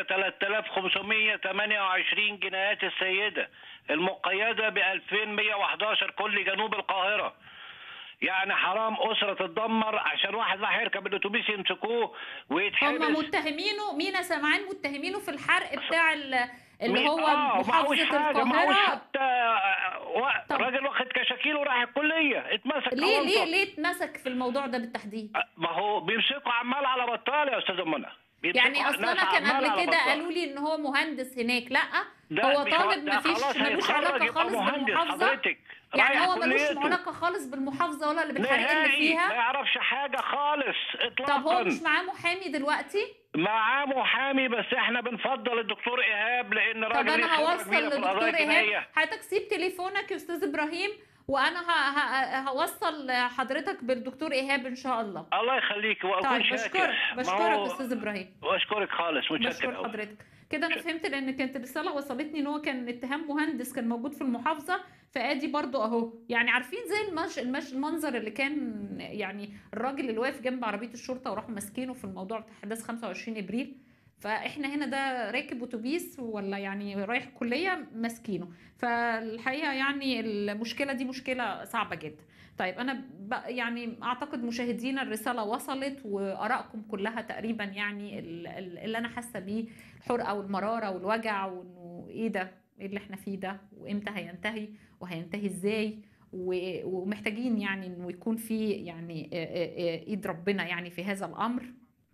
3528 جنايات السيدة المقيدة ب 2111 كل جنوب القاهرة يعني حرام أسرة تتدمر عشان واحد راح يركب الأتوبيس يمسكوه هم ويتحبس متهمينه مينا سمعان متهمينه في الحرق بتاع ال- اللي مين- هو آه، معهوش محافظة حاجة، معهوش القاهرة حتى آه، وا- راجل واخد كشاكيل وراح الكلية اتمسك ليه أول ليه طب. ليه اتمسك في الموضوع ده بالتحديد ما هو بيمسكوا عمال على بطال يا أستاذ منى بيمسكوا يعني اصل ناس انا كان عمال على قبل كده بطال. قالوا لي ان هو مهندس هناك لا ده هو مش طالب ده مفيش خلاص ملوش هيتخرج علاقه يبقى خالص مهندس بالمحافظه حضرتك يعني رايح هو ملوش كليته. علاقه خالص بالمحافظه ولا اللي بتحرق اللي نهائي ما فيها يعرفش حاجه خالص اطلاقا طب هو مش معاه محامي دلوقتي معاه محامي بس احنا بنفضل الدكتور ايهاب لان طب راجل ليه انا خبرة هوصل كبيرة في القضايا لدكتور الجنائية. ايهاب حضرتك سيب تليفونك يا استاذ ابراهيم وانا ه... ه... هوصل حضرتك بالدكتور ايهاب ان شاء الله الله يخليك واكون طيب شاكر بشكرك ما بشكرك هو- استاذ ابراهيم واشكرك خالص متشكر بشكر أوي. حضرتك كده انا فهمت لان كانت الرساله وصلتني ان هو كان اتهام مهندس كان موجود في المحافظه فادي برضو اهو يعني عارفين زي المش... المش... المنظر اللي كان يعني الراجل اللي واقف جنب عربيه الشرطه وراحوا ماسكينه في الموضوع بتاع احداث 25 ابريل فاحنا هنا ده راكب اتوبيس ولا يعني رايح كليه ماسكينه فالحقيقه يعني المشكله دي مشكله صعبه جدا طيب انا ب... يعني اعتقد مشاهدينا الرساله وصلت وارائكم كلها تقريبا يعني ال- ال- اللي انا حاسه بيه الحرقه والمراره والوجع وانه ايه ده ايه اللي احنا فيه ده وامتى هينتهي وهينتهي ازاي و- ومحتاجين يعني انه يكون في يعني آه، آه، آه، ايد ربنا يعني في هذا الامر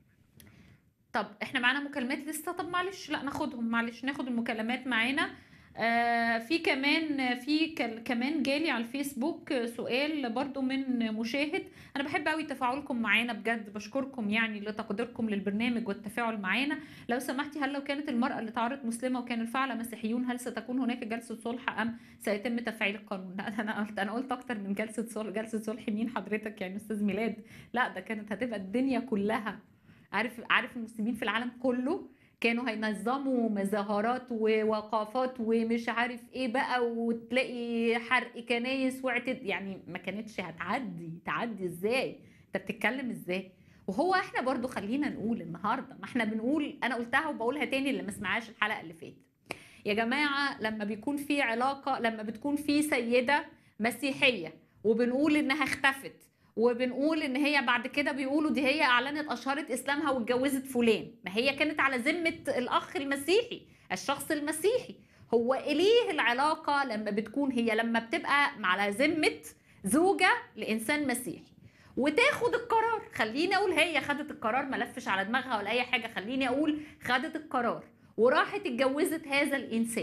طب احنا معانا مكالمات لسه طب معلش لا ناخدهم معلش ناخد المكالمات معانا آه في كمان في كل- كمان جالي على الفيسبوك سؤال برضو من مشاهد انا بحب قوي تفاعلكم معانا بجد بشكركم يعني لتقديركم للبرنامج والتفاعل معانا لو سمحتي هل لو كانت المرأة اللي تعرض مسلمة وكان الفعل مسيحيون هل ستكون هناك جلسة صلح أم سيتم تفعيل القانون؟ لا أنا قلت أنا قلت أكتر من جلسة صلح جلسة صلح مين حضرتك يعني أستاذ ميلاد؟ لا ده كانت هتبقى الدنيا كلها عارف عارف المسلمين في العالم كله كانوا هينظموا مظاهرات ووقافات ومش عارف ايه بقى وتلاقي حرق كنايس واعتد يعني ما كانتش هتعدي تعدي ازاي انت بتتكلم ازاي وهو احنا برضو خلينا نقول النهارده ما احنا بنقول انا قلتها وبقولها تاني اللي ما سمعهاش الحلقه اللي فاتت يا جماعه لما بيكون في علاقه لما بتكون في سيده مسيحيه وبنقول انها اختفت وبنقول ان هي بعد كده بيقولوا دي هي اعلنت اشهرت اسلامها واتجوزت فلان ما هي كانت على ذمه الاخ المسيحي الشخص المسيحي هو اليه العلاقه لما بتكون هي لما بتبقى على ذمه زوجه لانسان مسيحي وتاخد القرار خليني اقول هي خدت القرار ما لفش على دماغها ولا اي حاجه خليني اقول خدت القرار وراحت اتجوزت هذا الانسان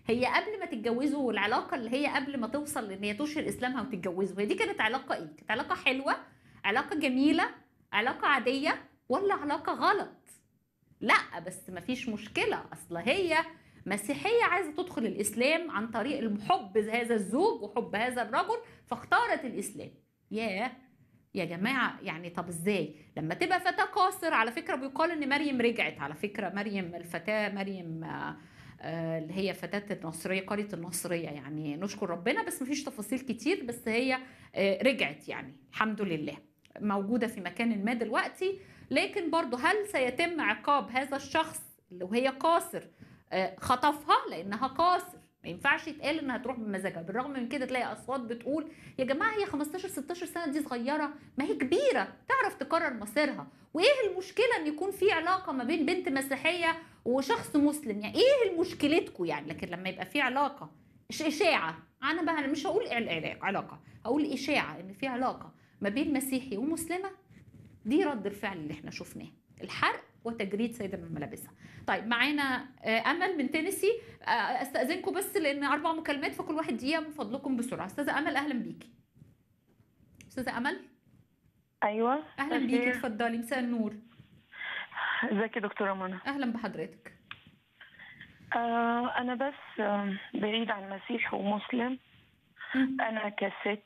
هي قبل ما تتجوزوا والعلاقه اللي هي قبل ما توصل ان هي تشهر اسلامها وتتجوزوا هي دي كانت علاقه ايه كانت علاقه حلوه علاقه جميله علاقه عاديه ولا علاقه غلط لا بس مفيش مشكله اصل هي مسيحيه عايزه تدخل الاسلام عن طريق الحب هذا الزوج وحب هذا الرجل فاختارت الاسلام ياه يا جماعه يعني طب ازاي لما تبقى فتاه قاصر على فكره بيقال ان مريم رجعت على فكره مريم الفتاه مريم آه، آه، اللي هي فتاة النصرية قرية النصرية يعني نشكر ربنا بس مفيش تفاصيل كتير بس هي آه، رجعت يعني الحمد لله موجودة في مكان ما دلوقتي لكن برضو هل سيتم عقاب هذا الشخص اللي وهي قاصر آه، خطفها لانها قاصر ما ينفعش يتقال انها تروح بمزاجها بالرغم من كده تلاقي اصوات بتقول يا جماعه هي 15 16 سنه دي صغيره ما هي كبيره تعرف تقرر مصيرها وايه المشكله ان يكون في علاقه ما بين بنت مسيحيه وشخص مسلم يعني ايه مشكلتكم يعني لكن لما يبقى في علاقه إش- اشاعه انا بقى أنا مش هقول عل- علاقه هقول اشاعه ان في علاقه ما بين مسيحي ومسلمه دي رد الفعل اللي احنا شفناه الحرق وتجريد سيدة من ملابسها طيب معانا آه، امل من تينيسي آه، استاذنكم بس لان اربع مكالمات فكل واحد دقيقه من فضلكم بسرعه استاذه امل اهلا بيكي استاذه امل ايوه اهلا مساء بيكي الخير. اتفضلي مساء النور ازيك يا دكتوره منى اهلا بحضرتك آه انا بس آه بعيد عن مسيح ومسلم انا كست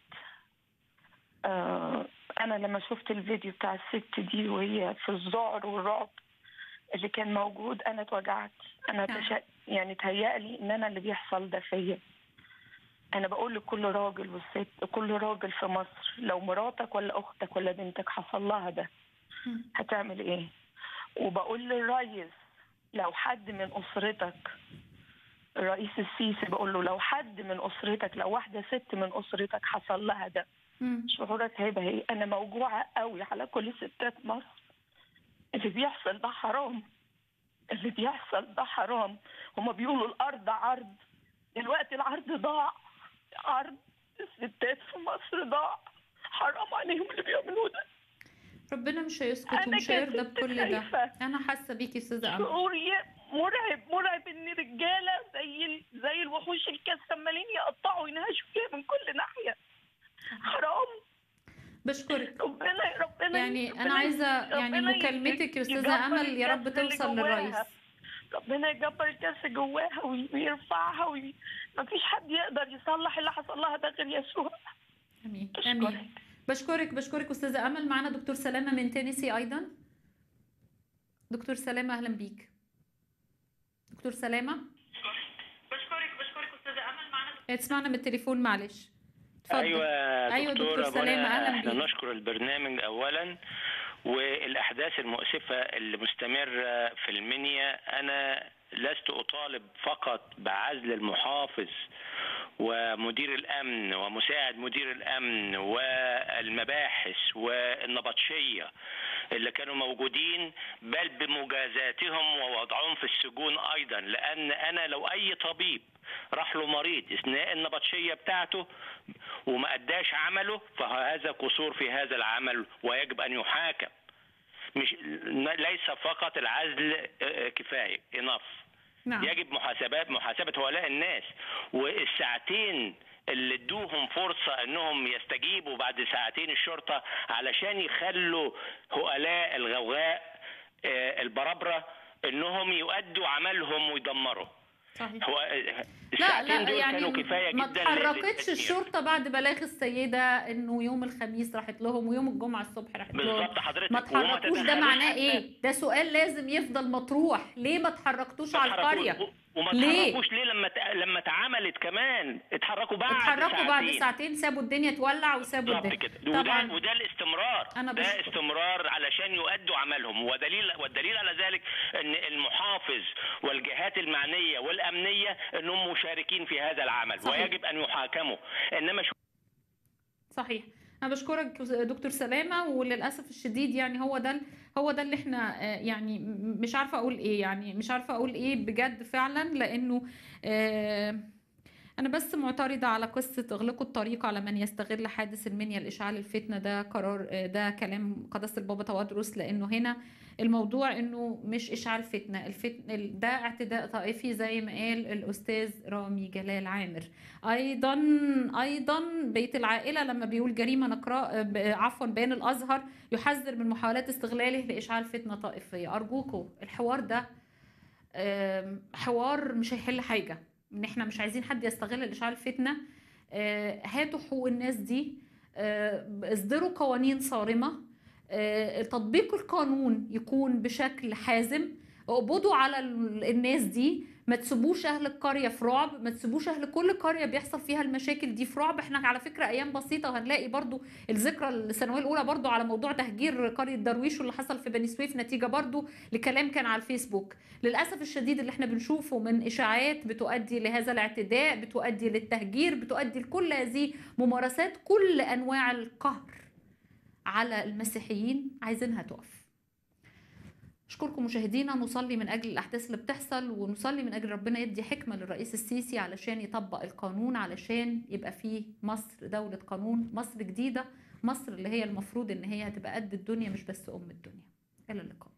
آه انا لما شفت الفيديو بتاع الست دي وهي في الذعر والرعب اللي كان موجود انا اتوجعت انا تش... يعني تهيألي ان انا اللي بيحصل ده فيا انا بقول لكل راجل والست كل راجل في مصر لو مراتك ولا اختك ولا بنتك حصل لها ده هتعمل ايه وبقول للريس لو حد من اسرتك الرئيس السيسي بقول له لو حد من اسرتك لو واحده ست من اسرتك حصل لها ده شعورك هيبقى ايه انا موجوعه قوي على كل ستات مصر اللي بيحصل ده حرام اللي بيحصل ده حرام هما بيقولوا الارض عرض دلوقتي العرض ضاع عرض الستات في مصر ضاع حرام عليهم اللي بيعملوه ده ربنا مش هيسكت أنا ومش هيرضى كست بكل ده خايفة. انا حاسه بيكي استاذه امل شعور ي- مرعب مرعب ان رجاله زي ال- زي الوحوش الكاس عمالين يقطعوا وينهشوا فيها من كل ناحيه حرام بشكرك ربنا ربنا يعني ربنا انا عايزه يعني ربنا مكالمتك يا يجبر استاذه امل يا رب الكاس اللي توصل جواها. للرئيس ربنا يجبر الكاس جواها وي- ويرفعها وي... مفيش حد يقدر يصلح اللي حصل لها ده غير يسوع امين امين بشكرك بشكرك استاذه امل معانا دكتور سلامه من تينيسي ايضا دكتور سلامه اهلا بيك دكتور سلامه بشكرك بشكرك استاذه امل معانا تسمعنا من التليفون معلش اتفضل ايوه ايوه دكتورة دكتور سلامه منى، اهلا احنا بيك نشكر البرنامج اولا والاحداث المؤسفه اللي مستمره في المنيا انا لست اطالب فقط بعزل المحافظ ومدير الامن ومساعد مدير الامن والمباحث والنبطشيه اللي كانوا موجودين بل بمجازاتهم ووضعهم في السجون ايضا لان انا لو اي طبيب راح له مريض اثناء النبطشيه بتاعته وما اداش عمله فهذا قصور في هذا العمل ويجب ان يحاكم مش ليس فقط العزل آه، كفايه انف نعم. يجب محاسبات محاسبه هؤلاء الناس والساعتين اللي ادوهم فرصه انهم يستجيبوا بعد ساعتين الشرطه علشان يخلوا هؤلاء الغوغاء آه، البربره انهم يؤدوا عملهم ويدمروا صحيح هو لا الساعتين لا دول يعني كانوا كفايه ما جدا اتحركتش للتدمير. الشرطه بعد بلاغ السيده انه يوم الخميس راحت لهم ويوم الجمعه الصبح راحت لهم بالظبط حضرتك ما وما اتحركوش ده تدخلوش معناه حتى- ايه ده سؤال لازم يفضل مطروح ليه ما اتحركتوش على القريه اتحركوا- وما ليه اتحركوش ليه لما ت- لما اتعملت كمان اتحركوا بعد اتحركوا بعد ساعتين. ساعتين سابوا الدنيا تولع وسابوا بالظبط الدنيا كده وده طبعا وده الاستمرار أنا ده بشكر. استمرار علشان يؤدوا عملهم ودليل والدليل على ذلك ان المحافظ والجهات المعنيه والامنيه انهم مشاركين في هذا العمل صحيح. ويجب ان يحاكموا انما شو صحيح انا بشكرك دكتور سلامه وللاسف الشديد يعني هو ده هو ده اللي احنا آه، يعني م- مش عارفه اقول ايه يعني مش عارفه اقول ايه بجد فعلا لانه آه، أنا بس معترضة على قصة إغلاق الطريق على من يستغل حادث المنيا لإشعال الفتنة ده قرار ده كلام قداسة البابا توادرس لأنه هنا الموضوع إنه مش إشعال فتنة الفتنة ده اعتداء طائفي زي ما قال الأستاذ رامي جلال عامر أيضا أيضا بيت العائلة لما بيقول جريمة نقراء عفوا بيان الأزهر يحذر من محاولات استغلاله لإشعال فتنة طائفية أرجوكوا الحوار ده آم، حوار مش هيحل حاجة ان احنا مش عايزين حد يستغل الاشعال الفتنه آه، هاتوا حقوق الناس دي آه، اصدروا قوانين صارمه آه، تطبيق القانون يكون بشكل حازم اقبضوا على ال- الناس دي ما تسيبوش اهل القريه في رعب ما تسيبوش اهل كل قريه بيحصل فيها المشاكل دي في رعب احنا على فكره ايام بسيطه وهنلاقي برضو الذكرى الثانويه الاولى برضو على موضوع تهجير قريه درويش واللي حصل في بني سويف نتيجه برضو لكلام كان على الفيسبوك للاسف الشديد اللي احنا بنشوفه من اشاعات بتؤدي لهذا الاعتداء بتؤدي للتهجير بتؤدي لكل هذه ممارسات كل انواع القهر على المسيحيين عايزينها تقف اشكركم مشاهدينا نصلي من اجل الاحداث اللي بتحصل ونصلي من اجل ربنا يدي حكمه للرئيس السيسي علشان يطبق القانون علشان يبقى فيه مصر دوله قانون مصر جديده مصر اللي هي المفروض ان هي هتبقى قد الدنيا مش بس ام الدنيا الى اللقاء